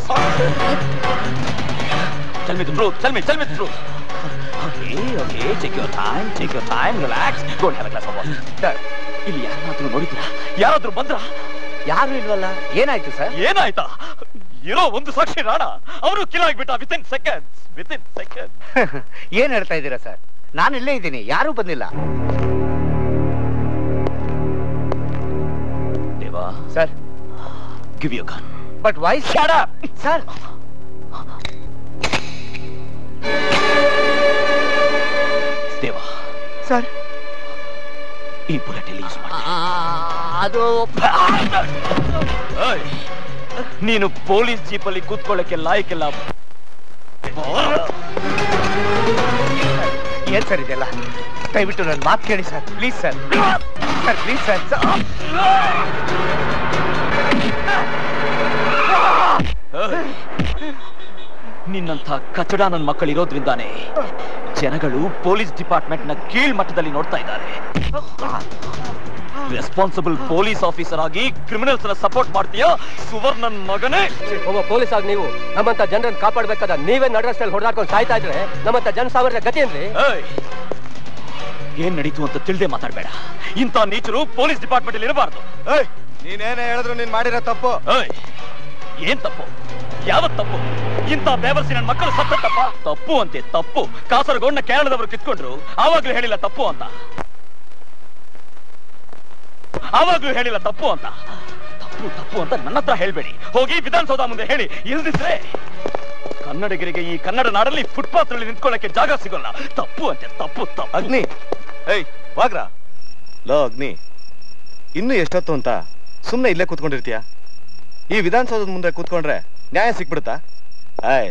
Tell me the truth. Tell me, tell me the truth. Okay, okay, take your time, take your time, relax. Go and have a glass of water. ಇಲ್ಲಿ ಯಾರಾದ್ರೂ ನೋಡಿದ್ರಾ ಯಾರಾದ್ರೂ ಬಂದ್ರ ಯಾರು ಇಲ್ವಲ್ಲ ಏನಾಯ್ತು ಸರ್ ಏನಾಯ್ತಾ ಇರೋ ಒಂದು ಸಾಕ್ಷಿ ರಾಣ ಅವರು ಕಿಲ್ ಆಗ್ಬಿಟ್ಟ within seconds within second ಏನ್ ಹೇಳ್ತಾ ಇದ್ದೀರಾ ಸರ್ ನಾನು ಇಲ್ಲೇ ಇದ್ದೀನಿ ಯಾರೂ ಬಂದಿಲ್ಲ Deva sir give you gun but why shut up sir Deva sir ಈ ಬುಲೆಟ್ ಎಲ್ಲಿ ಯೂಸ್ ಮಾಡಿ ಅದು ಏಯ್, ನೀನು ಪೊಲೀಸ್ ಜೀಪಲ್ಲಿ ಕೂತ್ಕೊಳ್ಳಕ್ಕೆ ಲಾಯಕ್ಕೆಲ್ಲ ಏನ್ ಸರ್ ಇದೆಲ್ಲ ದಯವಿಟ್ಟು ನನ್ನ ಮಾತು ಕೇಳಿ sir please sir sir please sir ಏಯ್, ನಿನ್ನಂಥ ಕಚಡ ನನ್ನ ಮಕ್ಕಳಿರೋದ್ರಿಂದಾನೇ ಜನಗಳು ಪೊಲೀಸ್ ಡಿಪಾರ್ಟ್ಮೆಂಟ್ ನ ಕೀಳ್ ಮಟ್ಟದಲ್ಲಿ ನೋಡ್ತಾ ಇದ್ದಾರೆ ರೆಸ್ಪಾನ್ಸಿಬಲ್ ಪೊಲೀಸ್ ಆಫೀಸರ್ ಆಗಿ ಕ್ರಿಮಿನಲ್ಸ್ ಸಪೋರ್ಟ್ ಮಾಡ್ತೀಯಾ ಸುವರ್ಣನ್ ಮಗನೇ ಒಬ್ಬ ಪೊಲೀಸ್ ಆಗಿ ನೀವು ನಮ್ಮಂತ ಜನರನ್ನ ಕಾಪಾಡ್ಬೇಕಾದ ನೀವೇ ನಡರಸ್ಟಲ್ಲಿ ಹೊಡೆದಾಡ್ಕೊಂಡು ಸಾಯ್ತಾ ಇದ್ರೆ ನಮ್ಮಂತ ಜನ ಸಾವಿರದ ಗತಿ ಏನ್ರಿ ಏಯ್, ಏನ್ ನಡೀತು ಅಂತ ತಿಳಿದೇ ಮಾತಾಡ್ಬೇಡ ಇಂಥ ನೀಚರು ಪೊಲೀಸ್ ಡಿಪಾರ್ಟ್ಮೆಂಟ್ ಅಲ್ಲಿ ಇರಬಾರ್ದು ಏಯ್ ನೀನೇನೇ ಹೇಳಿದ್ರು ನೀನ್ ಮಾಡಿರೋ ತಪ್ಪು ಏಯ್, ಏನ್ ತಪ್ಪು ಯಾವ ತಪ್ಪು ಇಂಥ ಬೇವರ್ಸಿ ನನ್ನ ಮಕ್ಕಳು ಸತ್ತ ತಪ್ಪ ತಪ್ಪು ಅಂತೆ ತಪ್ಪು ಕಾಸರಗೋಡ್ನ ಕೇರಳದವರು ಕಿತ್ಕೊಂಡ್ರು ಆವಾಗ್ಲೂ ಹೇಳಿಲ್ಲ ತಪ್ಪು ಅಂತ ಆವಾಗ್ಲೂ ಹೇಳಿಲ್ಲ ತಪ್ಪು ಅಂತ ತಪ್ಪು ತಪ್ಪು ಅಂತ ನನ್ನ ಹತ್ರ ಹೇಳ್ಬೇಡಿ ಹೋಗಿ ವಿಧಾನಸೌಧ ಮುಂದೆ ಹೇಳಿ ಇಲ್ದಿದ್ರೆ ಕನ್ನಡಿಗರಿಗೆ ಈ ಕನ್ನಡ ನಾಡಲ್ಲಿ ಫುಟ್ಪಾತ್ ನಲ್ಲಿ ನಿಂತ್ಕೊಳ್ಳಕ್ಕೆ ಜಾಗ ಸಿಗೋಲ್ಲ ತಪ್ಪು ಅಂತೆ ತಪ್ಪು ತಪ್ಪು ಅಗ್ನಿ ಏಯ್ ವಾಗ್ರ ಲೋ ಅಗ್ನಿ ಇನ್ನು ಎಷ್ಟೊತ್ತು ಅಂತ ಸುಮ್ಮನೆ ಇಲ್ಲೇ ಕೂತ್ಕೊಂಡಿರ್ತೀಯ ಈ ವಿಧಾನಸೌಧದ ಮುಂದೆ ಕೂತ್ಕೊಂಡ್ರೆ ನ್ಯಾಯ ಸಿಕ್ಬಿಡುತ್ತಾ ಆಯ್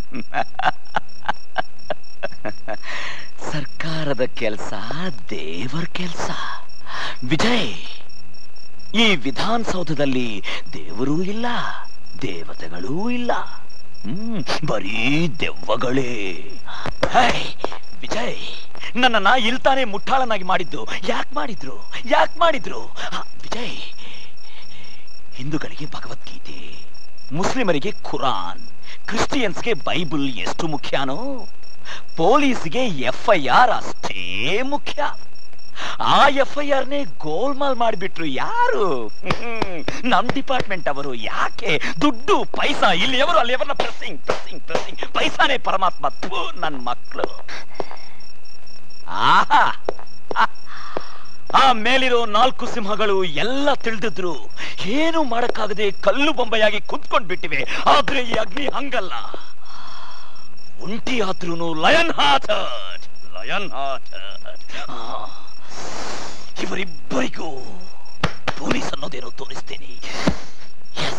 ಸರ್ಕಾರದ ಕೆಲಸ ದೇವರ ಕೆಲಸ ವಿಜಯ್ ಈ ವಿಧಾನಸೌಧದಲ್ಲಿ ದೇವರೂ ಇಲ್ಲ ದೇವತೆಗಳೂ ಇಲ್ಲ ಹ್ಮ್ ಬರೀ ದೆವ್ವಗಳೇ ಹೇ, ವಿಜಯ್ ನನ್ನನ್ನ ಇಲ್ತಾನೆ ಮುಟ್ಟಾಳನಾಗಿ ಮಾಡಿದ್ದು ಯಾಕೆ ಮಾಡಿದ್ರು ಯಾಕೆ ಮಾಡಿದ್ರು ಆ, ವಿಜಯ್ ಹಿಂದೂಗಳಿಗೆ ಭಗವದ್ಗೀತೆ ಮುಸ್ಲಿಮರಿಗೆ ಖುರಾನ್ ಕ್ರಿಸ್ಟಿಯನ್ಸ್ಗೆ ಬೈಬಲ್ ಎಷ್ಟು ಮುಖ್ಯನೋ ಪೊಲೀಸ್ಗೆ ಎಫ್ ಐ ಆರ್ ಅಷ್ಟೇ ಮುಖ್ಯ ಆ ಎಫ್ ಐ ಆರ್ನೇ ಗೋಲ್ಮಾಲ್ ಮಾಡಿಬಿಟ್ರು ಯಾರು ಹ್ಮ್, ನಮ್ ಡಿಪಾರ್ಟ್ಮೆಂಟ್ ಅವರು ಯಾಕೆ ದುಡ್ಡು ಪೈಸಾ ಇಲ್ಲಿ ಅವರು ಅಲ್ಲಿ ಅವರನ್ನ ಪ್ರೆಸ್ಸಿಂಗ್ ಪ್ರೆಸ್ಸಿಂಗ್ ಪ್ರೆಸ್ಸಿಂಗ್ ಪೈಸಾನೇ ಪರಮಾತ್ಮ ಥು, ನನ್ ಮಕ್ಕಳು ಆಹಾ ಆ ಮೇಲಿರೋ ನಾಲ್ಕು ಸಿಂಹಗಳು ಎಲ್ಲ ತಿಳಿದಿದ್ರು ಏನು ಮಾಡಕ್ಕಾಗದೆ ಕಲ್ಲು ಬೊಂಬೆಯಾಗಿ ಕುತ್ಕೊಂಡ್ ಬಿಟ್ಟಿವೆ ಆದ್ರೆ ಈ ಅಗ್ನಿ ಹಂಗಲ್ಲ ಒಂಟಿ ಆದ್ರೂನು ಲಯನ್ ಹಾರ್ಟೆಡ್ ಲಯನ್ ಹಾರ್ಟೆಡ್ ಇವರಿಬ್ಬರಿಗೂ ಪೊಲೀಸ್ ಅನ್ನೋದೇನೋ ತೋರಿಸ್ತೇನೆ Yes.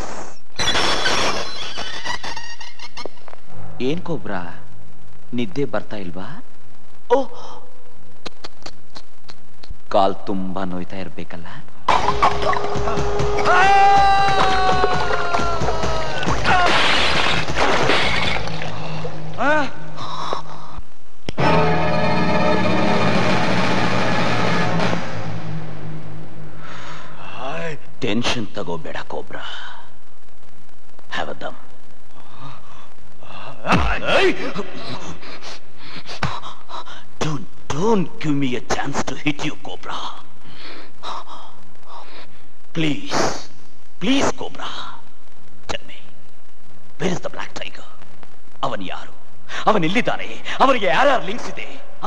ಏನ್ ಕೋಬ್ರಾ ನಿದ್ದೆ ಬರ್ತಾ ಇಲ್ವಾ ಓ ಕಾಲ್ ತುಂಬಾ ನೋಯ್ತಾ ಇರ್ಬೇಕಲ್ಲ ಟೆನ್ಷನ್ ತಗೋಬೇಡ ಕೋಬ್ರಾ ಹ್ಯಾವ್ ಅ ದಮ್ Don't, don't give me a chance to hit you, Cobra. Please, please, Cobra. Tell me, where is the black tiger? ಅವನ್ ಯಾರು ಅವನ್ ಎಲ್ಲಿದ್ದಾನೆ ಅವನಿಗೆ ಯಾರ್ಯಾರು ಲಿಂಕ್ಸ್ ಇದೆ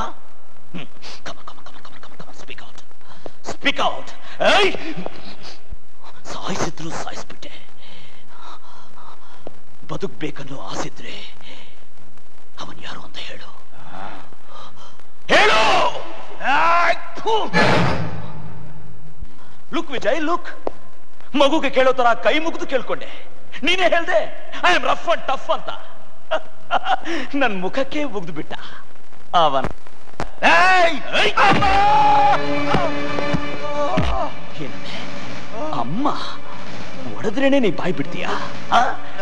ಸ್ಪೀಕ್ ಔಟ್ ಸ್ಪೀಕ್ ಔಟ್ ಸಾಯಿಸಿದ್ರು ಸಾಯಿಸ್ಬಿಟ್ಟೆ ಬದುಕ್ಬೇಕನ್ನೋ ಆಸಿದ್ರೆ ಅವನ್ ಯಾರು ಅಂತ ಹೇಳು ಹೇಳು ಲುಕ್ ವಿಜಯ್ ಲುಕ್ ಮಗುಗೆ ಕೇಳೋ ತರ ಕೈ ಮುಗಿದು ಕೇಳ್ಕೊಂಡೆ ನೀನೇ ಹೇಳ್ದೆ I am rough and tough ಅಂತ ನನ್ ಮುಖಕ್ಕೆ ಉಗ್ದು ಬಿಟ್ಟ ಅವನ ಏಯ್! ಏಯ್! ಏನಂದೆ? ಅಮ್ಮ ಹೊಡೆದ್ರೇನೆ ನೀ ಬಾಯ್ ಬಿಡ್ತೀಯಾ ಆ?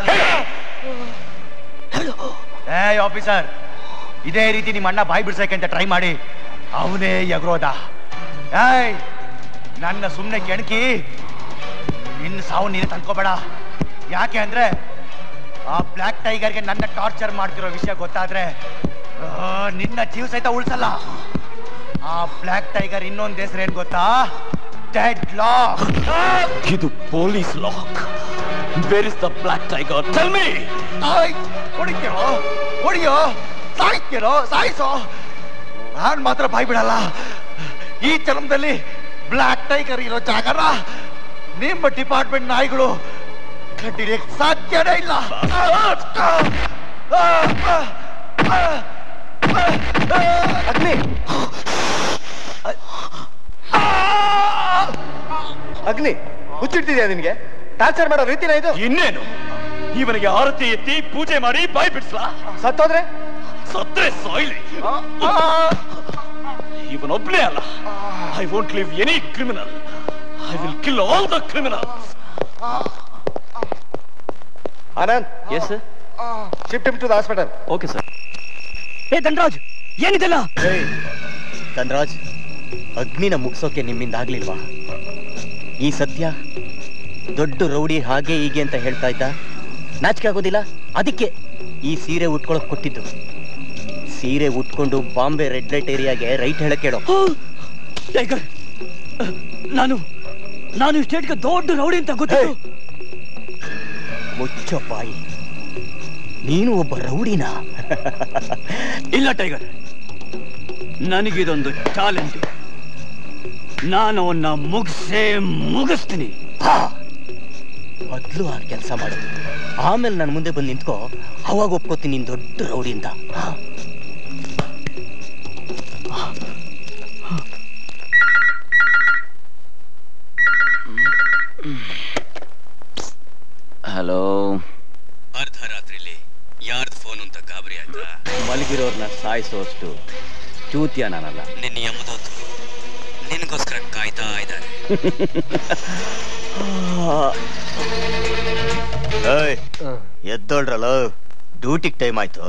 ಹೇಳು. ಏಯ್ ಆಫೀಸರ್ ಇದೇ ರೀತಿ ನಿಮ್ಮ ಅಣ್ಣ ಬಾಯಿ ಬಿಡ್ಸಕ್ಕೆ ಅಂತ ಟ್ರೈ ಮಾಡಿ ಅವನೇ ಎಗರೋದ ಏಯ್ ನನ್ನ ಸುಮ್ಮನೆ ಕೆಣಕಿ ನಿನ್ನ ಸಾವು ನೀನು ತಂದ್ಕೋಬೇಡ ಯಾಕೆ ಅಂದ್ರೆ ಆ ಬ್ಲ್ಯಾಕ್ ಟೈಗರ್ಗೆ ನನ್ನ ಟಾರ್ಚರ್ ಮಾಡ್ತಿರೋ ವಿಷಯ ಗೊತ್ತಾದ್ರೆ ಆ, ನಿನ್ನ ಜೀವ ಸಹಿತ ಉಳಿಸಲ್ಲ ಆ ಬ್ಲ್ಯಾಕ್ ಟೈಗರ್ ಇನ್ನೊಂದು ಹೆಸರು ಏನ್ ಗೊತ್ತಾ ಡೆಡ್ ಲಾಕ್ ಇದು police lock where is the black tiger tell me ಹೊಡಿತೀರೋ ಹೊಡಿಯೋ ಸಾಯ್ತೀರೋ ಸಾಯಿಸೋ ನಾನ್ ಮಾತ್ರ ಬಾಯ್ ಬಿಡಲ್ಲ ಈ ಜನ್ಮದಲ್ಲಿ ಬ್ಲ್ಯಾಕ್ ಟೈಗರ್ ಇರೋ ಜಾಗನ ನಿಮ್ಮ ಡಿಪಾರ್ಟ್ಮೆಂಟ್ ನಾಯಿಗಳು ಕಟ್ಟಿಡಿಯಕ್ ಸಾಧ್ಯನೇ ಇಲ್ಲ ಅಗ್ನಿ ಅಗ್ನಿ ಹುಚ್ಚಿಡ್ತಿದ್ಯಾ ನಿನ್ಗೆ ಟಾರ್ಚರ್ ಮಾಡೋ ರೀತಿನ ಇದು ಇನ್ನೇನು ಇವನಿಗೆ ಆರತಿ ಎತ್ತಿ ಪೂಜೆ ಮಾಡಿ ಬಾಯ್ ಬಿಡ್ಸ್ಲಾ ಸತ್ತೋದ್ರೆ ಸತ್ರೆ ಸಾಯ್ಲಿ ಇವನೊಬ್ನೇ ಅಲ್ಲ I won't leave any criminal I will kill all the criminals Anand yes sir shift to the hospital okay sir ಏ ಧನರಾಜ್ ಏನಿದೆಲ್ಲ ಧನರಾಜ್ ಅಗ್ನಿನ ಮುಗಿಸೋಕೆ ನಿಮ್ಮಿಂದ ಆಗ್ಲಿಲ್ವಾ ಈ ಸತ್ಯ ದೊಡ್ಡ ರೌಡಿ ಹಾಗೆ ಹೀಗೆ ಅಂತ ಹೇಳ್ತಾ ಇದ್ದ ನಾಚಿಕೆ ಆಗೋದಿಲ್ಲ ಅದಕ್ಕೆ ಈ ಸೀರೆ ಉಟ್ಕೊಳಕ್ ಕೊಟ್ಟಿದ್ದು ಸೀರೆ ಉಟ್ಕೊಂಡು ಬಾಂಬೆ ರೆಡ್ ಲೈಟ್ ಏರಿಯಾಗೆ ರೈಟ್ ಹೇಳಕ್ ಹೇಳೋ ಟೈಗರ್ ನಾನು ನಾನು ಸ್ಟೇಟ್ಗೆ ದೊಡ್ಡ ರೌಡಿ ಅಂತ ಗೊತ್ತಿತ್ತು ಮುಚ್ಚೋ ಬಾಯಿ ನೀನು ಒಬ್ಬ ರೌಡಿನಾ ಇಲ್ಲ ಟೈಗರ್ ನನಗಿದೊಂದು ಚಾಲೆಂಜ್ ನಾನು ಅವನ್ನ ಮುಗಿಸೇ ಮುಗಿಸ್ತೀನಿ ಮೊದ್ಲು ಆ ಕೆಲಸ ಮಾಡು ಆಮೇಲೆ ನನ್ನ ಮುಂದೆ ಬಂದು ನಿಂತ್ಕೋ ಅವಾಗ ಒಪ್ಕೋತೀನಿ ನೀನ್ ದೊಡ್ಡ ರೌಡಿ ಅಂತ ಹಾ. ಹಲೋ ಅರ್ಧ ರಾತ್ರಿಲಿ ಯಾರ್ದು ಫೋನ್ ಅಂತ ಗಾಬರಿ ಆಯ್ತಾ ಮಲಗಿರೋರ್ನ ಸಾಯಿಸೋಷ್ಟು ಚೂತ್ಯ ನಾನಲ್ಲ ನಿನ್ನ ಯಮದೂತರು ನಿನಗೋಸ್ಕರ ಕಾಯ್ತಾ ಇದ್ದಾರೆ ಎದ್ದೋಳ್ರಲ್ಲ ಡ್ಯೂಟಿಗೆ ಟೈಮ್ ಆಯ್ತು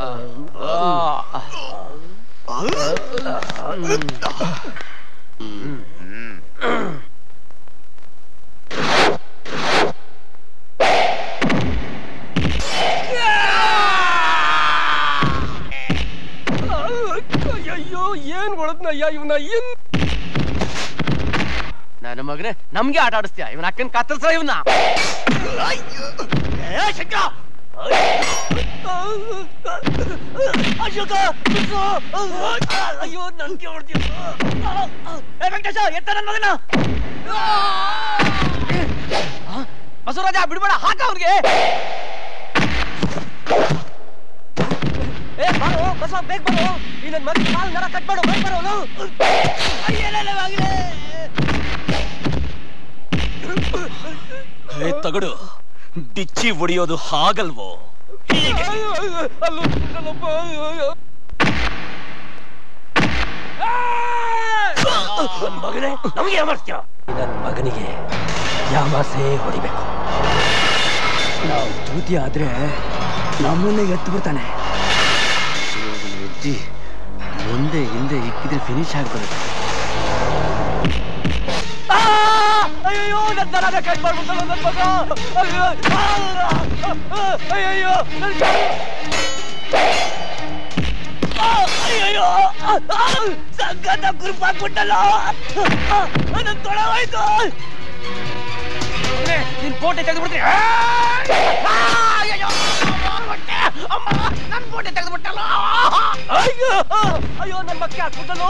ಅಯ್ಯೋ ಏನ್ ಹೊಳದ್ನಯ್ಯ ಇವನ ಏನ್ ನನ್ನ ಮಗನೇ ನಮ್ಗೆ ಆಟ ಆಡಿಸ್ತೀಯ ಇವನ ಅಕ್ಕನ್ ಕತ್ತಲ್ಸ ಇವನ ಅಶೋಕ ಅಯ್ಯೋ ನನ್ಗೆ ಹೊಡ್ತೀಯ ವೆಂಕಟೇಶ ಎತ್ತ ನನ್ನ ಮಗನ ಬಸವರಾಜ ಬಿಡ್ಬೇಡ ಹಾಕ ಅವ್ರಿಗೆ ಏ ಬಾರೋ ಬಸವ ಬೇಗ ಬಾರೋ ಈ ನನ್ನ ಮಗನ ಕಾಲ್ ನರ ಕಟ್ ಮಾಡು ಬೇಗ ಬಾರೋ ಹೇ ತಗಡು ಡಿಚ್ಚಿ ಒಡೆಯೋದು ಹಾಗಲ್ವೋ ಮಗನೇ ನಮಗೆ ಯಾಮಾರ್ಸ್ತೀಯ ನನ್ನ ಮಗನಿಗೆ ಯಾಮಾಸೆ ಹೊಡಿಬೇಕು ನಾವು ಚೂತಿ ಆದ್ರೆ ನಮ್ಮನ್ನೇ ಎತ್ತು ಬಿಡ್ತಾನೆ ಹೆಜ್ಜಿ ಮುಂದೆ ಹಿಂದೆ ಇಕ್ಕಿದ್ರೆ ಫಿನಿಶ್ ಆಗ್ಬರುತ್ತೆ ಅಯ್ಯೋ ನನ್ನ ದರಾಗ ಕಟ್ ಮಾಡ್ಬಿಟ್ಟಲ್ಲ ನನ್ನ ಮಗ ಅಯ್ಯೋ ಆ, ಅಯ್ಯಯ್ಯೋ ನನ್ನ ಕಾಲು. ಆ, ಅಯ್ಯಯ್ಯೋ ಆ, ಆ, ಸಂಗತ ಗ್ರೂಪ್ ಹಾಕ್ಬಿಟ್ಟಲ್ಲ ನನ್ನ ತೊಳ ಹೋಯ್ತು ನಿನ್ ಫೋಟೋ ತೆಗೆದ್ಬಿಡ್ತೀನಿ ನನ್ ಫೋಟೋ ತೆಗೆದ್ಬಿಟ್ಟಲ್ಲ ಅಯ್ಯೋ ಅಯ್ಯೋ ನನ್ ಮಕ್ಕ ಹಾಕ್ಬಿಟ್ಟಲು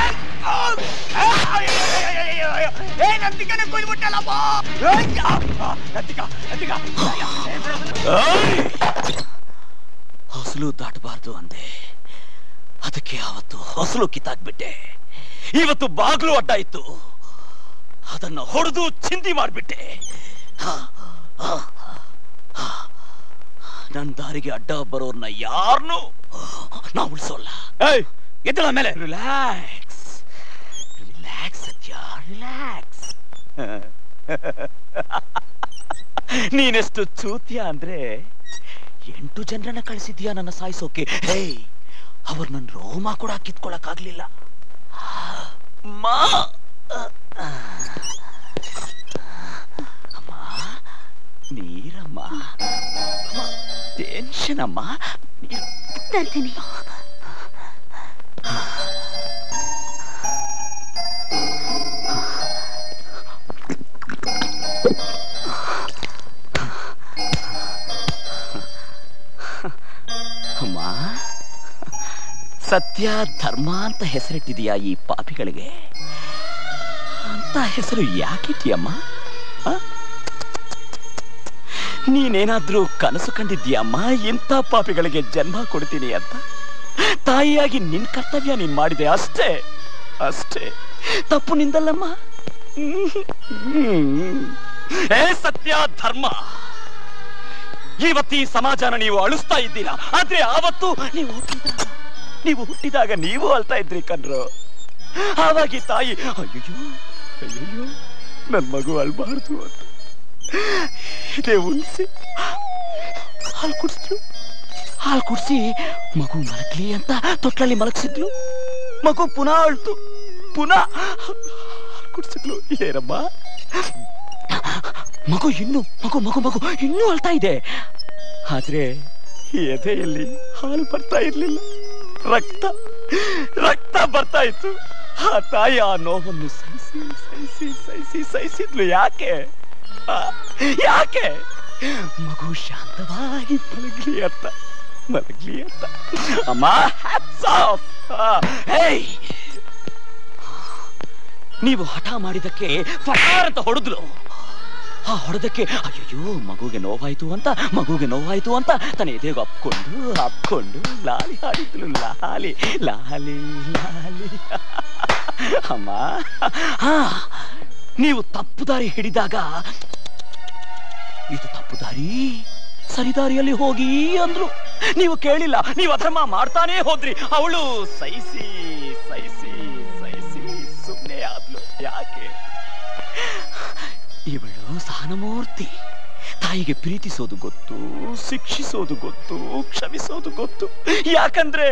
ಏ ನಂದಿಕನೆ ಕೊಯ್ಬಿಟ್ಟಲ್ಲಪ್ಪ ನಂದಿಕ ನಂದಿಕ ಹೊಸಲು ದಾಟಬಾರ್ದು ಅಂದೆ ಅದಕ್ಕೆ ಅವತ್ತು ಹೊಸಲು ಕಿತ್ತಾಕ್ಬಿಟ್ಟೆ ಇವತ್ತು ಬಾಗ್ಲು ಅಡ್ಡ ಇತ್ತು ಅದನ್ನ ಹೊಡೆದು ಚಿಂದಿ ಮಾಡ್ಬಿಟ್ಟೆ ಹ, ಹ, ಹ. ನನ್ ದಾರಿಗೆ ಅಡ್ಡ ಬರೋರ್ನ ಯಾರನ್ನೂ ನಾ ಉಳಿಸೋಲ್ಲ ಎದ್ದಳ ಮೇಲೆ ರಿಲ್ಯಾಕ್ಸ್ ರಿಲ್ಯಾಕ್ಸ್ ಸತ್ಯ ರಿಲ್ಯಾಕ್ಸ್ ನೀನೆಷ್ಟು ಚೂತ್ಯ ಅಂದ್ರೆ ಎಂಟು ಜನರನ್ನ ಕಳಿಸಿದ್ಯಾ ನನ್ನ ಸಾಯಿಸೋಕೆ ಹೇ ಅವ್ರು ನನ್ನ ರೋಮ ಕೂಡ ಕಿತ್ಕೊಳಕ್ಕಾಗ್ಲಿಲ್ಲ ಮಾ ಅಮ್ಮ ನೀರಮ್ಮ ಅಮ್ಮ ಟೆನ್ಷನ್ ಅಮ್ಮ ನೀರು ತರ್ತೀನಿ ಅಮ್ಮ ಸತ್ಯ ಧರ್ಮ ಅಂತ ಹೆಸರಿಟ್ಟಿದೀಯಾ ಈ ಪಾಪಿಗಳಿಗೆ ಅಂತ ಹೆಸರು ಯಾಕಿಟ್ಟಿಯಮ್ಮ ಆ? ನೀನೇನಾದ್ರೂ ಕನಸು ಕಂಡಿದ್ಯಮ್ಮ ಇಂಥ ಪಾಪಿಗಳಿಗೆ ಜನ್ಮ ಕೊಡ್ತೀನಿ ಅಂತ ತಾಯಿಯಾಗಿ ನಿನ್ ಕರ್ತವ್ಯ ನೀನ್ ಮಾಡಿದೆ ಅಷ್ಟೇ ಅಷ್ಟೇ ತಪ್ಪು ನಿಂದಲ್ಲಮ್ಮ ಹ್ಮ್. ಏ ಸತ್ಯ ಧರ್ಮ ಇವತ್ತು ಈ ಸಮಾಜನ ನೀವು ಅಳಿಸ್ತಾ ಇದ್ದೀರಾ ಆದ್ರೆ ಆವತ್ತು ನೀವು ಹುಟ್ಟಿದಾಗ ನೀವು ಹುಟ್ಟಿದಾಗ ನೀವು ಅಳ್ತಾ ಇದ್ರಿ ಕಣ್ರು ಆವಾಗ ಈ ತಾಯಿ ಅಯ್ಯೋ ಅಯ್ಯೋ ನನ್ ಮಗು ಅಳ್ಬಾರ್ದು ಅಂತ ಇದೇ ಉಳಿಸಿ ಹಾಲು ಕುಡಿಸಿದ್ರು ಹಾಲು ಕುಡಿಸಿ ಮಗು ಮಲಗ್ಲಿ ಅಂತ ತೊಟ್ಲಲ್ಲಿ ಮಲಗಿಸಿದ್ಲು ಮಗು ಪುನಃ ಅಳ್ತು ಪುನಃ ಹಾಲು ಕುಡಿಸಿದ್ಲು ಏನಮ್ಮ ಮಗು ಇನ್ನು ಮಗು ಮಗು ಮಗು ಇನ್ನೂ ಅಳ್ತಾ ಇದೆ ಆದ್ರೆ ಎದೆಯಲ್ಲಿ ಹಾಲು ಬರ್ತಾ ಇರ್ಲಿಲ್ಲ ರಕ್ತ ರಕ್ತ ಬರ್ತಾ ಇತ್ತು ಆ ತಾಯಿ ಆ ನೋವನ್ನು ಸಹಿಸಿ ಸಹಿಸಿ ಸಹಿಸಿ ಸಹಿಸಿದ್ಲು ಯಾಕೆ ಆ, ಯಾಕೆ ಮಗು ಶಾಂತವಾಗಿ ಮಲಗ್ಲಿ ಅಂತ ಮಲಗ್ಲಿ ಅಂತ ಅಮ್ಮ hats off. ಆ, ಹೇಯ್ ನೀವು ಹಠ ಮಾಡಿದಕ್ಕೆ ಫಟಾರ್ ಅಂತ ಹೊಡೆದ್ಲು ಆ ಹೊಡೆದಕ್ಕೆ ಅಯ್ಯೋ ಮಗುಗೆ ನೋವಾಯ್ತು ಅಂತ ಮಗುಗೆ ನೋವಾಯ್ತು ಅಂತ ತನ್ನ ಎದೆಗೆ ಅಪ್ಕೊಂಡು ಅಪ್ಕೊಂಡು ಲಾಲಿ ಹಾಡಿದ್ಲು ಲಾಲಿ ಲಾಲಿ ಲಾಲಿ ಅಮ್ಮ ಹಾ ನೀವು ತಪ್ಪು ದಾರಿ ಹಿಡಿದಾಗ ಇದು ತಪ್ಪು ದಾರಿ ಸರಿದಾರಿಯಲ್ಲಿ ಹೋಗಿ ಅಂದ್ರು ನೀವು ಕೇಳಿಲ್ಲ ನೀವು ಅಧರ್ಮ ಮಾಡ್ತಾನೇ ಹೋದ್ರಿ ಅವಳು ಸಹಿಸಿ ಸಹಿಸಿ ಸಹಿಸಿ ಸುಮ್ಮನೆ ಆದ್ಲು ಯಾಕೆ ಇವಳು ಸಹನಮೂರ್ತಿ ತಾಯಿಗೆ ಪ್ರೀತಿಸೋದು ಗೊತ್ತು ಶಿಕ್ಷಿಸೋದು ಗೊತ್ತು ಕ್ಷಮಿಸೋದು ಗೊತ್ತು ಯಾಕಂದ್ರೆ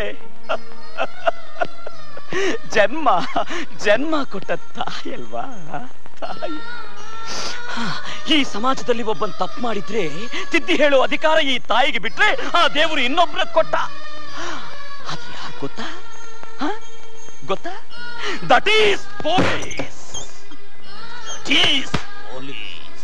ಜನ್ಮ ಜನ್ಮ ಕೊಟ್ಟ ತಾಯಿ ಅಲ್ವಾ ತಾಯಿ ಹಾ, ಈ ಸಮಾಜದಲ್ಲಿ ಒಬ್ಬನ್ ತಪ್ಪು ಮಾಡಿದ್ರೆ ತಿದ್ದಿ ಹೇಳೋ ಅಧಿಕಾರ ಈ ತಾಯಿಗೆ ಬಿಟ್ರೆ ಆ ದೇವರು ಇನ್ನೊಬ್ರ ಕೊಟ್ಟ ಅದು ಯಾರು ಗೊತ್ತಾ ಹ? ಗೊತ್ತಾ that is police that is police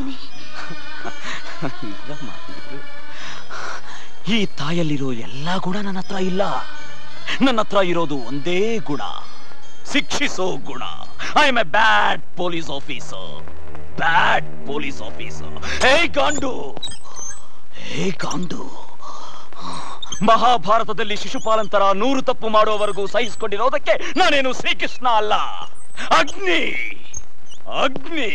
ಇಲ್ಲಮ್ಮ, ಇದು. ಈ ತಾಯಲ್ಲಿರೋ ಎಲ್ಲಾ ಗುಣ ನನ್ನ ಹತ್ರ ಇಲ್ಲ ನನ್ನ ಹತ್ರ ಇರೋದು ಒಂದೇ ಗುಣ ಶಿಕ್ಷಿಸೋ ಗುಣ I am a bad police officer bad police officer ಹೇ ಗಾಂಡು ಹೇ ಗಾಂಡು ಮಹಾಭಾರತದಲ್ಲಿ ಶಿಶುಪಾಲಂತರ ನೂರು ತಪ್ಪು ಮಾಡುವವರೆಗೂ ಸಹಿಸಿಕೊಂಡಿರೋದಕ್ಕೆ ನಾನೇನು ಶ್ರೀಕೃಷ್ಣ ಅಲ್ಲ ಅಗ್ನಿ ಅಗ್ನಿ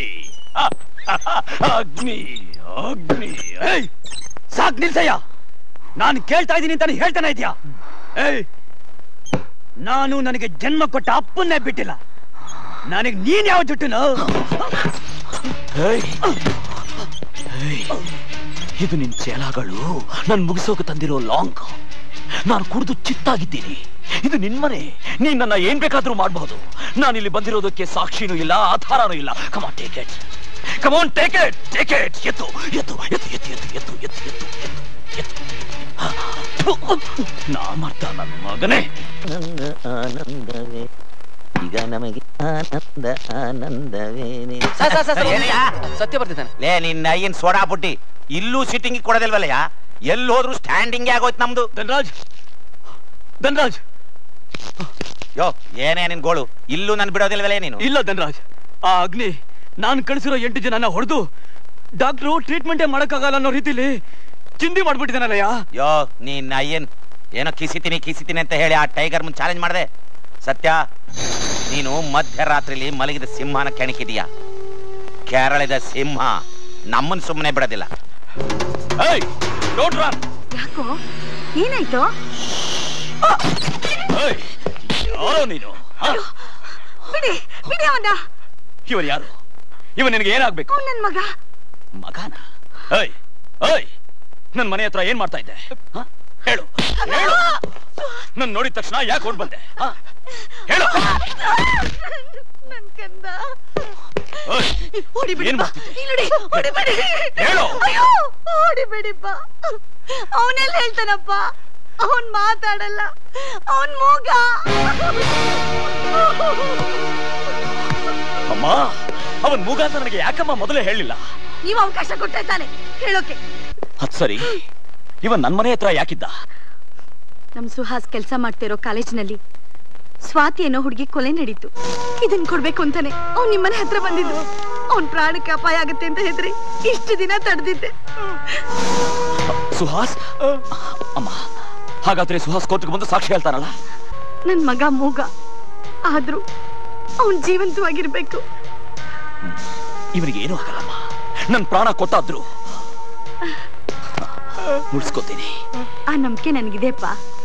ಅಗ್ನಿ ಅಗ್ನಿ ಏಯ್ ಸಾಕ್ ನಿಲ್ಸಯ್ಯ ನಾನು ಕೇಳ್ತಾ ಇದ್ದೀನಿ ಅಂತಾನೆ ಹೇಳ್ತಾನೆ ಇದ್ಯಾ ಏಯ್ ನಾನು ನನಗೆ ಜನ್ಮ ಕೊಟ್ಟ ಅಪ್ಪನ್ನೇ ಬಿಟ್ಟಿಲ್ಲ ನನಗೆ ನೀನ್ ಯಾವ ಜುಟ್ಟುನು ಹೇಯ್. ಹೇಯ್. ಇದು ನಿನ್ ಚೇಲಾಗಳು ನನ್ ಮುಗಿಸೋಕೆ ತಂದಿರೋ ಲಾಂಗ್ ನಾನು ಕುಡಿದು ಚಿತ್ತಾಗಿದ್ದೀನಿ ಇದು ನಿನ್ ಮನೆ ನೀನ್ ನನ್ನ ಏನ್ ಬೇಕಾದ್ರೂ ಮಾಡಬಹುದು ನಾನಿಲ್ಲಿ ಬಂದಿರೋದಕ್ಕೆ ಸಾಕ್ಷಿನೂ ಇಲ್ಲ ಆಧಾರನೂ ಇಲ್ಲ come on take it come on take it take it ಎತ್ತು ಎತ್ತು ಎತ್ತು ಎತ್ತು ಎತ್ತು ಎತ್ತು ಎತ್ತು ಎತ್ತು ಎತ್ತು ಎತ್ತು ನಾ ಮಾಡ್ತಾ ನನ್ನ ಮಗನೇ ಆನಂದ ಆನಂದವೇ ಈಗ ನಮಗೆ ಆನಂದ ಆನಂದವೇನೆ ಸತ್ಯ ಬರ್ತಿದ್ದಾನೆ ಲೇ ನಿನ್ನ ಐನ್ ಸೋಡಾ ಬುಟ್ಟಿ ಇಲ್ಲೂ ಸಿಟ್ಟಿಂಗ್ ಕೊಡೋದಿಲ್ವಲ್ಲಯ್ಯ ಎಲ್ಲಿ ಹೋದ್ರು ಸ್ಟ್ಯಾಂಡಿಂಗ್ ಆಗೋಯ್ತು ನಮ್ದು ಧನ್ರಾಜ್ ಧನ್ರಾಜ್ ಯೋ ಏನೇ ನಿನ್ ಗೋಳು ಇಲ್ಲೂ ನನ್ ಬಿಡೋದಿಲ್ವಲ್ಲ ನೀನು ಇಲ್ಲ ಧನ್ರಾಜ್ ಆ ಅಗ್ನಿ ನಾನು ಕಳಿಸಿರೋ ಎಂಟು ಜನನ ಹೊಡೆದು ಡಾಕ್ಟ್ರು ಟ್ರೀಟ್ಮೆಂಟೇ ಮಾಡಕ್ಕಾಗಲ್ಲ ಅನ್ನೋ ರೀತಿಲಿ ಚಿಂದಿ ಮಾಡ್ಬಿಟ್ಟಿದ್ದಾನಲ್ಲಯ್ಯ ಯೋ ನೀನ್ ಅಯ್ಯನ್ ಏನೋ ಕಿಸಿತೀನಿ ಕಿಸಿತೀನಿ ಅಂತ ಹೇಳಿ ಆ ಟೈಗರ್ ಮುಂದೆ ಚಾಲೆಂಜ್ ಮಾಡಿದೆ ಸತ್ಯ ನೀನು ಮಧ್ಯರಾತ್ರಿಲಿ ಮಲಗಿದ ಸಿಂಹನ ಕೆಣಕಿದೀಯ ಕೆರಳಿದ ಸಿಂಹ ನಮ್ಮನ್ ಸುಮ್ಮನೆ ಬಿಡೋದಿಲ್ಲ ಯಾಕೋ ಏನಾಯ್ತು ಯಾರೋ ನೀನು ಹ? ಬಿಡಿ ಬಿಡಿ ಅವನ ಇವರು ಯಾರು ಇವ ನಿನಗೆ ಏನಾಗ್ಬೇಕು ಅವ್ನ್ ನನ್ ಮಗ ಮಗನ ಏಯ್ ಏಯ್ ನನ್ ಮನೆ ಹತ್ರ ಏನ್ ಮಾಡ್ತಾ ಇದ್ದೆ ಹ? ಹೇಳು ಹೇಳು ನನ್ ನೋಡಿದ ತಕ್ಷಣ ಯಾಕೆ ಓಡ್ ಬಂದೆ ಹ? ಹೇಳು ನನ್ ಕಂದ ಏಯ್, ಹೊಡಿಬಿಡಿ ಏನ್ ಬಾ. ಮಾಡ್ತಿದ್ದೆ? ಇಲ್ಲಿ ನೋಡಿ, ಹೊಡಿಬೇಡಿ. ಹೇಳು. ಅಯ್ಯೋ ಹೊಡಿಬೇಡಿಪ್ಪ ಅವನೆಲ್ಲ ಹೇಳ್ತಾನಪ್ಪ ಅವನ್ ಮಾತಾಡಲ್ಲ ಅವನ್ ಮೂಗ ಅಮ್ಮ ಅವನ್ ಮೂಗ ಅಂತ ನನಗೆ ಯಾಕಮ್ಮ ಮೊದಲೇ ಹೇಳಿಲ್ಲ ನೀವು ಅವಕಾಶ ಕೊಟ್ಟೆ ತಾನೆ ಹೇಳೋಕೆ ಅದ್ ಸರಿ ಇವನ್ ನನ್ ಮನೆ ಹತ್ರ ಯಾಕಿದ್ದ ನಮ್ ಸುಹಾಸ್ ಕೆಲಸ ಮಾಡ್ತಿರೋ ಕಾಲೇಜಿನಲ್ಲಿ ಸ್ವಾತಿ ಅನ್ನೋ ಹುಡುಗಿ ಕೊಲೆ ನಡೀತು ಇದನ್ ಕೊಡ್ಬೇಕು ಅಂತಾನೆ ಅವ್ನ್ ನಿಮ್ಮನೆ ಹತ್ರ ಬಂದಿದ್ದು ಅವ್ನ್ ಪ್ರಾಣಕ್ಕೆ ಅಪಾಯ ಆಗುತ್ತೆ ಅಂತ ಹೆದ್ರಿ ಇಷ್ಟು ದಿನ ತಡೆದಿದ್ದೆ ಸುಹಾಸ್ ಅಮ್ಮ ಹಾಗಾದ್ರೆ ಸುಹಾಸ್ ಕೋರ್ಟ್ಗೆ ಬಂದು ಸಾಕ್ಷಿ ಹೇಳ್ತಾನಲ್ಲ ನನ್ ಮಗ ಮೂಗ ಆದ್ರೂ ಅವನ್ ಜೀವಂತವಾಗಿರ್ಬೇಕು ಇವನಿಗೆ ಏನೂ ಆಗಲ್ಲಮ್ಮ ನನ್ ಪ್ರಾಣ ಕೊಟ್ಟಾದ್ರು ಉಳಿಸ್ಕೋತೀನಿ ಆ ನಂಬಿಕೆ ನನ್ಗಿದೆಪ್ಪ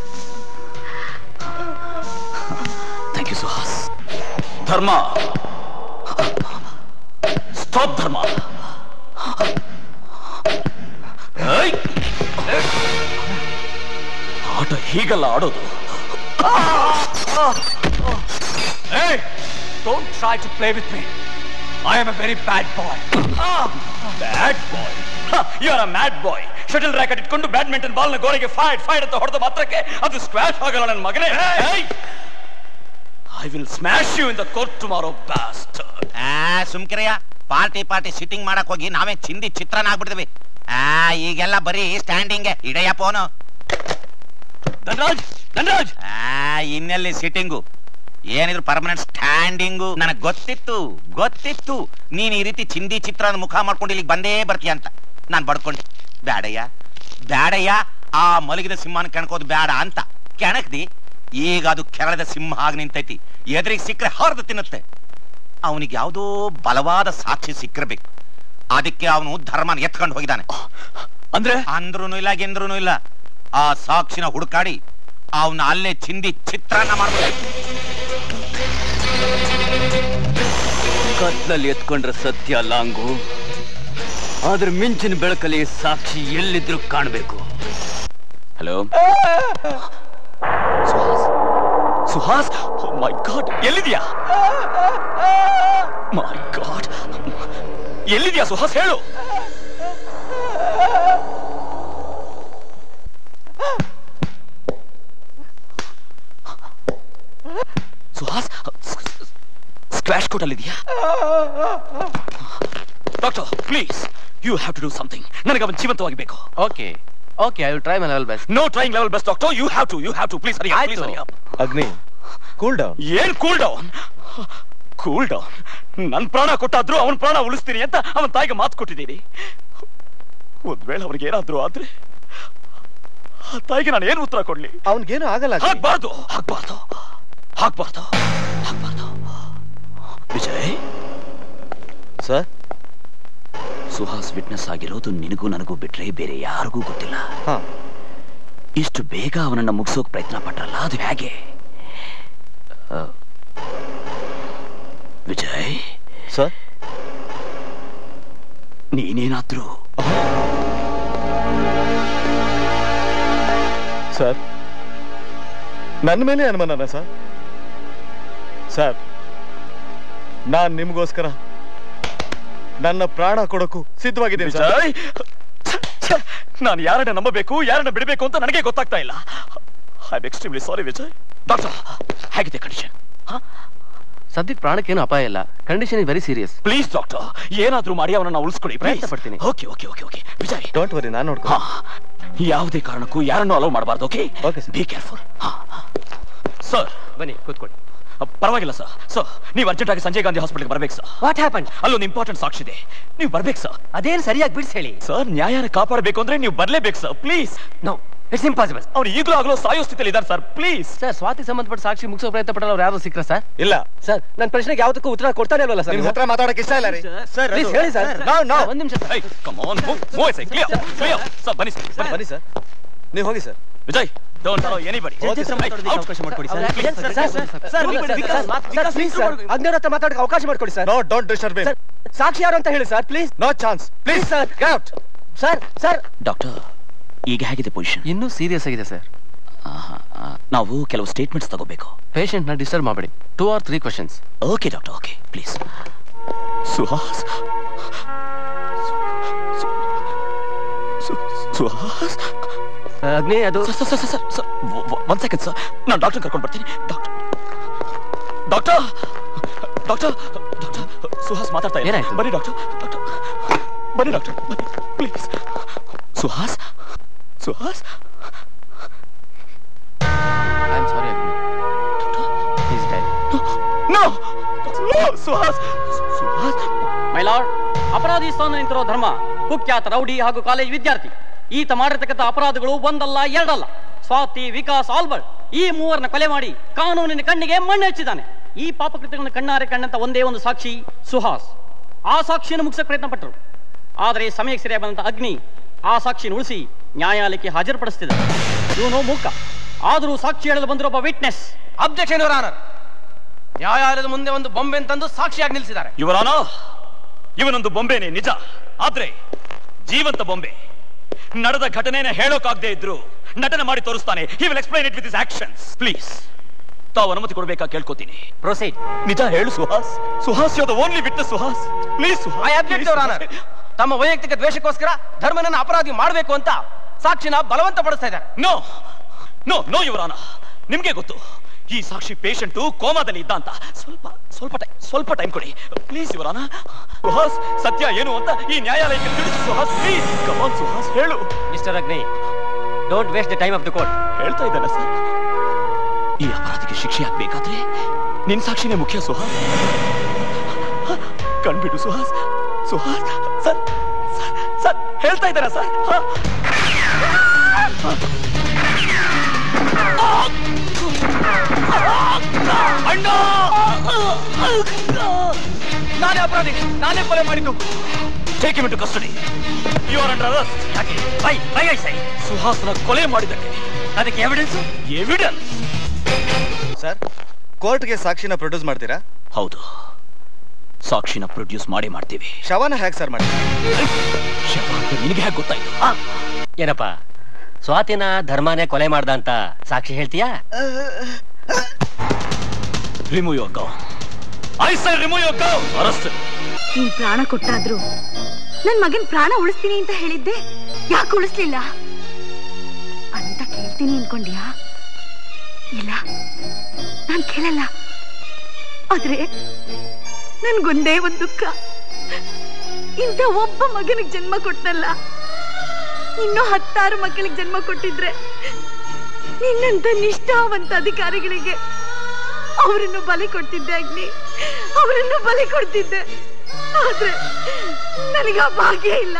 ಥ್ಯಾಂಕ್ ಯು ಸುಹಾಸ್ ಧರ್ಮ ಸ್ಟಾಪ್ ಧರ್ಮ ಏಯ್! ಆಟ ಹೀಗಲ್ಲ ಆಡೋದು Hey! Don't try to play with me. I am a very bad boy. Bad boy you are a mad boy shuttle racket ಇಟ್ಕೊಂಡು ಬ್ಯಾಡ್ಮಿಂಟನ್ ಬಾಲ್ ನ ಗೋಡೆಗೆ ಫೈಡ್ ಫೈಡ್ ಅಂತ ಹೊಡೆದ ಮಾತ್ರಕ್ಕೆ ಅದು ಸ್ಕ್ವಾಶ್ ಆಗಲ್ಲ ನನ್ನ ಮಗನೇ I will smash you in the court tomorrow ಬಾಸ್ಟ್ ಆ ಸುಮ್ಕಿರಯ್ಯ ಪಾರ್ಟಿ ಪಾರ್ಟಿ ಸಿಟ್ಟಿಂಗ್ ಮಾಡಕ್ ಹೋಗಿ ನಾವೇ ಚಿಂದಿ ಚಿತ್ರನ ಆಗ್ಬಿಡ್ತೀವಿ ಆ ಈಗೆಲ್ಲ ಬರೀ ಸ್ಟ್ಯಾಂಡಿಂಗ್ ಇಡಯ್ಯ ಫೋನು ಧನರಾಜ್ ಧನರಾಜ್ ಆ ಇನ್ನೆಲ್ಲಿ ಸಿಟ್ಟಿಂಗು ಏನಿದ್ರು ಪರ್ಮನೆಂಟ್ ಸ್ಟ್ಯಾಂಡಿಂಗು ನನಗ್ ಗೊತ್ತಿತ್ತು ಗೊತ್ತಿತ್ತು ನೀನ್ ಈ ರೀತಿ ಚಿಂದಿ ಚಿತ್ರನ ಮುಖ ಮಾಡ್ಕೊಂಡು ಇಲ್ಲಿಗೆ ಬಂದೇ ಬರ್ತೀಯ ಅಂತ ನಾನ್ ಬಡ್ಕೊಂಡೆ ಬ್ಯಾಡಯ್ಯ ಬ್ಯಾಡಯ್ಯ ಆ ಮಲಗಿದ ಸಿಂಹನ ಕೆಣಕೋದು ಬ್ಯಾಡ ಅಂತ ಕೆಣಕ್ದಿ ಈಗ ಅದು ಕೆರಳದ ಸಿಂಹ ಆಗಿ ನಿಂತೈತಿ ಎದುರಿಗೆ ಸಿಕ್ಕರೆ ಹರಿದು ತಿನ್ನುತ್ತೆ ಅವನಿಗೆ ಯಾವುದೋ ಬಲವಾದ ಸಾಕ್ಷಿ ಸಿಕ್ಕಿರ್ಬೇಕು ಅದಕ್ಕೆ ಅವನು ಧರ್ಮನ ಎತ್ಕೊಂಡು ಹೋಗಿದ್ದಾನೆ ಅಂದ್ರೆ ಅಂದ್ರೂನು ಇಲ್ಲ ಗೆಂದ್ರೂನು ಇಲ್ಲ ಆ ಸಾಕ್ಷಿನ ಹುಡುಕಾಡಿ ಅವನ ಅಲ್ಲೇ ಚಿಂದಿ ಚಿತ್ರಾನ್ನ ಮಾಡ್ಬೇಕು ಕತ್ಲಲ್ಲಿ ಎತ್ಕೊಂಡ್ರೆ ಸತ್ಯ ಲಾಂಗು ಆದ್ರೆ ಮಿಂಚಿನ ಬೆಳಕಲ್ಲಿ ಸಾಕ್ಷಿ ಎಲ್ಲಿದ್ರು ಕಾಣಬೇಕು ಹಲೋ ಸುಹಾಸ್ ಮೈ ಗಾಡ್ ಎಲ್ಲಿದ್ಯಾ ಮೈ ಗಾಡ್ ಎಲ್ಲಿದ್ಯಾ ಸುಹಾಸ್ ಹೇಳು ಸುಹಾಸ್ ಸ್ಕ್ವಾಶ್ ಕೋಟ್ ಅಲ್ಲಿದ್ಯಾ doctor please you have to do something ನನಗೆ ಅವನ್ ಜೀವಂತವಾಗಿ ಬೇಕು okay okay I will try my level best no trying level best doctor you have to you have to please hurry please hurry Agni cool down ಏನ್ cool down cool down ನನ್ ಪ್ರಾಣ ಕೊಟ್ಟಾದ್ರೂ ಅವನ ಪ್ರಾಣ ಉಳಿಸ್ತೀನಿ ಅಂತ ಅವನ ತಾಯಿಗೆ ಮಾತು ಕೊಟ್ಟಿದ್ದೀನಿ ಒಂದ್ ವೇಳೆ ಅವ್ರಿಗೆ ಏನಾದ್ರು ಆದ್ರೆ ಆ ತಾಯಿಗೆ ನಾನು ಏನು ಉತ್ತರ ಕೊಡ್ಲಿ ಅವನ್ಗೇನು ಆಗಲ್ಲ ಅಗ್ನಿ. ಆಗ್ಬಾರ್ದು ಆಗ್ಬಾರ್ದು ಆಗ್ಬಾರ್ದು ಆಗ್ಬಾರ್ದು ವಿಜಯ್ ಸರ್ ಸುಹಾಸ್ ವಿಟ್ನೆಸ್ ಆಗಿರೋದು ನಿನಗೂ ನನಗೂ ಬಿಟ್ರೆ ಬೇರೆ ಯಾರಿಗೂ ಗೊತ್ತಿಲ್ಲ ಹಾ ಇಷ್ಟು ಬೇಗ ಅವನನ್ನ ಮುಗಿಸೋಕ್ ಪ್ರಯತ್ನ ಪಟ್ರಲ್ಲ ಅದು ಹೇಗೆ ಆ, ವಿಜಯ್ ಸರ್ ನೀನೇನಾದ್ರೂ ಸರ್ ನನ್ನ ಮೇಲೆ ಅನುಮಾನನ ಸರ್ ಸರ್ ನಾನ್ ನಿಮಗೋಸ್ಕರ ನನ್ನ ಪ್ರಾಣ ಕೊಡೋಕು ಸಿದ್ಧವಾಗಿದ್ದೀನಿ ಸರ್ ವಿಜಯ್ ನಾನು ಯಾರನ್ನ ನಂಬಬೇಕು ಯಾರನ್ನ ಬಿಡಬೇಕು ಅಂತ ನನಗೆ ಗೊತ್ತಾಗ್ತಾ ಇಲ್ಲ I extremely sorry Vijay doctor ಹೇಗಿದೆ ಕಂಡೀಷನ್ ಸದ್ಯಕ್ಕೆ ಪ್ರಾಣಕ್ಕೇನು ಅಪಾಯ ಇಲ್ಲ condition is very serious please doctor ಏನಾದ್ರೂ ಮಾಡಿ ಅವನನ್ನ ಉಳಿಸ್ಕೊಡಿ ಪ್ರಯತ್ನ ಪಡ್ತೀನಿ. Okay okay okay okay Vijay don't worry ನಾನು ನೋಡ್ಕೊ ಹಾ ಯಾವುದೇ ಕಾರಣಕ್ಕೂ ಯಾರನ್ನೂ ಅಲೋ ಮಾಡಬಾರ್ದು okay Okay, sir. Be careful sir ಬನ್ನಿ ಕೂತ್ಕೊಳ್ಳಿ ಪರವಾಗಿಲ್ಲ ಸರ್ ಸರ್ ನೀವು ಅರ್ಜೆಂಟ್ ಆಗಿ ಸಂಜಯ್ ಗಾಂಧಿ ಹಾಸ್ಪಿಟಲ್ ಬರ್ಬೇಕು ಸರ್ ವಾಟ್ ಹ್ಯಾಪನ್ ಅಲ್ಲೊಂದು ಇಂಪಾರ್ಟೆಂಟ್ ಸಾಕ್ಷಿ ಇದೆ ನೀವು ಬರ್ಬೇಕು ಸರ್ ಅದೇನು ಸರಿಯಾಗಿ ಬಿಡಿಸಿ ಹೇಳಿ ಸರ್ ನ್ಯಾಯನ ಕಾಪಾಡಬೇಕು ಅಂದ್ರೆ ನೀವು ಬರ್ಲೇಬೇಕು sir please no it's impossible ಅವ್ರು ಈಗಲೂ ಆಗಲೂ ಸಾಯೋ ಸ್ಥಿತಿಯಲ್ಲಿ ಇದ್ದಾರೆ ಸರ್ ಪ್ಲೀಸ್ ಸರ್ ಸ್ವಾತಿ ಸಂಬಂಧಪಟ್ಟ ಸಾಕ್ಷಿ ಮುಗಿಸೋ ಪ್ರಯತ್ನ ಪಟ್ಟಲ್ಲ ಅವ್ರು ಯಾರು ಸಿಕ್ರ ಸರ್ ಇಲ್ಲ ಸರ್ ನನ್ನ ಪ್ರಶ್ನೆಗೆ ಯಾವ್ದಕ್ಕೂ ಉತ್ತರ ಕೊಡ್ತಾನೆ ಇಲ್ವಲ್ಲ ಸರ್ ನಿಮ್ ಹತ್ರ ಮಾತಾಡಕ್ಕೆ ಇಷ್ಟ ಇಲ್ಲ ರೀ ಸರ್ ಪ್ಲೀಸ್ ಹೇಳಿ ಸರ್ ನೋ ನೋ ಒಂದ್ ನಿಮಿಷ Hey, come on, move, move aside, clear, clear. Sir, ಬನ್ನಿ sir, ಬನ್ನಿ. ಬನ್ನಿ ಸರ್ ನೀವು ಹೋಗಿ sir Vijay don't allow anybody Okay, sir. ಅವಕಾಶ ಮಾಡ್ಕೊಡಿ ಸರ್ ಪ್ಲೀಸ್ ಸರ್ ಅಜ್ಞಾನ ಹತ್ರ ಮಾತಾಡಕ್ಕೆ ಅವಕಾಶ ಮಾಡ್ಕೊಡಿ sir no don't disturb me ಸಾಕ್ಷಿ ಯಾರು ಅಂತ ಹೇಳಿ sir please no chance please sir get out sir sir doctor ಈಗ ಹೇಗಿದೆ ಪೊಸಿಷನ್ ಇನ್ನೂ ಸೀರಿಯಸ್ ಆಗಿದೆ ಸರ್ ನಾವು ಕೆಲವು ಸ್ಟೇಟ್ಮೆಂಟ್ಸ್ ತಗೋಬೇಕು ಪೇಷಂಟ್ ನ ಡಿಸ್ಟರ್ಬ್ ಮಾಡಬೇಡಿ two or three questions okay doctor okay please Suhas Suhas Agni ಅದು sir sir sir sir one second sir ನಾನು ಡಾಕ್ಟರ್ ಕರ್ಕೊಂಡು ಬರ್ತೀನಿ doctor doctor doctor doctor Suhas ಮಾತಾಡ್ತಾ ಇದ್ದಾರೆ. ಏನಾಯ್ತು? ಬನ್ನಿ ಡಾಕ್ಟರ್ ಡಾಕ್ಟರ್ ಬನ್ನಿ ಡಾಕ್ಟರ್ ಬನ್ನಿ please Suhas Suhas I am sorry Agni is dead no no Suhas Suhas my lord ಅಪರಾಧಿ ಸ್ಥಾನ ನಿಂತಿರೋ ಧರ್ಮ ಕುಖ್ಯಾತ ರೌಡಿ ಹಾಗೂ ಕಾಲೇಜ್ ವಿದ್ಯಾರ್ಥಿ ಈತ ಮಾಡಿರ್ತಕ್ಕಂಥ ಅಪರಾಧಗಳು ಒಂದಲ್ಲ ಎರಡಲ್ಲ ಸ್ವಾತಿ ವಿಕಾಸ್ ಆಲ್ಬರ್ಟ್ ಈ ಮೂವರನ್ನ ಕೊಲೆ ಮಾಡಿ ಕಾನೂನಿನ ಕಣ್ಣಿಗೆ ಮಣ್ಣು ಹಚ್ಚಿದ್ದಾನೆ ಈ ಪಾಪಕೃತ್ಯಗಳನ್ನು ಕಣ್ಣಾರೆ ಕಂಡಂತ ಒಂದೇ ಒಂದು ಸಾಕ್ಷಿ ಸುಹಾಸ್ ಆ ಸಾಕ್ಷಿಯನ್ನು ಮುಗಿಸಕ್ಕೆ ಪ್ರಯತ್ನ ಪಟ್ಟರು ಆದರೆ ಸಮಯಕ್ಕೆ ಸರಿಯಾಗಿ ಬಂದಂತ ಅಗ್ನಿ ಆ ಸಾಕ್ಷಿಯನ್ನು ಉಳಿಸಿ ನ್ಯಾಯಾಲಯಕ್ಕೆ ಹಾಜರುಪಡಿಸ್ತಿದ್ದ ಇವನು ಮೂಕ ಆದರೂ ಸಾಕ್ಷಿ ಹೇಳಲು ಬಂದಿರೋ ಒಬ್ಬ ವಿಟ್ನೆಸ್ ಅಬ್ಜೆಕ್ಷನ್ ಯುವರ್ ಆನರ್ ನ್ಯಾಯಾಲಯದ ಮುಂದೆ ಒಂದು ಬೊಂಬೆ ತಂದು ಸಾಕ್ಷಿಯಾಗಿ ನಿಲ್ಲಿಸಿದ್ದಾರೆ ಇವರಾನ ಇವನೊಂದು ಬೊಂಬೆನೆ ನಿಜ ಆದ್ರೆ ಜೀವಂತ ಬೊಂಬೆ ನಡೆದ ಘಟನೆನ ಹೇಳೋಕಾಗದೆ ಇದ್ರು ನಟನೆ ಮಾಡಿ ತೋರಿಸ್ತಾನೆ he will explain it with his actions please ತಾವು ಅನುಮತಿ ಕೊಡ್ಬೇಕಾ ಕೇಳ್ಕೊತೀನಿ ಪ್ರೊಸೀಡ್ ನಿಜ ಹೇಳು Suhas Suhas you the only witness Suhas please I object your honour ತಮ್ಮ ವೈಯಕ್ತಿಕ ದ್ವೇಷಕ್ಕೋಸ್ಕರ ಧರ್ಮನನ್ನ ಅಪರಾಧಿ ಮಾಡಬೇಕು ಅಂತ ಸಾಕ್ಷಿನ ಬಲವಂತ ಪಡಿಸ್ತಾ ಇದ್ದಾರೆ ನೋ ನೋ ನೋ ಇವರಾನ ನಿಮ್ಗೆ ಗೊತ್ತು ಈ ಸಾಕ್ಷಿ ಪೇಷಂಟು ಕೋಮಾದಲ್ಲಿ ಇದ್ದ ಅಂತ ಸ್ವಲ್ಪ ಸ್ವಲ್ಪ ಟೈಮ್ ಸ್ವಲ್ಪ ಟೈಮ್ ಕೊಡಿ ಪ್ಲೀಸ್ ಇವರಾನ ಸುಹಾಸ್ ಸತ್ಯ ಏನು ಅಂತ ಈ ನ್ಯಾಯಾಲಯಕ್ಕೆ ತಿಳಿಸಿ ಸುಹಾಸ್ ಪ್ಲೀಸ್ ಕಮಾನ್ ಸುಹಾಸ್ ಹೇಳು mister Agni don't waste the time of the court ಹೇಳ್ತಾ ಇದ್ದಾನೆ ಸರ್ ಈ ಅಪರಾಧಿಗೆ ಶಿಕ್ಷೆ ಆಗ್ಬೇಕಾದ್ರೆ ನಿನ್ ಸಾಕ್ಷಿನೇ ಮುಖ್ಯ ಸುಹಾಸ್ ಕಣ್ಬಿಡು Suhas Suhas sir sir, sir ಹೇಳ್ತಾ ಇದ್ದಾರಾ ಸರ್ ಹ? ಅಣ್ಣ ನಾನೇ ಅಪರಾಧಿ ನಾನೇ ಕೊಲೆ ಮಾಡಿದ್ದು take him to custody you are under arrest ಯಾಕೆ ಬೈ ಬೈ ಐ ಸೈ ಸುಹಾಸ್ನ ಕೊಲೆ ಮಾಡಿದ್ದಕ್ಕೆ ಅದಕ್ಕೆ ಎವಿಡೆನ್ಸ್ ಎವಿಡೆನ್ಸ್ ಸರ್ ಕೋರ್ಟ್ಗೆ ಸಾಕ್ಷಿನ ಪ್ರೊಡ್ಯೂಸ್ ಮಾಡ್ತೀರಾ ಹೌದು ಸಾಕ್ಷಿನ ಪ್ರೊಡ್ಯೂಸ್ ಮಾಡೇ ಮಾಡ್ತೀವಿ ಶವನ ಹೇಗೆ ಸರ್ ಮಾಡಿ ಶವ ಅಂತ ನಿನಗೆ ಹೇಗೆ ಗೊತ್ತಾಯ್ತು ಏನಪ್ಪ ಸ್ವಾತಿನ ಧರ್ಮನೇ ಕೊಲೆ ಮಾಡ್ದ ಅಂತ ಸಾಕ್ಷಿ ಹೇಳ್ತೀಯಾ remove your gown I say remove your gown arrest ನೀನ್ ಪ್ರಾಣ ಕೊಟ್ಟಾದ್ರು ನನ್ ಮಗನ್ ಪ್ರಾಣ ಉಳಿಸ್ತೀನಿ ಅಂತ ಹೇಳಿದ್ದೆ ಯಾಕೆ ಉಳಿಸ್ಲಿಲ್ಲ ಅಂತ ಕೇಳ್ತೀನಿ ಅನ್ಕೊಂಡ್ಯಾ ಇಲ್ಲ ನಾನ್ ಕೇಳಲ್ಲ ಆದ್ರೆ ನನ್ಗೊಂದೇ ಒಂದ್ ದುಃಖ ಇಂಥ ಒಬ್ಬ ಮಗನಿಗೆ ಜನ್ಮ ಕೊಟ್ಟಲ್ಲ ಇನ್ನೂ ಹತ್ತಾರು ಮಕ್ಕಳಿಗೆ ಜನ್ಮ ಕೊಟ್ಟಿದ್ರೆ ನಿನ್ನಂತ ನಿಷ್ಠಾವಂತ ಅಧಿಕಾರಿಗಳಿಗೆ ಅವರನ್ನು ಬಲಿ ಕೊಡ್ತಿದ್ದೆ ಅಗ್ನಿ ಅವರನ್ನು ಬಲಿ ಕೊಡ್ತಿದ್ದೆ ಆದ್ರೆ ನನಗೆ ಆ ಭಾಗ್ಯ ಇಲ್ಲ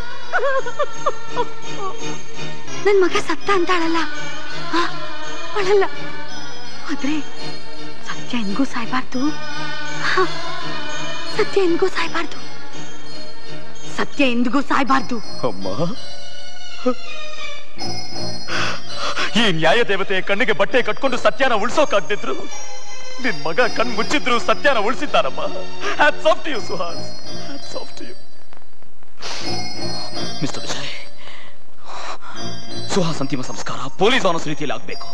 ನನ್ ಮಗ ಸತ್ತ ಅಂತ ಅಳಲ್ಲ ಆ, ಅಳಲ್ಲ ಆದ್ರೆ ಸತ್ಯ ಎಂದಿಗೂ ಸಾಯ್ಬಾರ್ದು ಆ, ಸತ್ಯ ಎಂದಿಗೂ ಸಾಯ್ಬಾರ್ದು ಸತ್ಯ ಎಂದಿಗೂ ಸಾಯ್ಬಾರ್ದು ಅಮ್ಮ ಈ ನ್ಯಾಯ ದೇವತೆಯ ಕಣ್ಣಿಗೆ ಬಟ್ಟೆ ಕಟ್ಕೊಂಡು ಸತ್ಯನ ಉಳಿಸೋಕಾಗ್ದಿದ್ರು ನಿನ್ ಮಗ ಕಣ್ ಮುಚ್ಚಿದ್ರು ಸತ್ಯನ ಉಳಿಸಿದ್ದಾರಮ್ಮ hats off to you Suhas hats off to you mister Vijay Suhas ಅಂತಿಮ ಸಂಸ್ಕಾರ ಪೊಲೀಸ್ ಆನಸ್ ರೀತಿಯಲ್ಲಿ ಆಗ್ಬೇಕು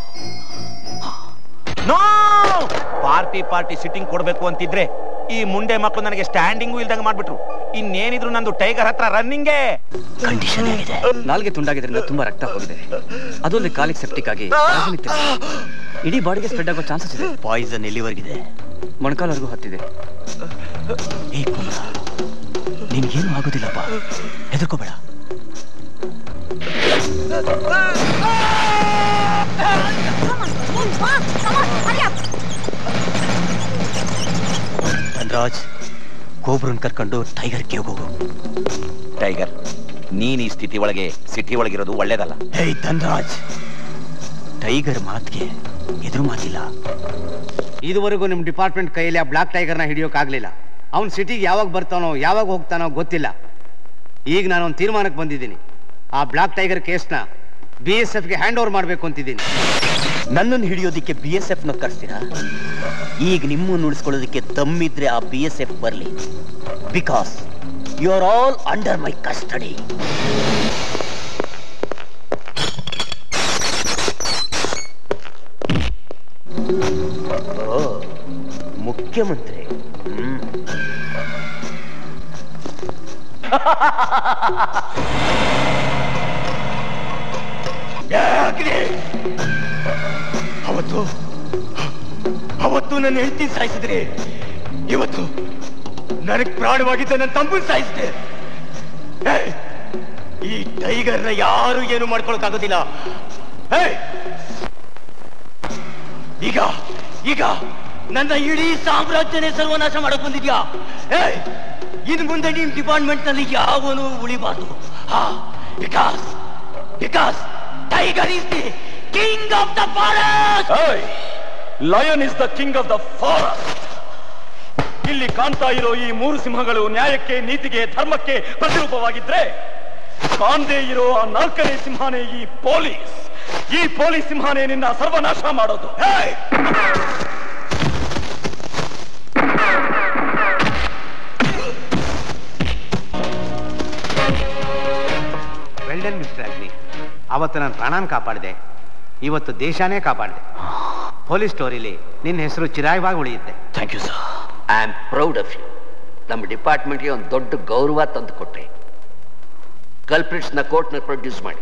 ನೋ ಪಾರ್ಟಿ ಪಾರ್ಟಿ ಸಿಟ್ಟಿಂಗ್ ಕೊಡ್ಬೇಕು ಅಂತಿದ್ರೆ ಈ ಮುಂಡೆ ಮಕ್ಕಳು ನನಗೆ ಸ್ಟ್ಯಾಂಡಿಂಗು ಇಲ್ದಂಗೆ ಮಾಡ್ಬಿಟ್ರು ಇನ್ನೇನಿದ್ರು ನಂದು ಟೈಗರ್ ಹತ್ರ ರನ್ನಿಂಗೇ ಕಂಡೀಷನ್ ಆಗಿದೆ ನಾಲ್ಗೆ ತುಂಡಾಗಿದ್ರಿಂದ ತುಂಬಾ ರಕ್ತ ಹೋಗಿದೆ ಅದರಲ್ಲಿ ಕಾಲಿಗೆ ಸೆಪ್ಟಿಕ್ ಆಗಿ ರಾಜನಿತ್ಯ ಇಡೀ ಬಾಡಿಗೆ ಸ್ಪ್ರೆಡ್ ಆಗೋ ಚಾನ್ಸಸ್ ಇದೆ ಪಾಯ್ಸನ್ ಎಲ್ಲಿವರೆಗಿದೆ ಮೊಣಕಾಲ್ವರೆಗೂ ಹತ್ತಿದೆ ಏ ಕುಂದ ನಿನ್ಗೇನು ಆಗೋದಿಲ್ಲಪ್ಪ ಹೆದರ್ಕೋಬೇಡ ಧನ್ರಾಜ್ ಕೋಬ್ರನ್ ಕರ್ಕೊಂಡು ಟೈಗರ್ ಕೇವ್ ಹೋಗು ಟೈಗರ್ ನೀನ್ ಈ ಸ್ಥಿತಿ ಒಳಗೆ ಸಿಟಿ ಒಳಗಿರೋದು ಒಳ್ಳೇದಲ್ಲ ಹೇಯ್ ಧನ್ರಾಜ್ ಟೈಗರ್ ಮಾತ್ಗೆ ಎದುರು ಮಾತಿಲ್ಲ ಇದುವರೆಗೂ ನಿಮ್ಮ ಡಿಪಾರ್ಟ್ಮೆಂಟ್ ಕೈಯಲ್ಲಿ ಆ ಬ್ಲಾಕ್ ಟೈಗರ್ನ ಹಿಡಿಯೋಕ್ಕಾಗಲಿಲ್ಲ ಅವ್ನು ಸಿಟಿಗೆ ಯಾವಾಗ ಬರ್ತಾನೋ ಯಾವಾಗ ಹೋಗ್ತಾನೋ ಗೊತ್ತಿಲ್ಲ ಈಗ ನಾನು ಒಂದು ತೀರ್ಮಾನಕ್ಕೆ ಬಂದಿದ್ದೀನಿ ಆ ಬ್ಲಾಕ್ ಟೈಗರ್ ಕೇಸ್ನ ಬಿ ಎಸ್ ಎಫ್ಗೆ ಹ್ಯಾಂಡ್ ಓವರ್ ಮಾಡಬೇಕು ಅಂತಿದ್ದೀನಿ ನನ್ನನ್ನು ಹಿಡಿಯೋದಿಕ್ಕೆ ಬಿ ಎಸ್ ಎಫ್ ನ ಕರ್ಸ್ತೀರಾ ಈಗ ನಿಮ್ಮನ್ನು ಉಳಿಸ್ಕೊಳ್ಳೋದಕ್ಕೆ ತಮ್ಮಿದ್ರೆ ಆ ಬಿ ಎಸ್ ಎಫ್ ಬರಲಿ because you are all under my custody ಓ ಮುಖ್ಯಮಂತ್ರಿ ಹ್ಮ್ ಯಾಕ್ರಿ? ಅವತ್ತು ಅವತ್ತು ನನ್ನ ಹೆಂಡತಿ ಸಾಯಿಸಿದ್ರಿ ಇವತ್ತು ನನಗ್ ಪ್ರಾಣವಾಗಿದ್ದ ನನ್ನ ತಮ್ಮನ್ ಸಾಯಿಸಿದೆ ಏಯ್! ಈ ಟೈಗರ್ನ ಯಾರು ಏನು ಮಾಡ್ಕೊಳಕ್ಕಾಗೋದಿಲ್ಲ ಏಯ್! ಈಗ ಈಗ ನನ್ನ ಇಡೀ ಸಾಮ್ರಾಜ್ಯನೇ ಸರ್ವನಾಶ ಮಾಡಕ್ ಬಂದಿದ್ಯಾ ಏಯ್! ಇನ್ ಮುಂದೆ ನಿಮ್ ಡಿಪಾರ್ಟ್ಮೆಂಟ್ ನಲ್ಲಿ ಯಾವನು ಉಳಿಬಾರ್ದು ಹಾ because because tiger is the king of the forest lion is the king of the forest ಇಲ್ಲಿ ಕಾಣ್ತಾ ಇರೋ ಈ ಮೂರು ಸಿಂಹಗಳು ನ್ಯಾಯಕ್ಕೆ ನೀತಿಗೆ ಧರ್ಮಕ್ಕೆ ಪ್ರತಿರೂಪವಾಗಿದ್ರೆ ಕಾಣ್ದೇ ಇರೋ ಆ ನಾಲ್ಕನೇ ಸಿಂಹನೇ ಈ ಪೊಲೀಸ್ ಈ ಪೊಲೀಸ್ ಸಿಂಹನೇ ನಿನ್ನ ಸರ್ವನಾಶ ಮಾಡೋದು ವೆಲ್ಡನ್ ಮಿಸ್ಟರ್ ಅಗ್ನಿ ಅವತ್ತು ನಾನು ಪ್ರಾಣಾನ ಕಾಪಾಡಿದೆ ಇವತ್ತು ದೇಶಾನೇ ಕಾಪಾಡಿದೆ ಪೊಲೀಸ್ ಸ್ಟೋರಿಲಿ ನಿನ್ನ ಹೆಸರು ಚಿರಾಯವಾಗಿ ಉಳಿಯುತ್ತೆ thank you sir I am proud of you ನಮ್ಮ ಡಿಪಾರ್ಟ್ಮೆಂಟ್ಗೆ ಒಂದು ದೊಡ್ಡ ಗೌರವ ತಂದು ಕೊಟ್ಟೆ ಕಲ್ಪ್ರಿಟ್ಸ್ನ ಕೋರ್ಟ್ನ ಪ್ರೊಡ್ಯೂಸ್ ಮಾಡಿ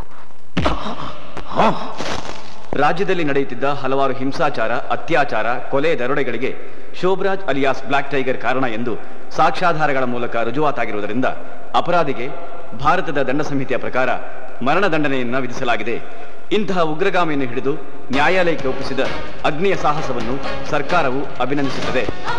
ರಾಜ್ಯದಲ್ಲಿ ನಡೆಯುತ್ತಿದ್ದ ಹಲವಾರು ಹಿಂಸಾಚಾರ ಅತ್ಯಾಚಾರ ಕೊಲೆ ದರೋಡೆಗಳಿಗೆ ಶೋಭರಾಜ್ ಅಲಿಯಾಸ್ ಬ್ಲಾಕ್ ಟೈಗರ್ ಕಾರಣ ಎಂದು ಸಾಕ್ಷ್ಯಾಧಾರಗಳ ಮೂಲಕ ರುಜುವಾತಾಗಿರುವುದರಿಂದ ಅಪರಾಧಿಗೆ ಭಾರತದ ದಂಡ ಸಂಹಿತೆಯ ಪ್ರಕಾರ ಮರಣದಂಡನೆಯನ್ನ ವಿಧಿಸಲಾಗಿದೆ ಇಂತಹ ಉಗ್ರಗಾಮಿಯನ್ನು ಹಿಡಿದು ನ್ಯಾಯಾಲಯಕ್ಕೆ ಒಪ್ಪಿಸಿದ ಅಗ್ನಿಯ ಸಾಹಸವನ್ನು ಸರ್ಕಾರವು ಅಭಿನಂದಿಸುತ್ತದೆ